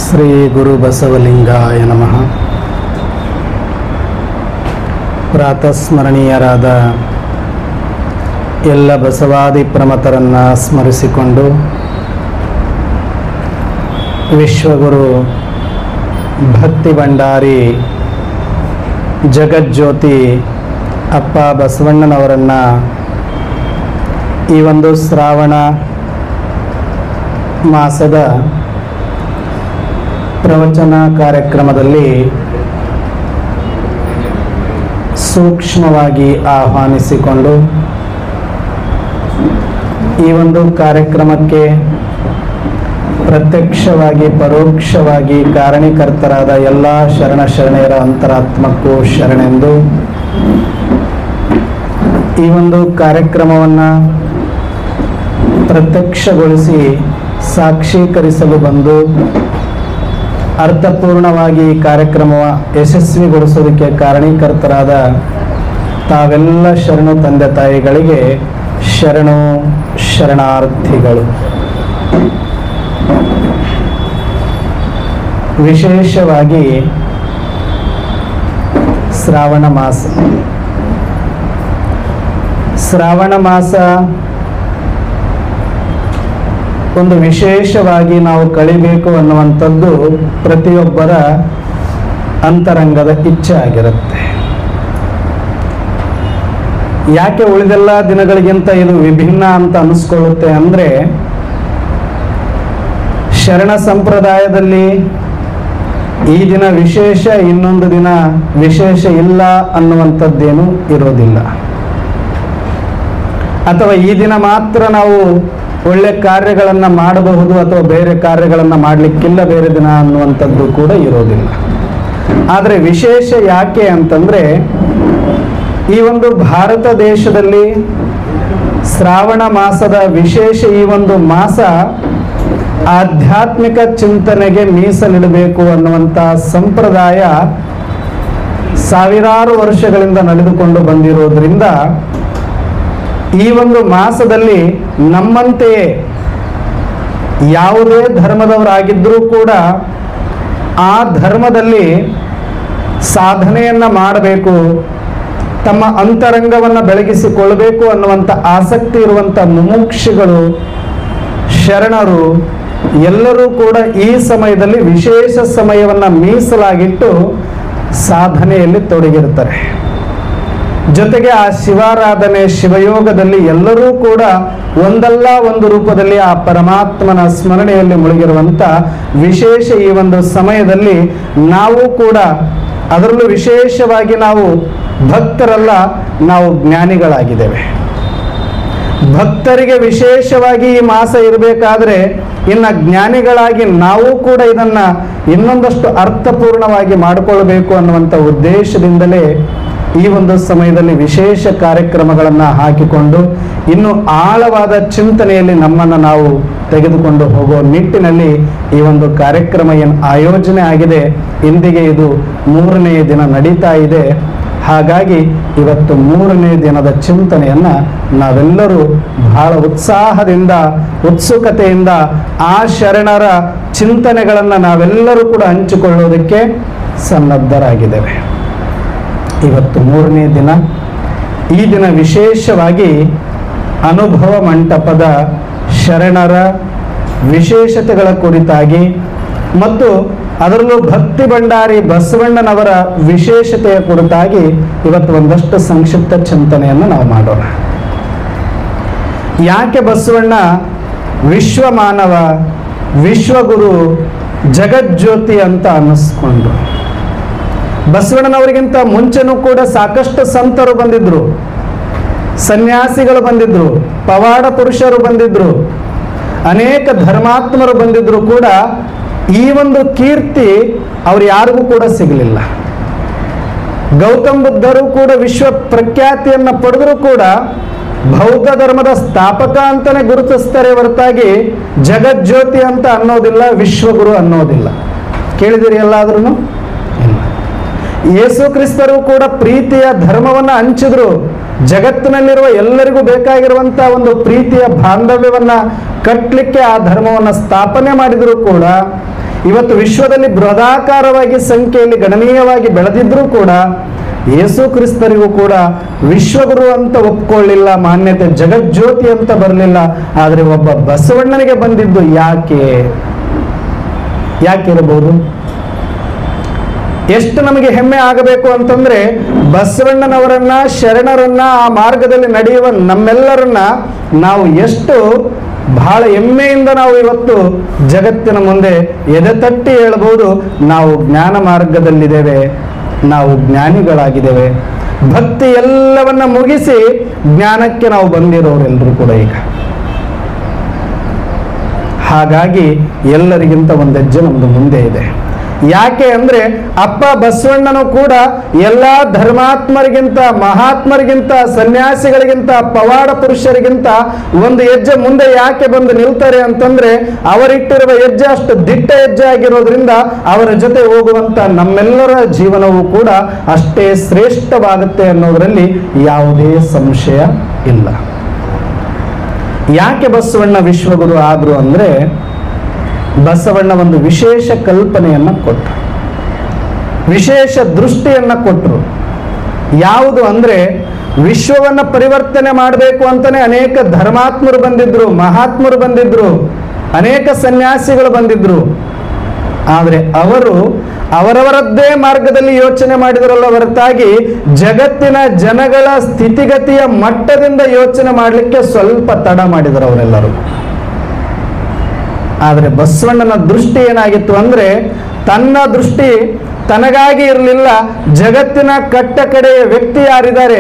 ಶ್ರೀ ಗುರು ಬಸವಲಿಂಗಾಯ ನಮಃ ಪ್ರಾತಸ್ಮರಣೀಯರಾದ ಎಲ್ಲ ಬಸವಾದಿ ಪ್ರಮತರನ್ನು ಸ್ಮರಿಸಿಕೊಂಡು ವಿಶ್ವಗುರು ಭಕ್ತಿ ಭಂಡಾರಿ ಜಗಜ್ಯೋತಿ ಅಪ್ಪ ಬಸವಣ್ಣನವರನ್ನು ಈ ಒಂದು ಶ್ರಾವಣ ಮಾಸದ ಪ್ರವಚನ ಕಾರ್ಯಕ್ರಮದಲ್ಲಿ ಸೂಕ್ಷ್ಮವಾಗಿ ಆಹ್ವಾನಿಸಿಕೊಂಡು ಈ ಒಂದು ಕಾರ್ಯಕ್ರಮಕ್ಕೆ ಪ್ರತ್ಯಕ್ಷವಾಗಿ ಪರೋಕ್ಷವಾಗಿ ಕಾರಣೀಕರ್ತರಾದ ಎಲ್ಲ ಶರಣ ಶರಣೆಯರ ಅಂತರಾತ್ಮಕ್ಕೂ ಶರಣೆಂದು ಈ ಒಂದು ಕಾರ್ಯಕ್ರಮವನ್ನು ಪ್ರತ್ಯಕ್ಷಗೊಳಿಸಿ ಸಾಕ್ಷೀಕರಿಸಲು ಬಂದು ಅರ್ಥಪೂರ್ಣವಾಗಿ ಈ ಕಾರ್ಯಕ್ರಮ ಯಶಸ್ವಿಗೊಳಿಸೋದಕ್ಕೆ ಕಾರಣೀಕರ್ತರಾದ ತಾವೆಲ್ಲ ಶರಣು ತಂದೆ ತಾಯಿಗಳಿಗೆ ಶರಣು ಶರಣಾರ್ಥಿಗಳು ವಿಶೇಷವಾಗಿ ಶ್ರಾವಣ ಮಾಸ ಶ್ರಾವಣ ಮಾಸ ಒಂದು ವಿಶೇಷವಾಗಿ ನಾವು ಕಳಿಬೇಕು ಅನ್ನುವಂಥದ್ದು ಪ್ರತಿಯೊಬ್ಬರ ಅಂತರಂಗದ ಇಚ್ಛೆ ಆಗಿರುತ್ತೆ ಯಾಕೆ ಉಳಿದೆಲ್ಲ ದಿನಗಳಿಗಿಂತ ಇದು ವಿಭಿನ್ನ ಅಂತ ಅನಿಸ್ಕೊಳ್ಳುತ್ತೆ ಅಂದರೆ ಶರಣ ಸಂಪ್ರದಾಯದಲ್ಲಿ ಈ ದಿನ ವಿಶೇಷ ಇನ್ನೊಂದು ದಿನ ವಿಶೇಷ ಇಲ್ಲ ಅನ್ನುವಂಥದ್ದೇನು ಇರೋದಿಲ್ಲ ಅಥವಾ ಈ ದಿನ ಮಾತ್ರ ನಾವು ಒಳ್ಳೆ ಕಾರ್ಯಗಳನ್ನು ಮಾಡಬಹುದು ಅಥವಾ ಬೇರೆ ಕಾರ್ಯಗಳನ್ನು ಮಾಡಲಿಕ್ಕಿಲ್ಲ ಬೇರೆ ದಿನ ಅನ್ನುವಂಥದ್ದು ಕೂಡ ಇರೋದಿಲ್ಲ ಆದರೆ ವಿಶೇಷ ಯಾಕೆ ಅಂತಂದರೆ ಈ ಒಂದು ಭಾರತ ದೇಶದಲ್ಲಿ ಶ್ರಾವಣ ಮಾಸದ ವಿಶೇಷ ಈ ಒಂದು ಮಾಸ ಆಧ್ಯಾತ್ಮಿಕ ಚಿಂತನೆಗೆ ಮೀಸಲಿಡಬೇಕು ಅನ್ನುವಂಥ ಸಂಪ್ರದಾಯ ಸಾವಿರಾರು ವರ್ಷಗಳಿಂದ ನಡೆದುಕೊಂಡು ಬಂದಿರೋದ್ರಿಂದ ಈ ಒಂದು ಮಾಸದಲ್ಲಿ ನಮ್ಮಂತೆಯೇ ಯಾವುದೇ ಧರ್ಮದವರಾಗಿದ್ದರೂ ಕೂಡ ಆ ಧರ್ಮದಲ್ಲಿ ಸಾಧನೆಯನ್ನು ಮಾಡಬೇಕು ತಮ್ಮ ಅಂತರಂಗವನ್ನು ಬೆಳಗಿಸಿಕೊಳ್ಳಬೇಕು ಅನ್ನುವಂಥ ಆಸಕ್ತಿ ಇರುವಂಥ ಮುಮುಕ್ಷಿಗಳು ಶರಣರು ಎಲ್ಲರೂ ಕೂಡ ಈ ಸಮಯದಲ್ಲಿ ವಿಶೇಷ ಸಮಯವನ್ನು ಮೀಸಲಾಗಿಟ್ಟು ಸಾಧನೆಯಲ್ಲಿ ತೊಡಗಿರ್ತಾರೆ ಜೊತೆಗೆ ಆ ಶಿವಾರಾಧನೆ ಶಿವಯೋಗದಲ್ಲಿ ಎಲ್ಲರೂ ಕೂಡ ಒಂದಲ್ಲ ಒಂದು ರೂಪದಲ್ಲಿ ಆ ಪರಮಾತ್ಮನ ಸ್ಮರಣೆಯಲ್ಲಿ ಮುಳುಗಿರುವಂಥ ವಿಶೇಷ ಈ ಒಂದು ಸಮಯದಲ್ಲಿ ನಾವು ಕೂಡ ಅದರಲ್ಲೂ ವಿಶೇಷವಾಗಿ ನಾವು ಭಕ್ತರಲ್ಲ ನಾವು ಜ್ಞಾನಿಗಳಾಗಿದ್ದೇವೆ ಭಕ್ತರಿಗೆ ವಿಶೇಷವಾಗಿ ಈ ಮಾಸ ಇರಬೇಕಾದ್ರೆ ಇನ್ನು ಜ್ಞಾನಿಗಳಾಗಿ ನಾವು ಕೂಡ ಇದನ್ನ ಇನ್ನೊಂದಷ್ಟು ಅರ್ಥಪೂರ್ಣವಾಗಿ ಮಾಡಿಕೊಳ್ಬೇಕು ಅನ್ನುವಂಥ ಉದ್ದೇಶದಿಂದಲೇ ಈ ಒಂದು ಸಮಯದಲ್ಲಿ ವಿಶೇಷ ಕಾರ್ಯಕ್ರಮಗಳನ್ನು ಹಾಕಿಕೊಂಡು ಇನ್ನು ಆಳವಾದ ಚಿಂತನೆಯಲ್ಲಿ ನಮ್ಮನ್ನು ನಾವು ತೆಗೆದುಕೊಂಡು ಹೋಗೋ ನಿಟ್ಟಿನಲ್ಲಿ ಈ ಒಂದು ಕಾರ್ಯಕ್ರಮ ಏನು ಆಯೋಜನೆ ಆಗಿದೆ ಇಂದಿಗೆ ಇದು ಮೂರನೇ ದಿನ ನಡೀತಾ ಇದೆ ಹಾಗಾಗಿ ಇವತ್ತು ಮೂರನೇ ದಿನದ ಚಿಂತನೆಯನ್ನು ನಾವೆಲ್ಲರೂ ಬಹಳ ಉತ್ಸಾಹದಿಂದ ಉತ್ಸುಕತೆಯಿಂದ ಆ ಶರಣರ ಚಿಂತನೆಗಳನ್ನು ನಾವೆಲ್ಲರೂ ಕೂಡ ಹಂಚಿಕೊಳ್ಳೋದಕ್ಕೆ ಸನ್ನದ್ಧರಾಗಿದ್ದೇವೆ ಇವತ್ತು ಮೂರನೇ ದಿನ ಈ ದಿನ ವಿಶೇಷವಾಗಿ ಅನುಭವ ಮಂಟಪದ ಶರಣರ ವಿಶೇಷತೆಗಳ ಕುರಿತಾಗಿ ಮತ್ತು ಅದರಲ್ಲೂ ಭಕ್ತಿ ಭಂಡಾರಿ ಬಸವಣ್ಣನವರ ವಿಶೇಷತೆಯ ಕುರಿತಾಗಿ ಇವತ್ತು ಒಂದಷ್ಟು ಸಂಕ್ಷಿಪ್ತ ಚಿಂತನೆಯನ್ನು ನಾವು ಮಾಡೋಣ ಯಾಕೆ ಬಸವಣ್ಣ ವಿಶ್ವಮಾನವ ವಿಶ್ವಗುರು ಜಗಜ್ಯೋತಿ ಅಂತ ಅನ್ನಿಸ್ಕೊಂಡು ಬಸವಣ್ಣನವರಿಗಿಂತ ಮುಂಚೆನೂ ಕೂಡ ಸಾಕಷ್ಟು ಸಂತರು ಬಂದಿದ್ರು ಸನ್ಯಾಸಿಗಳು ಬಂದಿದ್ರು ಪವಾಡ ಪುರುಷರು ಬಂದಿದ್ರು ಅನೇಕ ಧರ್ಮಾತ್ಮರು ಬಂದಿದ್ರು ಕೂಡ ಈ ಒಂದು ಕೀರ್ತಿ ಅವ್ರು ಯಾರಿಗೂ ಕೂಡ ಸಿಗಲಿಲ್ಲ ಗೌತಮ್ ಬುದ್ಧರು ಕೂಡ ವಿಶ್ವ ಪ್ರಖ್ಯಾತಿಯನ್ನು ಪಡೆದರೂ ಕೂಡ ಬೌದ್ಧ ಧರ್ಮದ ಸ್ಥಾಪಕ ಅಂತಾನೆ ಗುರುತಿಸ್ತಾರೆ ಹೊರತಾಗಿ ಜಗಜ್ಯೋತಿ ಅಂತ ಅನ್ನೋದಿಲ್ಲ ವಿಶ್ವಗುರು ಅನ್ನೋದಿಲ್ಲ ಕೇಳಿದಿರಿ ಎಲ್ಲಾದ್ರೂ ಇಲ್ಲ ಯೇಸು ಕ್ರಿಸ್ತರು ಕೂಡ ಪ್ರೀತಿಯ ಧರ್ಮವನ್ನು ಹಂಚಿದ್ರು ಜಗತ್ತಿನಲ್ಲಿರುವ ಎಲ್ಲರಿಗೂ ಬೇಕಾಗಿರುವಂತ ಒಂದು ಪ್ರೀತಿಯ ಬಾಂಧವ್ಯವನ್ನ ಕಟ್ಟಲಿಕ್ಕೆ ಆ ಧರ್ಮವನ್ನು ಸ್ಥಾಪನೆ ಮಾಡಿದ್ರು ಕೂಡ ಇವತ್ತು ವಿಶ್ವದಲ್ಲಿ ಬೃಹದಾಕಾರವಾಗಿ ಸಂಖ್ಯೆಯಲ್ಲಿ ಗಣನೀಯವಾಗಿ ಬೆಳೆದಿದ್ರೂ ಕೂಡ ಯೇಸು ಕ್ರಿಸ್ತರಿಗೂ ಕೂಡ ವಿಶ್ವಗುರು ಅಂತ ಒಪ್ಕೊಳ್ಳಿಲ್ಲ ಮಾನ್ಯತೆ ಜಗಜ್ಯೋತಿ ಅಂತ ಬರಲಿಲ್ಲ ಆದರೆ ಒಬ್ಬ ಬಸವಣ್ಣನಿಗೆ ಬಂದಿದ್ದು ಯಾಕೆ ಯಾಕಿರಬಹುದು ಎಷ್ಟು ನಮಗೆ ಹೆಮ್ಮೆ ಆಗಬೇಕು ಅಂತಂದ್ರೆ ಬಸವಣ್ಣನವರನ್ನ ಶರಣರನ್ನ ಆ ಮಾರ್ಗದಲ್ಲಿ ನಡೆಯುವ ನಮ್ಮೆಲ್ಲರನ್ನ ನಾವು ಎಷ್ಟು ಬಹಳ ಹೆಮ್ಮೆಯಿಂದ ನಾವು ಇವತ್ತು ಜಗತ್ತಿನ ಮುಂದೆ ಎದೆ ತಟ್ಟಿ ಹೇಳ್ಬೋದು ನಾವು ಜ್ಞಾನ ಮಾರ್ಗದಲ್ಲಿದ್ದೇವೆ ನಾವು ಜ್ಞಾನಿಗಳಾಗಿದ್ದೇವೆ ಭಕ್ತಿ ಎಲ್ಲವನ್ನ ಮುಗಿಸಿ ಜ್ಞಾನಕ್ಕೆ ನಾವು ಬಂದಿರೋರೆಲ್ಲರೂ ಕೂಡ ಈಗ ಹಾಗಾಗಿ ಎಲ್ಲರಿಗಿಂತ ಒಂದು ಹೆಜ್ಜೆ ನಮ್ದು ಮುಂದೆ ಇದೆ ಯಾಕೆ ಅಂದ್ರೆ ಅಪ್ಪ ಬಸವಣ್ಣನು ಕೂಡ ಎಲ್ಲಾ ಧರ್ಮಾತ್ಮರಿಗಿಂತ ಮಹಾತ್ಮರಿಗಿಂತ ಸನ್ಯಾಸಿಗಳಿಗಿಂತ ಪವಾಡ ಪುರುಷರಿಗಿಂತ ಒಂದು ಹೆಜ್ಜೆ ಮುಂದೆ ಯಾಕೆ ಬಂದು ನಿಲ್ತಾರೆ ಅಂತಂದ್ರೆ ಅವರಿಟ್ಟಿರುವ ಹೆಜ್ಜೆ ಅಷ್ಟು ದಿಟ್ಟ ಹೆಜ್ಜೆ ಆಗಿರೋದ್ರಿಂದ ಅವರ ಜೊತೆ ಹೋಗುವಂತ ನಮ್ಮೆಲ್ಲರ ಜೀವನವೂ ಕೂಡ ಅಷ್ಟೇ ಶ್ರೇಷ್ಠವಾಗುತ್ತೆ ಅನ್ನೋದರಲ್ಲಿ ಯಾವುದೇ ಸಂಶಯ ಇಲ್ಲ ಯಾಕೆ ಬಸವಣ್ಣ ವಿಶ್ವಗುರು ಆದ್ರು ಅಂದ್ರೆ ಬಸವಣ್ಣ ಒಂದು ವಿಶೇಷ ಕಲ್ಪನೆಯನ್ನ ಕೊಟ್ಟರು ವಿಶೇಷ ದೃಷ್ಟಿಯನ್ನ ಕೊಟ್ಟರು ಯಾವುದು ಅಂದ್ರೆ ವಿಶ್ವವನ್ನ ಪರಿವರ್ತನೆ ಮಾಡಬೇಕು ಅಂತಾನೆ ಅನೇಕ ಧರ್ಮಾತ್ಮರು ಬಂದಿದ್ರು ಮಹಾತ್ಮರು ಬಂದಿದ್ರು ಅನೇಕ ಸನ್ಯಾಸಿಗಳು ಬಂದಿದ್ರು ಆದರೆ ಅವರು ಅವರವರದ್ದೇ ಮಾರ್ಗದಲ್ಲಿ ಯೋಚನೆ ಮಾಡಿದರಲ್ಲ ಹೊರತಾಗಿ ಜಗತ್ತಿನ ಜನಗಳ ಸ್ಥಿತಿಗತಿಯ ಮಟ್ಟದಿಂದ ಯೋಚನೆ ಮಾಡಲಿಕ್ಕೆ ಸ್ವಲ್ಪ ತಡ ಮಾಡಿದರು ಅವರೆಲ್ಲರೂ ಆದರೆ ಬಸವಣ್ಣನ ದೃಷ್ಟಿ ಏನಾಗಿತ್ತು ಅಂದ್ರೆ ತನ್ನ ದೃಷ್ಟಿ ತನಗಾಗಿ ಇರಲಿಲ್ಲ ಜಗತ್ತಿನ ಕಟ್ಟ ಕಡೆಯ ವ್ಯಕ್ತಿ ಯಾರಿದ್ದಾರೆ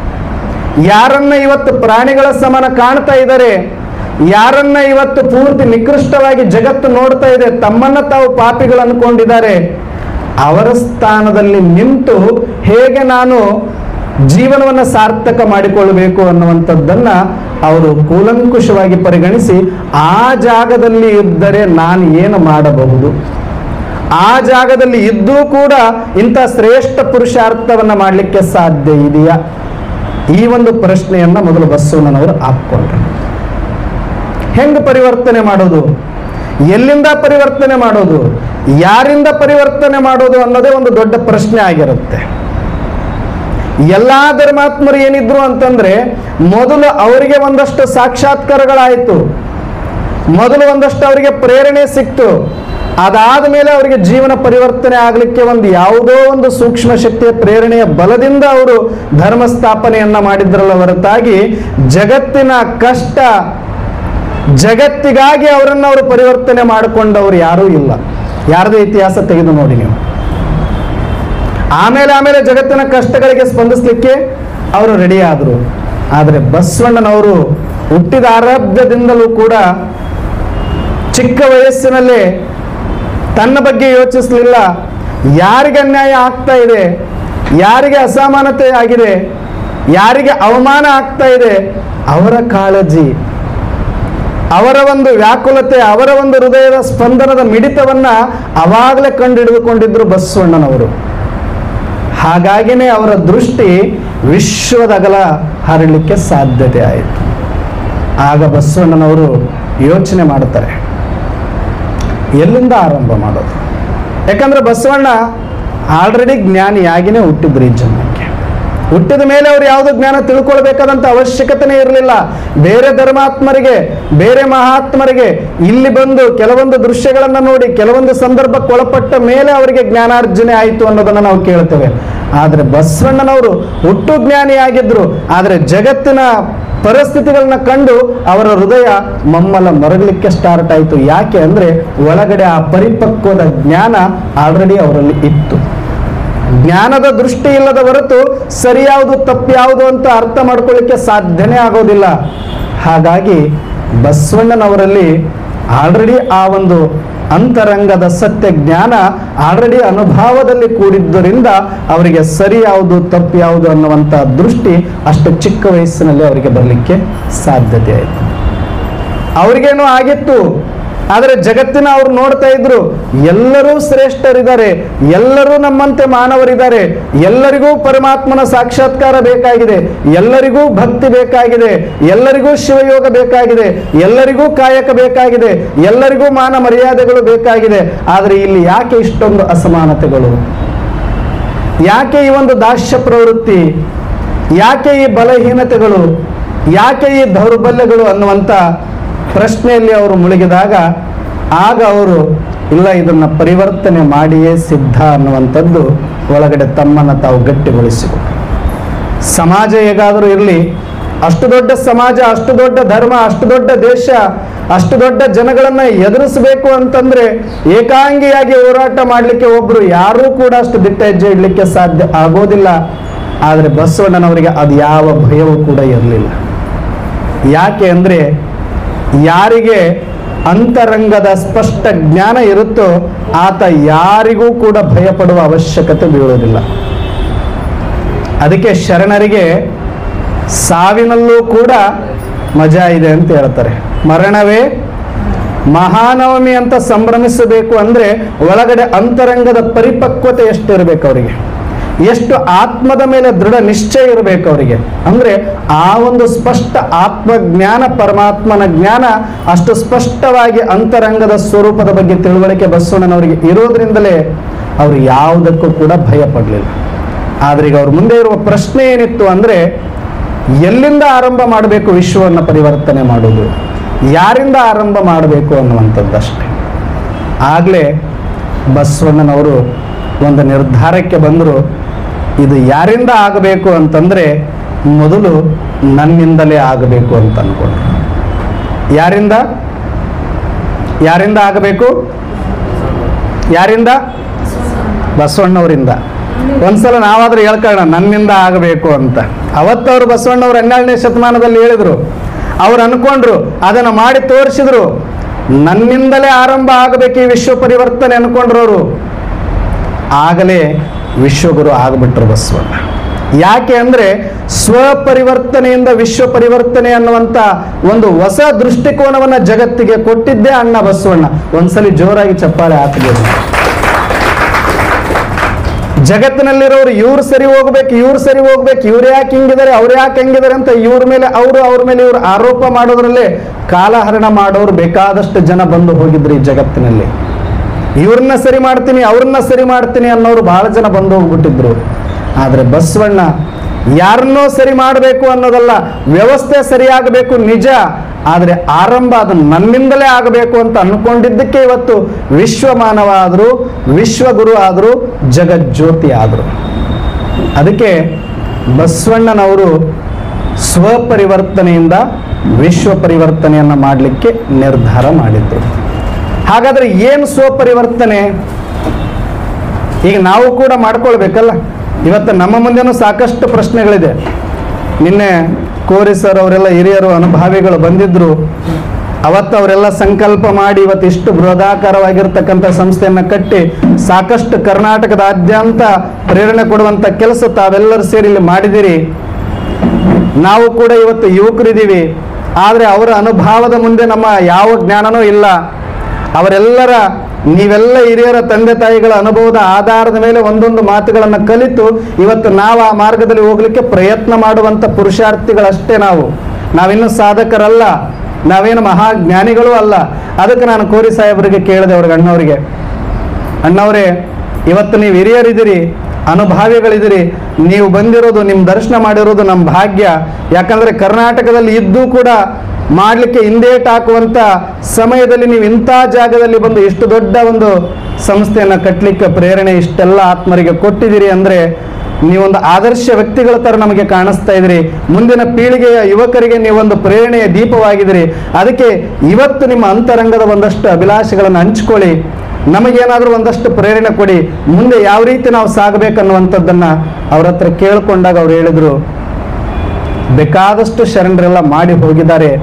ಯಾರನ್ನ ಇವತ್ತು ಪ್ರಾಣಿಗಳ ಸಮಾನ ಕಾಣ್ತಾ ಇದ್ದಾರೆ ಯಾರನ್ನ ಇವತ್ತು ಪೂರ್ತಿ ನಿಕೃಷ್ಟವಾಗಿ ಜಗತ್ತು ನೋಡ್ತಾ ಇದೆ ತಮ್ಮನ್ನ ತಾವು ಪಾಪಿಗಳು ಅನ್ಕೊಂಡಿದ್ದಾರೆ ಅವರ ಸ್ಥಾನದಲ್ಲಿ ನಿಂತು ಹೇಗೆ ನಾನು ಜೀವನವನ್ನು ಸಾರ್ಥಕ ಮಾಡಿಕೊಳ್ಳಬೇಕು ಅನ್ನುವಂಥದ್ದನ್ನ ಅವರು ಕೂಲಂಕುಷವಾಗಿ ಪರಿಗಣಿಸಿ ಆ ಜಾಗದಲ್ಲಿ ಇದ್ದರೆ ನಾನು ಏನು ಮಾಡಬಹುದು ಆ ಜಾಗದಲ್ಲಿ ಇದ್ದೂ ಕೂಡ ಇಂಥ ಶ್ರೇಷ್ಠ ಪುರುಷಾರ್ಥವನ್ನ ಮಾಡಲಿಕ್ಕೆ ಸಾಧ್ಯ ಇದೆಯಾ ಈ ಒಂದು ಪ್ರಶ್ನೆಯನ್ನ ಮೊದಲು ಬಸವಣ್ಣನವರು ಹಾಕ್ಕೊಂಡ್ರು ಹೆಂಗ್ ಪರಿವರ್ತನೆ ಮಾಡೋದು ಎಲ್ಲಿಂದ ಪರಿವರ್ತನೆ ಮಾಡೋದು ಯಾರಿಂದ ಪರಿವರ್ತನೆ ಮಾಡೋದು ಅನ್ನೋದೇ ಒಂದು ದೊಡ್ಡ ಪ್ರಶ್ನೆ ಆಗಿರುತ್ತೆ ಎಲ್ಲಾ ಧರ್ಮಾತ್ಮರು ಏನಿದ್ರು ಅಂತಂದ್ರೆ ಮೊದಲು ಅವರಿಗೆ ಒಂದಷ್ಟು ಸಾಕ್ಷಾತ್ಕಾರಗಳಾಯಿತು ಮೊದಲು ಒಂದಷ್ಟು ಅವರಿಗೆ ಪ್ರೇರಣೆ ಸಿಕ್ತು ಅದಾದ ಮೇಲೆ ಅವರಿಗೆ ಜೀವನ ಪರಿವರ್ತನೆ ಆಗಲಿಕ್ಕೆ ಒಂದು ಯಾವುದೋ ಒಂದು ಸೂಕ್ಷ್ಮ ಶಕ್ತಿಯ ಪ್ರೇರಣೆಯ ಬಲದಿಂದ ಅವರು ಧರ್ಮ ಸ್ಥಾಪನೆಯನ್ನ ಮಾಡಿದ್ರಲ್ಲ ಹೊರತಾಗಿ ಜಗತ್ತಿನ ಕಷ್ಟ ಜಗತ್ತಿಗಾಗಿ ಅವರನ್ನು ಅವರು ಪರಿವರ್ತನೆ ಮಾಡಿಕೊಂಡವರು ಯಾರೂ ಇಲ್ಲ ಯಾರದೇ ಇತಿಹಾಸ ತೆಗೆದು ನೋಡಿ ನೀವು ಆಮೇಲೆ ಆಮೇಲೆ ಜಗತ್ತಿನ ಕಷ್ಟಗಳಿಗೆ ಸ್ಪಂದಿಸಲಿಕ್ಕೆ ಅವರು ರೆಡಿ ಆದರು ಆದರೆ ಬಸವಣ್ಣನವರು ಹುಟ್ಟಿದ ಆರಭ್ಯದಿಂದಲೂ ಕೂಡ ಚಿಕ್ಕ ವಯಸ್ಸಿನಲ್ಲೇ ತನ್ನ ಬಗ್ಗೆ ಯೋಚಿಸಲಿಲ್ಲ ಯಾರಿಗೆ ಅನ್ಯಾಯ ಆಗ್ತಾ ಇದೆ ಯಾರಿಗೆ ಅಸಮಾನತೆ ಆಗಿದೆ ಯಾರಿಗೆ ಅವಮಾನ ಆಗ್ತಾ ಇದೆ ಅವರ ಕಾಳಜಿ ಅವರ ಒಂದು ವ್ಯಾಕುಲತೆ ಅವರ ಒಂದು ಹೃದಯದ ಸ್ಪಂದನದ ಮಿಡಿತವನ್ನ ಅವಾಗಲೇ ಕಂಡುಹಿಡಿದುಕೊಂಡಿದ್ರು ಬಸವಣ್ಣನವರು ಹಾಗಾಗಿನೇ ಅವರ ದೃಷ್ಟಿ ವಿಶ್ವದಗಲ ಹರಡಲಿಕ್ಕೆ ಸಾಧ್ಯತೆ ಆಯಿತು ಆಗ ಬಸವಣ್ಣನವರು ಯೋಚನೆ ಮಾಡುತ್ತಾರೆ ಎಲ್ಲಿಂದ ಆರಂಭ ಮಾಡೋದು ಯಾಕಂದ್ರೆ ಬಸವಣ್ಣ ಆಲ್ರೆಡಿ ಜ್ಞಾನಿಯಾಗಿನೇ ಹುಟ್ಟಿದ್ರು ಈ ಜನ್ಮಕ್ಕೆ ಹುಟ್ಟಿದ ಮೇಲೆ ಅವ್ರು ಯಾವುದು ಜ್ಞಾನ ತಿಳ್ಕೊಳ್ಬೇಕಾದಂತ ಅವಶ್ಯಕತೆನೇ ಇರಲಿಲ್ಲ ಬೇರೆ ಧರ್ಮಾತ್ಮರಿಗೆ ಬೇರೆ ಮಹಾತ್ಮರಿಗೆ ಇಲ್ಲಿ ಬಂದು ಕೆಲವೊಂದು ದೃಶ್ಯಗಳನ್ನ ನೋಡಿ ಕೆಲವೊಂದು ಸಂದರ್ಭಕ್ಕೆ ಒಳಪಟ್ಟ ಮೇಲೆ ಅವರಿಗೆ ಜ್ಞಾನಾರ್ಜನೆ ಆಯಿತು ಅನ್ನೋದನ್ನ ನಾವು ಕೇಳ್ತೇವೆ ಆದರೆ ಬಸವಣ್ಣನವರು ಹುಟ್ಟು ಜ್ಞಾನಿಯಾಗಿದ್ರು ಆದರೆ ಜಗತ್ತಿನ ಪರಿಸ್ಥಿತಿಗಳನ್ನ ಕಂಡು ಅವರ ಹೃದಯ ಮಮ್ಮಲ ಮರಗಲಿಕ್ಕೆ ಸ್ಟಾರ್ಟ್ ಆಯಿತು ಯಾಕೆ ಅಂದ್ರೆ ಒಳಗಡೆ ಆ ಪರಿಪಕ್ವದ ಜ್ಞಾನ ಆಲ್ರೆಡಿ ಅವರಲ್ಲಿ ಇತ್ತು ಜ್ಞಾನದ ದೃಷ್ಟಿ ಇಲ್ಲದ ಹೊರತು ಸರಿಯಾವುದು ತಪ್ಪ್ಯಾವುದು ಅಂತ ಅರ್ಥ ಮಾಡ್ಕೊಳ್ಳಿಕ್ಕೆ ಸಾಧ್ಯನೇ ಆಗೋದಿಲ್ಲ ಹಾಗಾಗಿ ಬಸವಣ್ಣನವರಲ್ಲಿ ಆಲ್ರೆಡಿ ಆ ಒಂದು ಅಂತರಂಗದ ಸತ್ಯ ಜ್ಞಾನ ಆಲ್ರೆಡಿ ಅನುಭವದಲ್ಲಿ ಕೂಡಿದ್ದರಿಂದ ಅವರಿಗೆ ಸರಿ ಯಾವುದು ತಪ್ಪು ಯಾವುದು ಅನ್ನುವಂಥ ದೃಷ್ಟಿ ಅಷ್ಟು ಚಿಕ್ಕ ವಯಸ್ಸಿನಲ್ಲಿ ಅವರಿಗೆ ಬರಲಿಕ್ಕೆ ಸಾಧ್ಯತೆ ಆಯಿತು ಅವ್ರಿಗೇನೋ ಆಗಿತ್ತು ಆದರೆ ಜಗತ್ತಿನ ಅವ್ರು ನೋಡ್ತಾ ಇದ್ರು ಎಲ್ಲರೂ ಶ್ರೇಷ್ಠರಿದ್ದಾರೆ ಎಲ್ಲರೂ ನಮ್ಮಂತೆ ಮಾನವರಿದ್ದಾರೆ ಎಲ್ಲರಿಗೂ ಪರಮಾತ್ಮನ ಸಾಕ್ಷಾತ್ಕಾರ ಬೇಕಾಗಿದೆ ಎಲ್ಲರಿಗೂ ಭಕ್ತಿ ಬೇಕಾಗಿದೆ ಎಲ್ಲರಿಗೂ ಶಿವಯೋಗ ಬೇಕಾಗಿದೆ ಎಲ್ಲರಿಗೂ ಕಾಯಕ ಬೇಕಾಗಿದೆ ಎಲ್ಲರಿಗೂ ಮಾನ ಮರ್ಯಾದೆಗಳು ಬೇಕಾಗಿದೆ ಆದರೆ ಇಲ್ಲಿ ಯಾಕೆ ಇಷ್ಟೊಂದು ಅಸಮಾನತೆಗಳು ಯಾಕೆ ಈ ಒಂದು ದಾಸ್ಯ ಪ್ರವೃತ್ತಿ ಯಾಕೆ ಈ ಬಲಹೀನತೆಗಳು ಯಾಕೆ ಈ ದೌರ್ಬಲ್ಯಗಳು ಅನ್ನುವಂಥ ಪ್ರಶ್ನೆಯಲ್ಲಿ ಅವರು ಮುಳುಗಿದಾಗ ಆಗ ಅವರು ಇಲ್ಲ ಇದನ್ನು ಪರಿವರ್ತನೆ ಮಾಡಿಯೇ ಸಿದ್ಧ ಅನ್ನುವಂಥದ್ದು ಒಳಗಡೆ ತಮ್ಮನ್ನು ತಾವು ಗಟ್ಟಿಗೊಳಿಸಿದರು ಸಮಾಜ ಹೇಗಾದರೂ ಇರಲಿ ಅಷ್ಟು ದೊಡ್ಡ ಸಮಾಜ ಅಷ್ಟು ದೊಡ್ಡ ಧರ್ಮ ಅಷ್ಟು ದೊಡ್ಡ ದೇಶ ಅಷ್ಟು ದೊಡ್ಡ ಜನಗಳನ್ನು ಎದುರಿಸಬೇಕು ಅಂತಂದ್ರೆ ಏಕಾಂಗಿಯಾಗಿ ಹೋರಾಟ ಮಾಡಲಿಕ್ಕೆ ಒಬ್ರು ಯಾರೂ ಕೂಡ ಅಷ್ಟು ದಿಟ್ಟ ಹೆಜ್ಜೆ ಇಡಲಿಕ್ಕೆ ಸಾಧ್ಯ ಆಗೋದಿಲ್ಲ ಆದರೆ ಬಸವಣ್ಣನವರಿಗೆ ಅದು ಯಾವ ಭಯವೂ ಕೂಡ ಇರಲಿಲ್ಲ ಯಾಕೆ ಅಂದರೆ ಯಾರಿಗೆ ಅಂತರಂಗದ ಸ್ಪಷ್ಟ ಜ್ಞಾನ ಇರುತ್ತೋ ಆತ ಯಾರಿಗೂ ಕೂಡ ಭಯಪಡುವ ಅವಶ್ಯಕತೆ ಬೀಳುವುದಿಲ್ಲ ಅದಕ್ಕೆ ಶರಣರಿಗೆ ಸಾವಿನಲ್ಲೂ ಕೂಡ ಮಜಾ ಇದೆ ಅಂತ ಹೇಳ್ತಾರೆ ಮರಣವೇ ಮಹಾನವಮಿ ಅಂತ ಸಂಭ್ರಮಿಸಬೇಕು ಅಂದ್ರೆ ಒಳಗಡೆ ಅಂತರಂಗದ ಪರಿಪಕ್ವತೆ ಎಷ್ಟು ಇರಬೇಕು ಅವರಿಗೆ ಎಷ್ಟು ಆತ್ಮದ ಮೇಲೆ ದೃಢ ನಿಶ್ಚಯ ಇರಬೇಕು ಅವರಿಗೆ ಅಂದ್ರೆ ಆ ಒಂದು ಸ್ಪಷ್ಟ ಆತ್ಮಜ್ಞಾನ ಪರಮಾತ್ಮನ ಜ್ಞಾನ ಅಷ್ಟು ಸ್ಪಷ್ಟವಾಗಿ ಅಂತರಂಗದ ಸ್ವರೂಪದ ಬಗ್ಗೆ ತಿಳುವಳಿಕೆ ಬಸವಣ್ಣನವರಿಗೆ ಇರೋದ್ರಿಂದಲೇ ಅವರು ಯಾವುದಕ್ಕೂ ಕೂಡ ಭಯ ಪಡಲಿಲ್ಲ ಆದ್ರೆ ಈಗ ಅವ್ರ ಮುಂದೆ ಇರುವ ಪ್ರಶ್ನೆ ಏನಿತ್ತು ಅಂದ್ರೆ ಎಲ್ಲಿಂದ ಆರಂಭ ಮಾಡಬೇಕು ವಿಶ್ವವನ್ನು ಪರಿವರ್ತನೆ ಮಾಡೋದು ಯಾರಿಂದ ಆರಂಭ ಮಾಡಬೇಕು ಅನ್ನುವಂಥದ್ದಷ್ಟೇ ಆಗಲೇ ಬಸವಣ್ಣನವರು ಒಂದು ನಿರ್ಧಾರಕ್ಕೆ ಬಂದರು ಇದು ಯಾರಿಂದ ಆಗಬೇಕು ಅಂತಂದರೆ ಮೊದಲು ನನ್ನಿಂದಲೇ ಆಗಬೇಕು ಅಂತ ಅಂದ್ಕೊಂಡ್ರು ಯಾರಿಂದ ಯಾರಿಂದ ಆಗಬೇಕು ಯಾರಿಂದ ಬಸವಣ್ಣವರಿಂದ ಒಂದ್ಸಲ ನಾವಾದ್ರೂ ಹೇಳ್ಕೊಳ್ಳೋಣ ನನ್ನಿಂದ ಆಗಬೇಕು ಅಂತ ಅವತ್ತವರು ಬಸವಣ್ಣವರು ಹನ್ನೆರಡನೇ ಶತಮಾನದಲ್ಲಿ ಹೇಳಿದ್ರು ಅವ್ರು ಅನ್ಕೊಂಡ್ರು ಅದನ್ನು ಮಾಡಿ ತೋರಿಸಿದ್ರು ನನ್ನಿಂದಲೇ ಆರಂಭ ಆಗಬೇಕು ಈ ವಿಶ್ವ ಪರಿವರ್ತನೆ ಅನ್ಕೊಂಡ್ರು ಅವರು ಆಗಲೇ ವಿಶ್ವಗುರು ಆಗಿಬಿಟ್ರು ಬಸವಣ್ಣ ಯಾಕೆ ಅಂದ್ರೆ ಸ್ವಪರಿವರ್ತನೆಯಿಂದ ವಿಶ್ವ ಪರಿವರ್ತನೆ ಅನ್ನುವಂಥ ಒಂದು ಹೊಸ ದೃಷ್ಟಿಕೋನವನ್ನ ಜಗತ್ತಿಗೆ ಕೊಟ್ಟಿದ್ದೇ ಅಣ್ಣ ಬಸವಣ್ಣ ಒಂದ್ಸಲಿ ಜೋರಾಗಿ ಚಪ್ಪಾಳೆ ಹಾಕಬೇಕು ಜಗತ್ತಿನಲ್ಲಿರೋರು ಇವ್ರು ಸರಿ ಹೋಗ್ಬೇಕು ಇವ್ರು ಸರಿ ಹೋಗ್ಬೇಕು ಇವ್ರು ಯಾಕೆ ಹಿಂಗಿದ್ದಾರೆ ಅವ್ರು ಯಾಕೆ ಹೆಂಗಿದ್ದಾರೆ ಅಂತ ಇವ್ರ ಮೇಲೆ ಅವರು ಅವ್ರ ಮೇಲೆ ಇವ್ರು ಆರೋಪ ಮಾಡೋದ್ರಲ್ಲೇ ಕಾಲಹರಣ ಮಾಡೋರು ಬೇಕಾದಷ್ಟು ಜನ ಬಂದು ಹೋಗಿದ್ರು ಈ ಜಗತ್ತಿನಲ್ಲಿ ಇವ್ರನ್ನ ಸರಿ ಮಾಡ್ತೀನಿ ಅವ್ರನ್ನ ಸರಿ ಮಾಡ್ತೀನಿ ಅನ್ನೋರು ಬಹಳ ಜನ ಬಂದು ಹೋಗ್ಬಿಟ್ಟಿದ್ರು ಆದರೆ ಬಸವಣ್ಣ ಯಾರನ್ನೋ ಸರಿ ಮಾಡಬೇಕು ಅನ್ನೋದಲ್ಲ ವ್ಯವಸ್ಥೆ ಸರಿಯಾಗಬೇಕು ನಿಜ ಆದರೆ ಆರಂಭ ಅದು ನನ್ನಿಂದಲೇ ಆಗಬೇಕು ಅಂತ ಅನ್ಕೊಂಡಿದ್ದಕ್ಕೆ ಇವತ್ತು ವಿಶ್ವಮಾನವ ಆದರು ವಿಶ್ವಗುರು ಆದರು ಜಗಜ್ಯೋತಿ ಆದರು ಅದಕ್ಕೆ ಬಸವಣ್ಣನವರು ಸ್ವಪರಿವರ್ತನೆಯಿಂದ ವಿಶ್ವ ಪರಿವರ್ತನೆಯನ್ನು ಮಾಡಲಿಕ್ಕೆ ನಿರ್ಧಾರ ಮಾಡಿದ್ರು ಹಾಗಾದ್ರೆ ಏನು ಸ್ವಪರಿವರ್ತನೆ ಈಗ ನಾವು ಕೂಡ ಮಾಡ್ಕೊಳ್ಬೇಕಲ್ಲ ಇವತ್ತು ನಮ್ಮ ಮುಂದೆನೂ ಸಾಕಷ್ಟು ಪ್ರಶ್ನೆಗಳಿದೆ ನಿನ್ನೆ ಕೋರಿ ಸರ್ ಅವರೆಲ್ಲ ಹಿರಿಯರು ಅನುಭಾವಿಗಳು ಬಂದಿದ್ರು ಅವತ್ತು ಅವರೆಲ್ಲ ಸಂಕಲ್ಪ ಮಾಡಿ ಇವತ್ತು ಇಷ್ಟು ಬೃಹದಾಕಾರವಾಗಿರ್ತಕ್ಕಂಥ ಸಂಸ್ಥೆಯನ್ನು ಕಟ್ಟಿ ಸಾಕಷ್ಟು ಕರ್ನಾಟಕದಾದ್ಯಂತ ಪ್ರೇರಣೆ ಕೊಡುವಂಥ ಕೆಲಸ ತಾವೆಲ್ಲರೂ ಸೇರಿ ಇಲ್ಲಿ ಮಾಡಿದಿರಿ ನಾವು ಕೂಡ ಇವತ್ತು ಯುವಕರಿದ್ದೀವಿ ಆದರೆ ಅವರ ಅನುಭವದ ಮುಂದೆ ನಮ್ಮ ಯಾವ ಜ್ಞಾನನೂ ಇಲ್ಲ ಅವರೆಲ್ಲರ ನೀವೆಲ್ಲ ಹಿರಿಯರ ತಂದೆ ತಾಯಿಗಳ ಅನುಭವದ ಆಧಾರದ ಮೇಲೆ ಒಂದೊಂದು ಮಾತುಗಳನ್ನು ಕಲಿತು ಇವತ್ತು ನಾವು ಆ ಮಾರ್ಗದಲ್ಲಿ ಹೋಗ್ಲಿಕ್ಕೆ ಪ್ರಯತ್ನ ಮಾಡುವಂಥ ಪುರುಷಾರ್ಥಿಗಳಷ್ಟೇ ನಾವು ನಾವಿನ್ನು ಸಾಧಕರಲ್ಲ ನಾವೇನು ಮಹಾಜ್ಞಾನಿಗಳೂ ಅಲ್ಲ ಅದಕ್ಕೆ ನಾನು ಕೋರಿ ಸಾಹೇಬರಿಗೆ ಕೇಳಿದೆ ಅವ್ರಿಗೆ ಅಣ್ಣವರಿಗೆ ಅಣ್ಣವರೇ ಇವತ್ತು ನೀವು ಹಿರಿಯರಿದ್ದೀರಿ ಅನುಭಾವಿಗಳಿದ್ದೀರಿ ನೀವು ಬಂದಿರೋದು ನಿಮ್ಮ ದರ್ಶನ ಮಾಡಿರೋದು ನಮ್ಮ ಭಾಗ್ಯ ಯಾಕಂದ್ರೆ ಕರ್ನಾಟಕದಲ್ಲಿ ಇದ್ದೂ ಕೂಡ ಮಾಡಲಿಕ್ಕೆ ಹಿಂದೇಟ್ ಹಾಕುವಂಥ ಸಮಯದಲ್ಲಿ ನೀವು ಇಂಥ ಜಾಗದಲ್ಲಿ ಬಂದು ಇಷ್ಟು ದೊಡ್ಡ ಒಂದು ಸಂಸ್ಥೆಯನ್ನು ಕಟ್ಟಲಿಕ್ಕೆ ಪ್ರೇರಣೆ ಇಷ್ಟೆಲ್ಲ ಆತ್ಮರಿಗೆ ಕೊಟ್ಟಿದ್ದೀರಿ ಅಂದರೆ ನೀವೊಂದು ಆದರ್ಶ ವ್ಯಕ್ತಿಗಳ ಥರ ನಮಗೆ ಕಾಣಿಸ್ತಾ ಇದ್ರಿ ಮುಂದಿನ ಪೀಳಿಗೆಯ ಯುವಕರಿಗೆ ನೀವೊಂದು ಪ್ರೇರಣೆಯ ದೀಪವಾಗಿದ್ದೀರಿ ಅದಕ್ಕೆ ಇವತ್ತು ನಿಮ್ಮ ಅಂತರಂಗದ ಒಂದಷ್ಟು ಅಭಿಲಾಷೆಗಳನ್ನು ಹಂಚ್ಕೊಳ್ಳಿ ನಮಗೇನಾದರೂ ಒಂದಷ್ಟು ಪ್ರೇರಣೆ ಕೊಡಿ ಮುಂದೆ ಯಾವ ರೀತಿ ನಾವು ಸಾಗಬೇಕನ್ನುವಂಥದ್ದನ್ನು ಅವ್ರ ಹತ್ರ ಕೇಳ್ಕೊಂಡಾಗ ಅವ್ರು ಹೇಳಿದರು ಬೇಕಾದಷ್ಟು ಶರಣರೆಲ್ಲ ಮಾಡಿ ಹೋಗಿದ್ದಾರೆ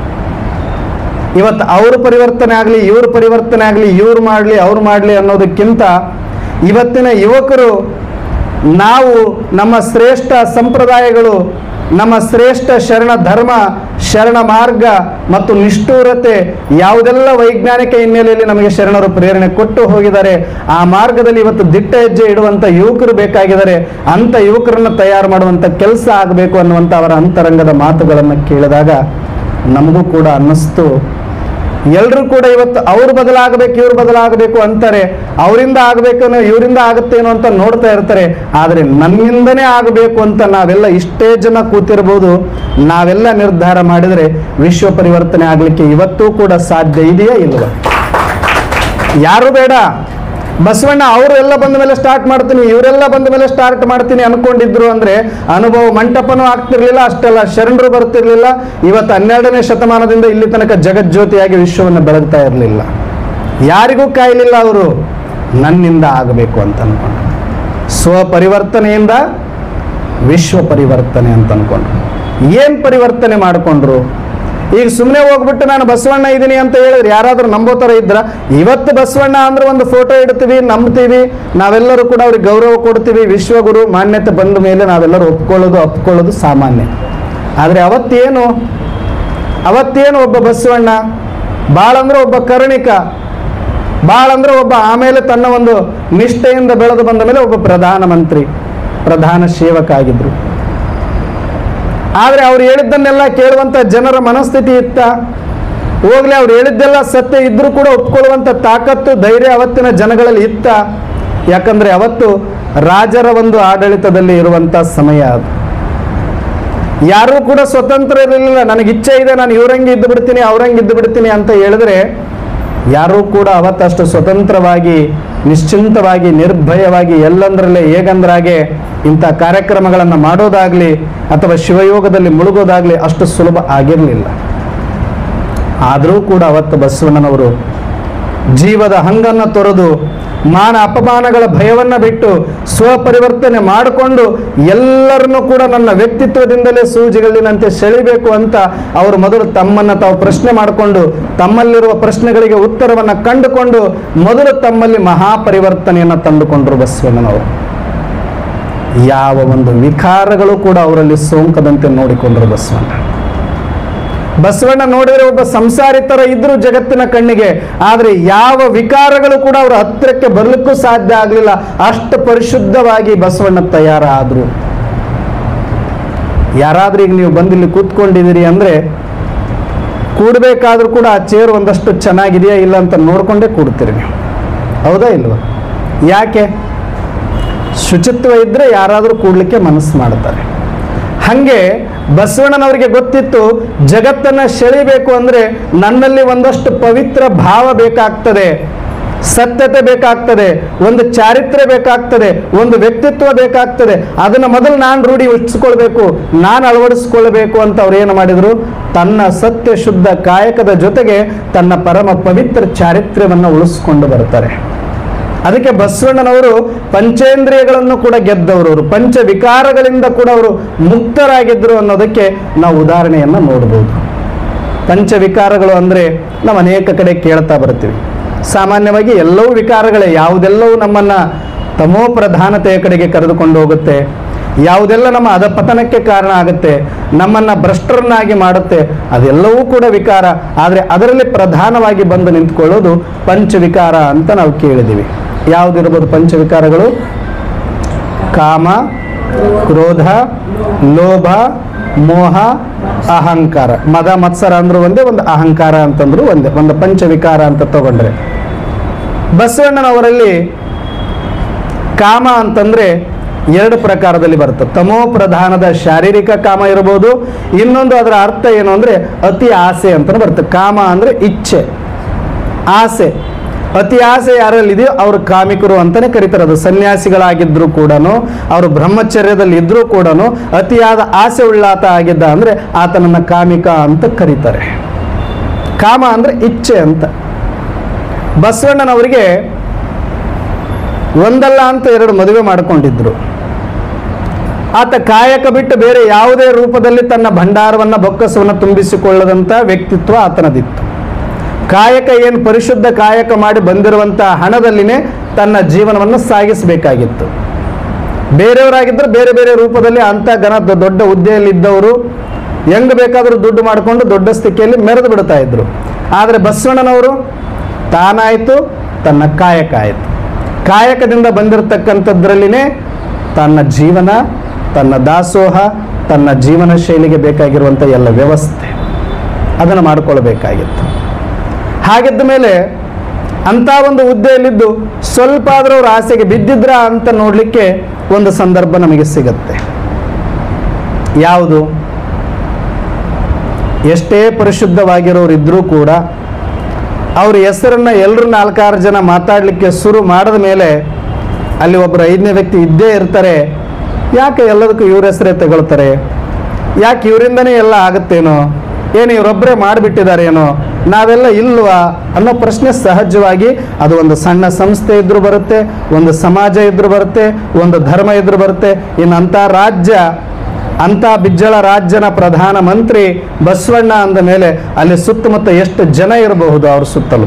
ಇವತ್ತು ಅವ್ರ ಪರಿವರ್ತನೆ ಆಗಲಿ ಇವ್ರ ಪರಿವರ್ತನೆ ಆಗಲಿ ಇವ್ರು ಮಾಡಲಿ ಅವ್ರು ಮಾಡಲಿ ಅನ್ನೋದಕ್ಕಿಂತ ಇವತ್ತಿನ ಯುವಕರು ನಾವು ನಮ್ಮ ಶ್ರೇಷ್ಠ ಸಂಪ್ರದಾಯಗಳು ನಮ್ಮ ಶ್ರೇಷ್ಠ ಶರಣ ಧರ್ಮ ಶರಣ ಮಾರ್ಗ ಮತ್ತು ನಿಷ್ಠೂರತೆ ಯಾವುದೆಲ್ಲ ವೈಜ್ಞಾನಿಕ ಹಿನ್ನೆಲೆಯಲ್ಲಿ ನಮಗೆ ಶರಣರು ಪ್ರೇರಣೆ ಕೊಟ್ಟು ಹೋಗಿದ್ದಾರೆ ಆ ಮಾರ್ಗದಲ್ಲಿ ಇವತ್ತು ದಿಟ್ಟ ಹೆಜ್ಜೆ ಇಡುವಂತ ಯುವಕರು ಬೇಕಾಗಿದ್ದಾರೆ ಅಂತ ಯುವಕರನ್ನ ತಯಾರು ಮಾಡುವಂತ ಕೆಲಸ ಆಗಬೇಕು ಅನ್ನುವಂಥ ಅವರ ಅಂತರಂಗದ ಮಾತುಗಳನ್ನು ಕೇಳಿದಾಗ ನಮಗೂ ಕೂಡ ಅನ್ನಿಸ್ತು ಎಲ್ಲರೂ ಕೂಡ ಇವತ್ತು ಅವ್ರು ಬದಲಾಗಬೇಕು ಇವ್ರು ಬದಲಾಗಬೇಕು ಅಂತಾರೆ ಅವರಿಂದ ಆಗಬೇಕೇನೋ ಇವರಿಂದ ಆಗುತ್ತೇನೋ ಅಂತ ನೋಡ್ತಾ ಇರ್ತಾರೆ ಆದರೆ ನನ್ನಿಂದನೇ ಆಗಬೇಕು ಅಂತ ನಾವೆಲ್ಲ ಇಷ್ಟೇ ಜನ ಕೂತಿರ್ಬೋದು ನಾವೆಲ್ಲ ನಿರ್ಧಾರ ಮಾಡಿದರೆ ವಿಶ್ವ ಪರಿವರ್ತನೆ ಆಗಲಿಕ್ಕೆ ಇವತ್ತೂ ಕೂಡ ಸಾಧ್ಯ ಇದೆಯಾ ಇಲ್ವಾ ಯಾರು ಬೇಡ ಬಸವಣ್ಣ ಅವರು ಎಲ್ಲ ಬಂದ ಮೇಲೆ ಸ್ಟಾರ್ಟ್ ಮಾಡ್ತೀನಿ ಇವರೆಲ್ಲ ಬಂದ ಮೇಲೆ ಸ್ಟಾರ್ಟ್ ಮಾಡ್ತೀನಿ ಅನ್ಕೊಂಡಿದ್ರು ಅಂದ್ರೆ ಅನುಭವ ಮಂಟಪನೂ ಆಗ್ತಿರ್ಲಿಲ್ಲ ಅಷ್ಟೆಲ್ಲ ಶರಣರು ಬರ್ತಿರ್ಲಿಲ್ಲ ಇವತ್ತು ಹನ್ನೆರಡನೇ ಶತಮಾನದಿಂದ ಇಲ್ಲಿ ತನಕ ಜಗಜ್ಯೋತಿಯಾಗಿ ವಿಶ್ವವನ್ನು ಬೆಳಗ್ತಾ ಇರಲಿಲ್ಲ ಯಾರಿಗೂ ಕಾಯಲಿಲ್ಲ ಅವರು ನನ್ನಿಂದ ಆಗಬೇಕು ಅಂತ ಅನ್ಕೊಂಡು ಸ್ವಪರಿವರ್ತನೆಯಿಂದ ವಿಶ್ವ ಪರಿವರ್ತನೆ ಅಂತ ಅನ್ಕೊಂಡ್ರು ಏನ್ ಪರಿವರ್ತನೆ ಮಾಡಿಕೊಂಡ್ರು ಈಗ ಸುಮ್ಮನೆ ಹೋಗ್ಬಿಟ್ಟು ನಾನು ಬಸವಣ್ಣ ಇದ್ದೀನಿ ಅಂತ ಹೇಳಿದ್ರೆ ಯಾರಾದ್ರೂ ನಂಬೋ ಥರ ಇದ್ರ ಇವತ್ತು ಬಸವಣ್ಣ ಅಂದ್ರೆ ಒಂದು ಫೋಟೋ ಇಡ್ತೀವಿ ನಂಬ್ತೀವಿ ನಾವೆಲ್ಲರೂ ಕೂಡ ಅವ್ರಿಗೆ ಗೌರವ ಕೊಡ್ತೀವಿ ವಿಶ್ವಗುರು ಮಾನ್ಯತೆ ಬಂದ ಮೇಲೆ ನಾವೆಲ್ಲರೂ ಒಪ್ಕೊಳ್ಳೋದು ಒಪ್ಕೊಳ್ಳೋದು ಸಾಮಾನ್ಯ ಆದರೆ ಅವತ್ತೇನು ಅವತ್ತೇನು ಒಬ್ಬ ಬಸವಣ್ಣ ಬಾಳಂದ್ರೆ ಒಬ್ಬ ಕರುಣಿಕ ಬಾಳಂದ್ರೆ ಒಬ್ಬ ಆಮೇಲೆ ತನ್ನ ಒಂದು ನಿಷ್ಠೆಯಿಂದ ಬೆಳೆದು ಬಂದ ಮೇಲೆ ಒಬ್ಬ ಪ್ರಧಾನಮಂತ್ರಿ ಪ್ರಧಾನ ಸೇವಕ ಆಗಿದ್ರು ಆದರೆ ಅವ್ರು ಹೇಳಿದ್ದನ್ನೆಲ್ಲ ಕೇಳುವಂತ ಜನರ ಮನಸ್ಥಿತಿ ಇತ್ತ ಹೋಗ್ಲಿ ಅವ್ರು ಹೇಳಿದ್ದೆಲ್ಲ ಸತ್ಯ ಇದ್ರೂ ಕೂಡ ಒಪ್ಕೊಳ್ಳುವಂತ ತಾಕತ್ತು ಧೈರ್ಯ ಅವತ್ತಿನ ಜನಗಳಲ್ಲಿ ಇತ್ತ ಯಾಕಂದ್ರೆ ಅವತ್ತು ರಾಜರ ಒಂದು ಆಡಳಿತದಲ್ಲಿ ಇರುವಂತ ಸಮಯ ಅದು ಯಾರೂ ಕೂಡ ಸ್ವತಂತ್ರ ಇರಲಿಲ್ಲ ನನಗೆ ಇಚ್ಛೆ ಇದೆ ನಾನು ಇವ್ರಂಗೆ ಇದ್ದು ಬಿಡ್ತೀನಿ ಅವ್ರಂಗೆ ಇದ್ದು ಬಿಡ್ತೀನಿ ಅಂತ ಹೇಳಿದ್ರೆ ಯಾರೂ ಕೂಡ ಅವತ್ತಷ್ಟು ಸ್ವತಂತ್ರವಾಗಿ ನಿಶ್ಚಿಂತವಾಗಿ ನಿರ್ಭಯವಾಗಿ ಎಲ್ಲಂದ್ರಲ್ಲೇ ಹೇಗಂದ್ರಾಗೆ ಇಂಥ ಕಾರ್ಯಕ್ರಮಗಳನ್ನು ಮಾಡೋದಾಗ್ಲಿ ಅಥವಾ ಶಿವಯೋಗದಲ್ಲಿ ಮುಳುಗೋದಾಗ್ಲಿ ಅಷ್ಟು ಸುಲಭ ಆಗಿರಲಿಲ್ಲ ಆದರೂ ಕೂಡ ಅವತ್ತು ಬಸವಣ್ಣನವರು ಜೀವದ ಹಂಗನ್ನು ತೊರೆದು ಮಾನ ಅಪಮಾನಗಳ ಭಯವನ್ನ ಬಿಟ್ಟು ಸ್ವಪರಿವರ್ತನೆ ಮಾಡಿಕೊಂಡು ಎಲ್ಲರನ್ನೂ ಕೂಡ ನನ್ನ ವ್ಯಕ್ತಿತ್ವದಿಂದಲೇ ಸೂಜಿಗಳಿನಂತೆ ಸೆಳಿಬೇಕು ಅಂತ ಅವರು ಮೊದಲು ತಮ್ಮನ್ನ ತಾವು ಪ್ರಶ್ನೆ ಮಾಡಿಕೊಂಡು ತಮ್ಮಲ್ಲಿರುವ ಪ್ರಶ್ನೆಗಳಿಗೆ ಉತ್ತರವನ್ನ ಕಂಡುಕೊಂಡು ಮೊದಲು ತಮ್ಮಲ್ಲಿ ಮಹಾಪರಿವರ್ತನೆಯನ್ನು ತಂದುಕೊಂಡರು ಬಸವಣ್ಣನವರು ಯಾವ ಒಂದು ವಿಕಾರಗಳು ಕೂಡ ಅವರಲ್ಲಿ ಸೋಂಕದಂತೆ ನೋಡಿಕೊಂಡರು ಬಸವಣ್ಣ ಬಸವಣ್ಣ ನೋಡಿದ್ರೆ ಒಬ್ಬ ಸಂಸಾರಿ ತರ ಇದ್ರು ಜಗತ್ತಿನ ಕಣ್ಣಿಗೆ ಆದ್ರೆ ಯಾವ ವಿಕಾರಗಳು ಕೂಡ ಅವರ ಹತ್ತಿರಕ್ಕೆ ಬರ್ಲಿಕ್ಕೂ ಸಾಧ್ಯ ಆಗಲಿಲ್ಲ ಅಷ್ಟು ಪರಿಶುದ್ಧವಾಗಿ ಬಸವಣ್ಣ ತಯಾರಾದ್ರು ಯಾರಾದ್ರೂ ಈಗ ನೀವು ಬಂದಿಲ್ಲಿ ಕೂತ್ಕೊಂಡಿದ್ದೀರಿ ಅಂದ್ರೆ ಕೂಡ್ಬೇಕಾದ್ರೂ ಕೂಡ ಆ ಚೇರ್ ಒಂದಷ್ಟು ಚೆನ್ನಾಗಿದೆಯಾ ಇಲ್ಲ ಅಂತ ನೋಡ್ಕೊಂಡೇ ಕೂಡ್ತೀರಿ ನೀವು ಹೌದಾ ಇಲ್ವಾ ಯಾಕೆ ಶುಚಿತ್ವ ಇದ್ರೆ ಯಾರಾದರೂ ಕೂಡ್ಲಿಕ್ಕೆ ಮನಸ್ಸು ಮಾಡ್ತಾರೆ ಹಂಗೆ ಬಸವಣ್ಣನವರಿಗೆ ಗೊತ್ತಿತ್ತು ಜಗತ್ತನ್ನ ಸೆಳಿಬೇಕು ಅಂದ್ರೆ ನನ್ನಲ್ಲಿ ಒಂದಷ್ಟು ಪವಿತ್ರ ಭಾವ ಬೇಕಾಗ್ತದೆ ಸತ್ಯತೆ ಬೇಕಾಗ್ತದೆ ಒಂದು ಚಾರಿತ್ರ್ಯ ಬೇಕಾಗ್ತದೆ ಒಂದು ವ್ಯಕ್ತಿತ್ವ ಬೇಕಾಗ್ತದೆ ಅದನ್ನು ಮೊದಲು ನಾನು ರೂಢಿ ಉಳಿಸ್ಕೊಳ್ಬೇಕು ನಾನು ಅಳವಡಿಸ್ಕೊಳ್ಬೇಕು ಅಂತ ಅವ್ರು ಏನು ಮಾಡಿದ್ರು ತನ್ನ ಸತ್ಯ ಶುದ್ಧ ಕಾಯಕದ ಜೊತೆಗೆ ತನ್ನ ಪರಮ ಪವಿತ್ರ ಚಾರಿತ್ರ್ಯವನ್ನು ಉಳಿಸ್ಕೊಂಡು ಬರ್ತಾರೆ ಅದಕ್ಕೆ ಬಸವಣ್ಣನವರು ಪಂಚೇಂದ್ರಿಯಗಳನ್ನು ಕೂಡ ಗೆದ್ದವರು ಅವರು ಪಂಚ ವಿಕಾರಗಳಿಂದ ಕೂಡ ಅವರು ಮುಕ್ತರಾಗಿದ್ದರು ಅನ್ನೋದಕ್ಕೆ ನಾವು ಉದಾಹರಣೆಯನ್ನು ನೋಡ್ಬೋದು ಪಂಚ ವಿಕಾರಗಳು ಅಂದರೆ ನಾವು ಅನೇಕ ಕಡೆ ಕೇಳ್ತಾ ಬರ್ತೀವಿ ಸಾಮಾನ್ಯವಾಗಿ ಎಲ್ಲವೂ ವಿಕಾರಗಳೇ ಯಾವುದೆಲ್ಲವೂ ನಮ್ಮನ್ನ ತಮೋ ಪ್ರಧಾನತೆಯ ಕಡೆಗೆ ಕರೆದುಕೊಂಡು ಹೋಗುತ್ತೆ ಯಾವುದೆಲ್ಲ ನಮ್ಮ ಅಧಪತನಕ್ಕೆ ಕಾರಣ ಆಗುತ್ತೆ ನಮ್ಮನ್ನ ಭ್ರಷ್ಟರನ್ನಾಗಿ ಮಾಡುತ್ತೆ ಅದೆಲ್ಲವೂ ಕೂಡ ವಿಕಾರ ಆದರೆ ಅದರಲ್ಲಿ ಪ್ರಧಾನವಾಗಿ ಬಂದು ನಿಂತ್ಕೊಳ್ಳೋದು ಪಂಚವಿಕಾರ ಅಂತ ನಾವು ಕೇಳಿದ್ದೀವಿ ಯಾವುದಿರ್ಬೋದು ಪಂಚವಿಕಾರಗಳು ಕಾಮ ಕ್ರೋಧ ಲೋಭ ಮೋಹ ಅಹಂಕಾರ ಮದ ಮತ್ಸರ ಅಂದ್ರು ಒಂದೇ ಒಂದು ಅಹಂಕಾರ ಅಂತಂದ್ರು ಒಂದೇ ಒಂದು ಪಂಚವಿಕಾರ ಅಂತ ತಗೊಂಡ್ರೆ ಬಸವಣ್ಣನವರಲ್ಲಿ ಕಾಮ ಅಂತಂದ್ರೆ ಎರಡು ಪ್ರಕಾರದಲ್ಲಿ ಬರುತ್ತೆ ತಮೋ ಪ್ರಧಾನದ ಶಾರೀರಿಕ ಕಾಮ ಇರಬಹುದು ಇನ್ನೊಂದು ಅದರ ಅರ್ಥ ಏನು ಅಂದ್ರೆ ಅತಿ ಆಸೆ ಅಂತ ಬರುತ್ತೆ ಕಾಮ ಅಂದ್ರೆ ಇಚ್ಛೆ ಆಸೆ ಅತಿ ಆಸೆ ಯಾರಲ್ಲಿದೆಯೋ ಅವರು ಕಾಮಿಕರು ಅಂತಾನೆ ಕರೀತಾರೆ ಅದು ಸನ್ಯಾಸಿಗಳಾಗಿದ್ರು ಕೂಡ ಅವರು ಬ್ರಹ್ಮಚರ್ಯದಲ್ಲಿ ಇದ್ರೂ ಕೂಡ ಅತಿಯಾದ ಆಸೆ ಉಳ್ಳಾತ ಆಗಿದ್ದ ಅಂದ್ರೆ ಆತನನ್ನ ಕಾಮಿಕ ಅಂತ ಕರೀತಾರೆ ಕಾಮ ಅಂದ್ರೆ ಇಚ್ಛೆ ಅಂತ ಬಸವಣ್ಣನವರಿಗೆ ಒಂದಲ್ಲ ಅಂತ ಎರಡು ಮದುವೆ ಮಾಡಿಕೊಂಡಿದ್ರು ಆತ ಕಾಯಕ ಬಿಟ್ಟು ಬೇರೆ ಯಾವುದೇ ರೂಪದಲ್ಲಿ ತನ್ನ ಭಂಡಾರವನ್ನ ಬೊಕ್ಕಸವನ್ನು ತುಂಬಿಸಿಕೊಳ್ಳದಂತ ವ್ಯಕ್ತಿತ್ವ ಆತನದಿತ್ತು ಕಾಯಕ ಏನು ಪರಿಶುದ್ಧ ಕಾಯಕ ಮಾಡಿ ಬಂದಿರುವಂತಹ ಹಣದಲ್ಲಿನೇ ತನ್ನ ಜೀವನವನ್ನು ಸಾಗಿಸಬೇಕಾಗಿತ್ತು ಬೇರೆಯವರಾಗಿದ್ದರೆ ಬೇರೆ ಬೇರೆ ರೂಪದಲ್ಲಿ ಅಂಥ ಘನ ದೊ- ದೊಡ್ಡ ಹುದ್ದೆಯಲ್ಲಿದ್ದವರು ಹೆಂಗ್ ಬೇಕಾದರೂ ದುಡ್ಡು ಮಾಡಿಕೊಂಡು ದೊಡ್ಡ ಸ್ಥಿತಿಯಲ್ಲಿ ಮೆರೆದು ಬಿಡ್ತಾ ಇದ್ರು ಆದರೆ ಬಸವಣ್ಣನವರು ತಾನಾಯಿತು ತನ್ನ ಕಾಯಕ ಆಯಿತು ಕಾಯಕದಿಂದ ಬಂದಿರತಕ್ಕಂಥದ್ರಲ್ಲಿನೇ ತನ್ನ ಜೀವನ ತನ್ನ ದಾಸೋಹ ತನ್ನ ಜೀವನ ಶೈಲಿಗೆ ಬೇಕಾಗಿರುವಂಥ ಎಲ್ಲ ವ್ಯವಸ್ಥೆ ಅದನ್ನು ಮಾಡಿಕೊಳ್ಬೇಕಾಗಿತ್ತು ಹಾಗಿದ್ದ ಮೇಲೆ ಅಂಥ ಒಂದು ಹುದ್ದೆಯಲ್ಲಿದ್ದು ಸ್ವಲ್ಪ ಆದರೂ ಅವ್ರ ಆಸೆಗೆ ಬಿದ್ದಿದ್ರ ಅಂತ ನೋಡಲಿಕ್ಕೆ ಒಂದು ಸಂದರ್ಭ ನಮಗೆ ಸಿಗುತ್ತೆ ಯಾವುದು ಎಷ್ಟೇ ಪರಿಶುದ್ಧವಾಗಿರೋರು ಇದ್ರೂ ಕೂಡ ಅವ್ರ ಹೆಸರನ್ನ ಎಲ್ಲರೂ ನಾಲ್ಕಾರು ಜನ ಮಾತಾಡಲಿಕ್ಕೆ ಶುರು ಮಾಡಿದ ಮೇಲೆ ಅಲ್ಲಿ ಒಬ್ಬರು ಐದನೇ ವ್ಯಕ್ತಿ ಇದ್ದೇ ಇರ್ತಾರೆ ಯಾಕೆ ಎಲ್ಲದಕ್ಕೂ ಇವ್ರ ಹೆಸರೇ ತಗೊಳ್ತಾರೆ ಯಾಕೆ ಇವರಿಂದನೇ ಎಲ್ಲ ಆಗುತ್ತೇನೋ ಏನು ಇವರೊಬ್ಬರೇ ಮಾಡಿಬಿಟ್ಟಿದ್ದಾರೇನೋ ನಾವೆಲ್ಲ ಇಲ್ವಾ ಅನ್ನೋ ಪ್ರಶ್ನೆ ಸಹಜವಾಗಿ ಅದು ಒಂದು ಸಣ್ಣ ಸಂಸ್ಥೆ ಇದ್ರೂ ಬರುತ್ತೆ ಒಂದು ಸಮಾಜ ಇದ್ರೂ ಬರುತ್ತೆ ಒಂದು ಧರ್ಮ ಇದ್ರೂ ಬರುತ್ತೆ ಇನ್ನು ಅಂಥ ರಾಜ್ಯ ಅಂತ ಬಿಜ್ಜಳ ರಾಜ್ಯನ ಪ್ರಧಾನ ಮಂತ್ರಿ ಬಸವಣ್ಣ ಅಂದ ಮೇಲೆ ಅಲ್ಲಿ ಸುತ್ತಮುತ್ತ ಎಷ್ಟು ಜನ ಇರಬಹುದು ಅವ್ರ ಸುತ್ತಲೂ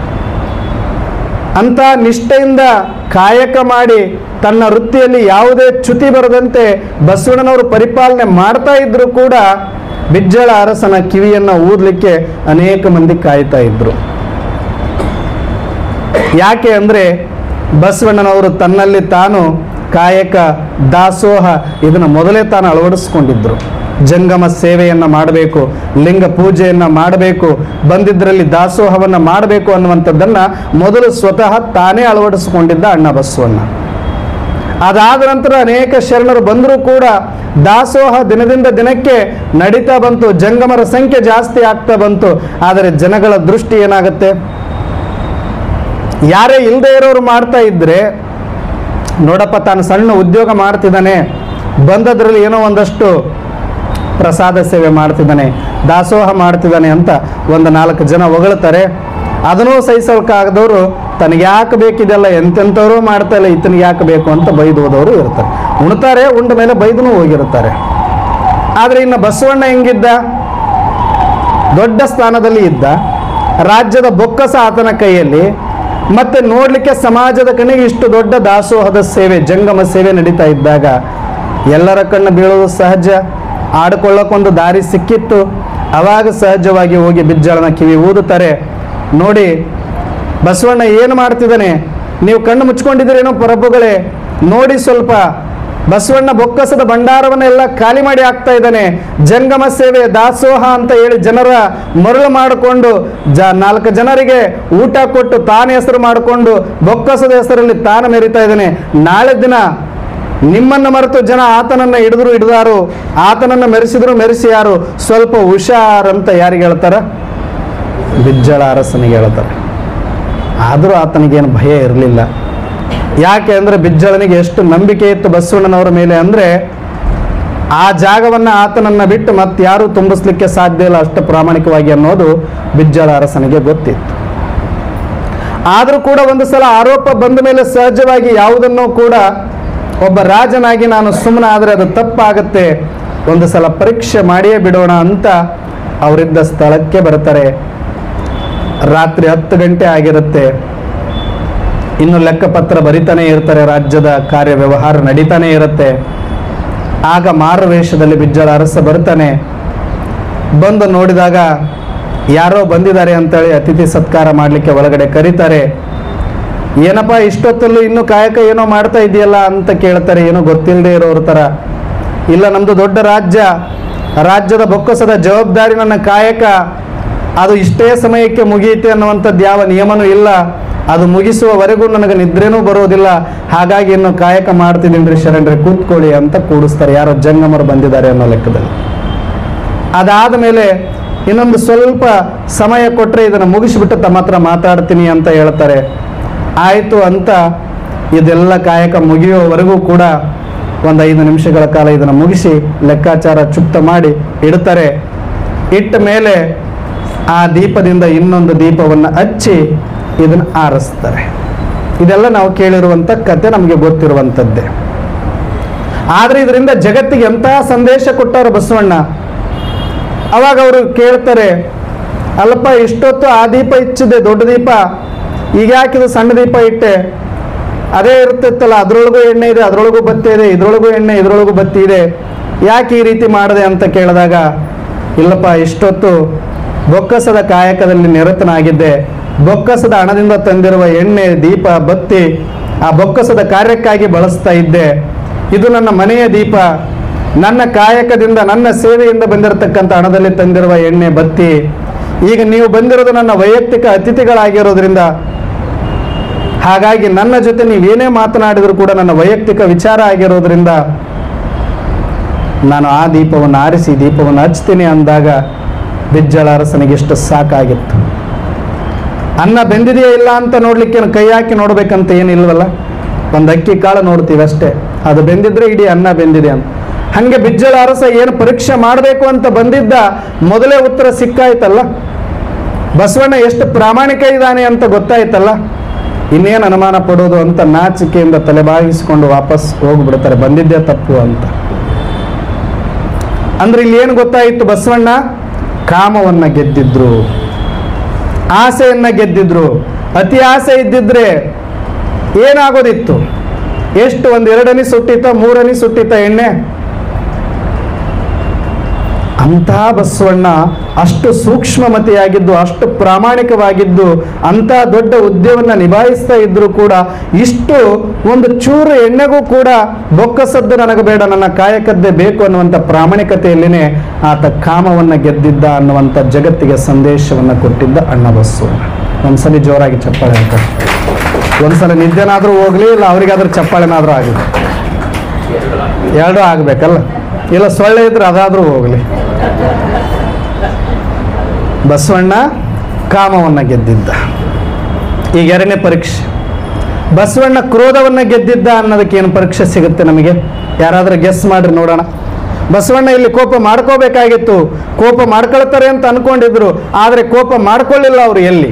ಅಂತ ನಿಷ್ಠೆಯಿಂದ ಕಾಯಕ ಮಾಡಿ ತನ್ನ ವೃತ್ತಿಯಲ್ಲಿ ಯಾವುದೇ ಚ್ಯುತಿ ಬರದಂತೆ ಬಸವಣ್ಣನವರು ಪರಿಪಾಲನೆ ಮಾಡ್ತಾ ಇದ್ರು ಕೂಡ ಬಿಜ್ಜಳ ಅರಸನ ಕಿವಿಯನ್ನು ಊದಲಿಕ್ಕೆ ಅನೇಕ ಮಂದಿ ಕಾಯ್ತಾ ಇದ್ರು ಯಾಕೆ ಅಂದರೆ ಬಸವಣ್ಣನವರು ತನ್ನಲ್ಲಿ ತಾನು ಕಾಯಕ ದಾಸೋಹ ಇದನ್ನು ಮೊದಲೇ ತಾನು ಅಳವಡಿಸ್ಕೊಂಡಿದ್ರು ಜಂಗಮ ಸೇವೆಯನ್ನು ಮಾಡಬೇಕು ಲಿಂಗ ಪೂಜೆಯನ್ನು ಮಾಡಬೇಕು ಬಂದಿದ್ದರಲ್ಲಿ ದಾಸೋಹವನ್ನು ಮಾಡಬೇಕು ಅನ್ನುವಂಥದ್ದನ್ನು ಮೊದಲು ಸ್ವತಃ ತಾನೇ ಅಳವಡಿಸಿಕೊಂಡಿದ್ದ ಅಣ್ಣ ಬಸವಣ್ಣ ಅದಾದ ನಂತರ ಅನೇಕ ಶರಣರು ಬಂದರೂ ಕೂಡ ದಾಸೋಹ ದಿನದಿಂದ ದಿನಕ್ಕೆ ನಡೀತಾ ಬಂತು ಜಂಗಮರ ಸಂಖ್ಯೆ ಜಾಸ್ತಿ ಆಗ್ತಾ ಬಂತು ಆದರೆ ಜನಗಳ ದೃಷ್ಟಿ ಏನಾಗುತ್ತೆ ಯಾರೇ ಇಲ್ಲದೆ ಇರೋರು ಮಾಡ್ತಾ ಇದ್ರೆ ನೋಡಪ್ಪ ತಾನು ಸಣ್ಣ ಉದ್ಯೋಗ ಮಾಡ್ತಿದ್ದಾನೆ ಬಂದದ್ರಲ್ಲಿ ಏನೋ ಒಂದಷ್ಟು ಪ್ರಸಾದ ಸೇವೆ ಮಾಡ್ತಿದ್ದಾನೆ ದಾಸೋಹ ಮಾಡ್ತಿದ್ದಾನೆ ಅಂತ ಒಂದು ನಾಲ್ಕು ಜನ ಹೊಗಳ್ತಾರೆ ಅದನ್ನೂ ಸಹಿಸೋಕ್ಕಾಗದವರು ತನಗೆ ಯಾಕೆ ಬೇಕಿದೆಲ್ಲ ಎಂತೆಂಥವ್ರು ಮಾಡ್ತಾ ಇಲ್ಲ ಇತನಿಗೆ ಯಾಕೆ ಬೇಕು ಅಂತ ಬೈದು ಹೋದವರು ಇರ್ತಾರೆ ಉಣ್ತಾರೆ ಉಂಡ ಮೇಲೆ ಬೈದನೂ ಹೋಗಿರ್ತಾರೆ ಆದರೆ ಇನ್ನು ಬಸವಣ್ಣ ಹೆಂಗಿದ್ದ ದೊಡ್ಡ ಸ್ಥಾನದಲ್ಲಿ ಇದ್ದ ರಾಜ್ಯದ ಬೊಕ್ಕಸ ಆತನ ಕೈಯಲ್ಲಿ ಮತ್ತೆ ನೋಡಲಿಕ್ಕೆ ಸಮಾಜದ ಕಣ್ಣಿಗೆ ಇಷ್ಟು ದೊಡ್ಡ ದಾಸೋಹದ ಸೇವೆ ಜಂಗಮ ಸೇವೆ ನಡೀತಾ ಇದ್ದಾಗ ಎಲ್ಲರ ಕಣ್ಣು ಬೀಳೋದು ಸಹಜ ಆಡ್ಕೊಳ್ಳೋಕೊಂದು ದಾರಿ ಸಿಕ್ಕಿತ್ತು ಅವಾಗ ಸಹಜವಾಗಿ ಹೋಗಿ ಬಿಜ್ಜಳನ ಕಿವಿ ಊದುತ್ತಾರೆ ನೋಡಿ ಬಸವಣ್ಣ ಏನು ಮಾಡ್ತಿದ್ದಾನೆ ನೀವು ಕಣ್ಣು ಮುಚ್ಕೊಂಡಿದ್ದೀರೇನೋ ಪ್ರಭುಗಳೇ ನೋಡಿ ಸ್ವಲ್ಪ ಬಸವಣ್ಣ ಬೊಕ್ಕಸದ ಭಂಡಾರವನ್ನೆಲ್ಲ ಖಾಲಿ ಮಾಡಿ ಹಾಕ್ತಾ ಇದ್ದಾನೆ ಜಂಗಮ ಸೇವೆ ದಾಸೋಹ ಅಂತ ಹೇಳಿ ಜನರ ಮರಳು ಮಾಡಿಕೊಂಡು ಜ ನಾಲ್ಕು ಜನರಿಗೆ ಊಟ ಕೊಟ್ಟು ತಾನು ಹೆಸರು ಮಾಡಿಕೊಂಡು ಬೊಕ್ಕಸದ ಹೆಸರಲ್ಲಿ ತಾನು ಮೆರಿತಾ ಇದ್ದಾನೆ ನಾಳೆ ದಿನ ನಿಮ್ಮನ್ನು ಮರೆತು ಜನ ಆತನನ್ನು ಹಿಡಿದ್ರು ಹಿಡಿದಾರು ಆತನನ್ನು ಮೆರೆಸಿದ್ರು ಮೆರೆಸಿಯಾರು ಸ್ವಲ್ಪ ಹುಷಾರಂತ ಯಾರಿಗೆ ಹೇಳ್ತಾರ ಬಿಜ್ಜಳ ಅರಸನಿಗೆ ಹೇಳ್ತಾರೆ ಆದರೂ ಆತನಿಗೇನು ಭಯ ಇರಲಿಲ್ಲ ಯಾಕೆ ಅಂದರೆ ಬಿಜ್ಜಳನಿಗೆ ಎಷ್ಟು ನಂಬಿಕೆ ಇತ್ತು ಬಸವಣ್ಣನವರ ಮೇಲೆ ಅಂದರೆ ಆ ಜಾಗವನ್ನು ಆತನನ್ನು ಬಿಟ್ಟು ಮತ್ತಾರೂ ತುಂಬಿಸ್ಲಿಕ್ಕೆ ಸಾಧ್ಯ ಇಲ್ಲ ಅಷ್ಟು ಪ್ರಾಮಾಣಿಕವಾಗಿ ಅನ್ನೋದು ಬಿಜ್ಜಳ ಅರಸನಿಗೆ ಗೊತ್ತಿತ್ತು ಆದರೂ ಕೂಡ ಒಂದು ಸಲ ಆರೋಪ ಬಂದ ಮೇಲೆ ಸಹಜವಾಗಿ ಯಾವುದನ್ನೂ ಕೂಡ ಒಬ್ಬ ರಾಜನಾಗಿ ನಾನು ಸುಮ್ಮನೆ ಆದರೆ ಅದು ತಪ್ಪಾಗುತ್ತೆ ಒಂದು ಸಲ ಪರೀಕ್ಷೆ ಮಾಡಿಯೇ ಬಿಡೋಣ ಅಂತ ಅವರಿದ್ದ ಸ್ಥಳಕ್ಕೆ ಬರ್ತಾರೆ ರಾತ್ರಿ ಹತ್ತು ಗಂಟೆ ಆಗಿರುತ್ತೆ ಇನ್ನು ಲೆಕ್ಕಪತ್ರ ಬರಿತಾನೆ ಇರ್ತಾರೆ ರಾಜ್ಯದ ಕಾರ್ಯ ವ್ಯವಹಾರ ನಡೀತಾನೆ ಇರುತ್ತೆ ಆಗ ಮಾರುವೇಷದಲ್ಲಿ ಬಿಜ್ಜಳ ಅರಸ ಬರ್ತಾನೆ ಬಂದು ನೋಡಿದಾಗ ಯಾರೋ ಬಂದಿದ್ದಾರೆ ಅಂತೇಳಿ ಅತಿಥಿ ಸತ್ಕಾರ ಮಾಡಲಿಕ್ಕೆ ಒಳಗಡೆ ಕರೀತಾರೆ ಏನಪ್ಪ ಇಷ್ಟೊತ್ತಲ್ಲೂ ಇನ್ನೂ ಕಾಯಕ ಏನೋ ಮಾಡ್ತಾ ಇದೆಯಲ್ಲ ಅಂತ ಕೇಳ್ತಾರೆ ಏನೋ ಗೊತ್ತಿಲ್ಲದೆ ಇರೋರ ಥರ ಇಲ್ಲ ನಮ್ಮದು ದೊಡ್ಡ ರಾಜ್ಯ ರಾಜ್ಯದ ಬೊಕ್ಕಸದ ಜವಾಬ್ದಾರಿ ನನ್ನ ಕಾಯಕ ಅದು ಇಷ್ಟೇ ಸಮಯಕ್ಕೆ ಮುಗಿಯುತ್ತೆ ಅನ್ನುವಂಥದ್ದು ಯಾವ ನಿಯಮನೂ ಇಲ್ಲ ಅದು ಮುಗಿಸುವವರೆಗೂ ನನಗೆ ನಿದ್ರೆನೂ ಬರೋದಿಲ್ಲ ಹಾಗಾಗಿ ಇನ್ನು ಕಾಯಕ ಮಾಡ್ತಿದ್ದೀನಿ ರೀ ಶರಣರೇ ಕೂತ್ಕೊಳ್ಳಿ ಅಂತ ಕೂಡಿಸ್ತಾರೆ ಯಾರೋ ಜಂಗಮರು ಬಂದಿದ್ದಾರೆ ಅನ್ನೋ ಲೆಕ್ಕದಲ್ಲಿ ಅದಾದ ಮೇಲೆ ಇನ್ನೊಂದು ಸ್ವಲ್ಪ ಸಮಯ ಕೊಟ್ಟರೆ ಇದನ್ನು ಮುಗಿಸಿಬಿಟ್ಟು ತಮ್ಮ ಹತ್ರ ಮಾತಾಡ್ತೀನಿ ಅಂತ ಹೇಳ್ತಾರೆ ಆಯಿತು ಅಂತ ಇದೆಲ್ಲ ಕಾಯಕ ಮುಗಿಯುವವರೆಗೂ ಕೂಡ ಒಂದು ಐದು ನಿಮಿಷಗಳ ಕಾಲ ಇದನ್ನು ಮುಗಿಸಿ ಲೆಕ್ಕಾಚಾರ ಚುಪ್ತ ಮಾಡಿ ಇಡ್ತಾರೆ ಇಟ್ಟ ಮೇಲೆ ಆ ದೀಪದಿಂದ ಇನ್ನೊಂದು ದೀಪವನ್ನು ಹಚ್ಚಿ ಇದನ್ನು ಆರಿಸ್ತಾರೆ ಇದೆಲ್ಲ ನಾವು ಕೇಳಿರುವಂಥ ಕತೆ ನಮಗೆ ಗೊತ್ತಿರುವಂಥದ್ದೇ ಆದರೆ ಇದರಿಂದ ಜಗತ್ತಿಗೆ ಎಂತಹ ಸಂದೇಶ ಕೊಟ್ಟವರು ಬಸವಣ್ಣ ಅವಾಗ ಅವರು ಕೇಳ್ತಾರೆ ಅಲ್ಲಪ್ಪ ಇಷ್ಟೊತ್ತು ಆ ದೀಪ ಇಚ್ಚಿದೆ ದೊಡ್ಡ ದೀಪ ಈಗ ಯಾಕಿದು ಸಣ್ಣ ದೀಪ ಇಟ್ಟೆ ಅದೇ ಇರ್ತಿತ್ತಲ್ಲ ಅದ್ರೊಳಗೂ ಎಣ್ಣೆ ಇದೆ ಅದ್ರೊಳಗೂ ಬತ್ತಿ ಇದೆ ಇದ್ರೊಳಗೂ ಎಣ್ಣೆ ಇದ್ರೊಳಗೂ ಬತ್ತಿ ಇದೆ ಯಾಕೆ ಈ ರೀತಿ ಮಾಡಿದೆ ಅಂತ ಕೇಳಿದಾಗ ಇಲ್ಲಪ್ಪ ಇಷ್ಟೊತ್ತು ಬೊಕ್ಕಸದ ಕಾಯಕದಲ್ಲಿ ನಿರತನಾಗಿದ್ದೆ ಬೊಕ್ಕಸದ ಹಣದಿಂದ ತಂದಿರುವ ಎಣ್ಣೆ ದೀಪ ಬತ್ತಿ ಆ ಬೊಕ್ಕಸದ ಕಾರ್ಯಕ್ಕಾಗಿ ಬಳಸ್ತಾ ಇದ್ದೆ ಇದು ನನ್ನ ಮನೆಯ ದೀಪ ನನ್ನ ಕಾಯಕದಿಂದ ನನ್ನ ಸೇವೆಯಿಂದ ಬಂದಿರತಕ್ಕಂಥ ಹಣದಲ್ಲಿ ತಂದಿರುವ ಎಣ್ಣೆ ಬತ್ತಿ ಈಗ ನೀವು ಬಂದಿರೋದು ನನ್ನ ವೈಯಕ್ತಿಕ ಅತಿಥಿಗಳಾಗಿರೋದ್ರಿಂದ ಹಾಗಾಗಿ ನನ್ನ ಜೊತೆ ನೀವೇನೇ ಮಾತನಾಡಿದರೂ ಕೂಡ ನನ್ನ ವೈಯಕ್ತಿಕ ವಿಚಾರ ಆಗಿರೋದ್ರಿಂದ ನಾನು ಆ ದೀಪವನ್ನು ಆರಿಸಿ ದೀಪವನ್ನು ಹಚ್ತೀನಿ ಅಂದಾಗ ಬಿಜ್ಜಳ ಅರಸನಿಗೆ ಎಷ್ಟು ಸಾಕಾಗಿತ್ತು ಅನ್ನ ಬೆಂದಿದೆಯಾ ಇಲ್ಲ ಅಂತ ನೋಡ್ಲಿಕ್ಕೆ ಏನು ಕೈ ಹಾಕಿ ನೋಡ್ಬೇಕಂತ ಏನಿಲ್ವಲ್ಲ ಒಂದು ಅಕ್ಕಿ ಕಾಳು ನೋಡ್ತೀವಿ ಅಷ್ಟೇ ಅದು ಬೆಂದಿದ್ರೆ ಇಡೀ ಅನ್ನ ಬೆಂದಿದೆ ಅಂತ ಹಂಗೆ ಬಿಜ್ಜಳ ಅರಸ ಏನು ಪರೀಕ್ಷೆ ಮಾಡಬೇಕು ಅಂತ ಬಂದಿದ್ದ ಮೊದಲೇ ಉತ್ತರ ಸಿಕ್ಕಾಯ್ತಲ್ಲ ಬಸವಣ್ಣ ಎಷ್ಟು ಪ್ರಾಮಾಣಿಕ ಇದ್ದಾನೆ ಅಂತ ಗೊತ್ತಾಯ್ತಲ್ಲ ಇನ್ನೇನು ಅನುಮಾನ ಪಡೋದು ಅಂತ ನಾಚಿಕೆಯಿಂದ ತಲೆಬಾಗಿಸಿಕೊಂಡು ವಾಪಸ್ ಹೋಗ್ಬಿಡ್ತಾರೆ ಬಂದಿದ್ದೇ ತಪ್ಪು ಅಂತ ಅಂದ್ರೆ ಇಲ್ಲಿ ಏನು ಗೊತ್ತಾಯಿತು ಬಸವಣ್ಣ ಕಾಮವನ್ನ ಗೆದ್ದಿದ್ರು ಆಸೆಯನ್ನ ಗೆದ್ದಿದ್ರು ಅತಿ ಆಸೆ ಇದ್ದಿದ್ರೆ ಏನಾಗೋದಿತ್ತು ಎಷ್ಟು ಒಂದು ಎರಡನಿ ಸುಟ್ಟಿತ ಮೂರನಿ ಸುಟ್ಟಿತ ಎಣ್ಣೆ ಅಂತಹ ಬಸವಣ್ಣ ಅಷ್ಟು ಸೂಕ್ಷ್ಮಮತಿಯಾಗಿದ್ದು ಅಷ್ಟು ಪ್ರಾಮಾಣಿಕವಾಗಿದ್ದು ಅಂಥ ದೊಡ್ಡ ಹುದ್ದೆಯನ್ನು ನಿಭಾಯಿಸ್ತಾ ಇದ್ರೂ ಕೂಡ ಇಷ್ಟು ಒಂದು ಚೂರು ಎಣ್ಣೆಗೂ ಕೂಡ ಬೊಕ್ಕಸದ್ದು ನನಗೆ ಬೇಡ ನನ್ನ ಕಾಯಕದ್ದೇ ಬೇಕು ಅನ್ನುವಂಥ ಪ್ರಾಮಾಣಿಕತೆಯಲ್ಲಿನೇ ಆತ ಕಾಮವನ್ನು ಗೆದ್ದಿದ್ದ ಅನ್ನುವಂಥ ಜಗತ್ತಿಗೆ ಸಂದೇಶವನ್ನು ಕೊಟ್ಟಿದ್ದ ಅಣ್ಣ ಬಸವಣ್ಣ ಒಂದ್ಸಲಿ ಜೋರಾಗಿ ಚಪ್ಪಾಳೆ ಅಂತ ಒಂದ್ಸಲ ನಿದ್ದೆನಾದ್ರೂ ಹೋಗ್ಲಿ ಇಲ್ಲ ಅವರಿಗಾದ್ರೂ ಚಪ್ಪಾಳೆನಾದ್ರೂ ಆಗಲಿ ಎರಡೂ ಆಗ್ಬೇಕಲ್ಲ ಇಲ್ಲ ಸೊಳ್ಳೆ ಇದ್ರೆ ಅದಾದ್ರೂ ಹೋಗ್ಲಿ ಬಸವಣ್ಣ ಕಾಮವನ್ನ ಗೆದ್ದಿದ್ದ ಈಗ ಎರಡನೇ ಪರೀಕ್ಷೆ ಬಸವಣ್ಣ ಕ್ರೋಧವನ್ನ ಗೆದ್ದಿದ್ದ ಅನ್ನೋದಕ್ಕೆ ಏನು ಪರೀಕ್ಷೆ ಸಿಗುತ್ತೆ ನಮಗೆ ಯಾರಾದ್ರೂ ಗೆಸ್ ಮಾಡ್ರಿ ನೋಡೋಣ ಬಸವಣ್ಣ ಇಲ್ಲಿ ಕೋಪ ಮಾಡ್ಕೋಬೇಕಾಗಿತ್ತು ಕೋಪ ಮಾಡ್ಕೊಳ್ತಾರೆ ಅಂತ ಅನ್ಕೊಂಡಿದ್ರು ಆದರೆ ಕೋಪ ಮಾಡ್ಕೊಳ್ಳಿಲ್ಲ ಅವರು ಎಲ್ಲಿ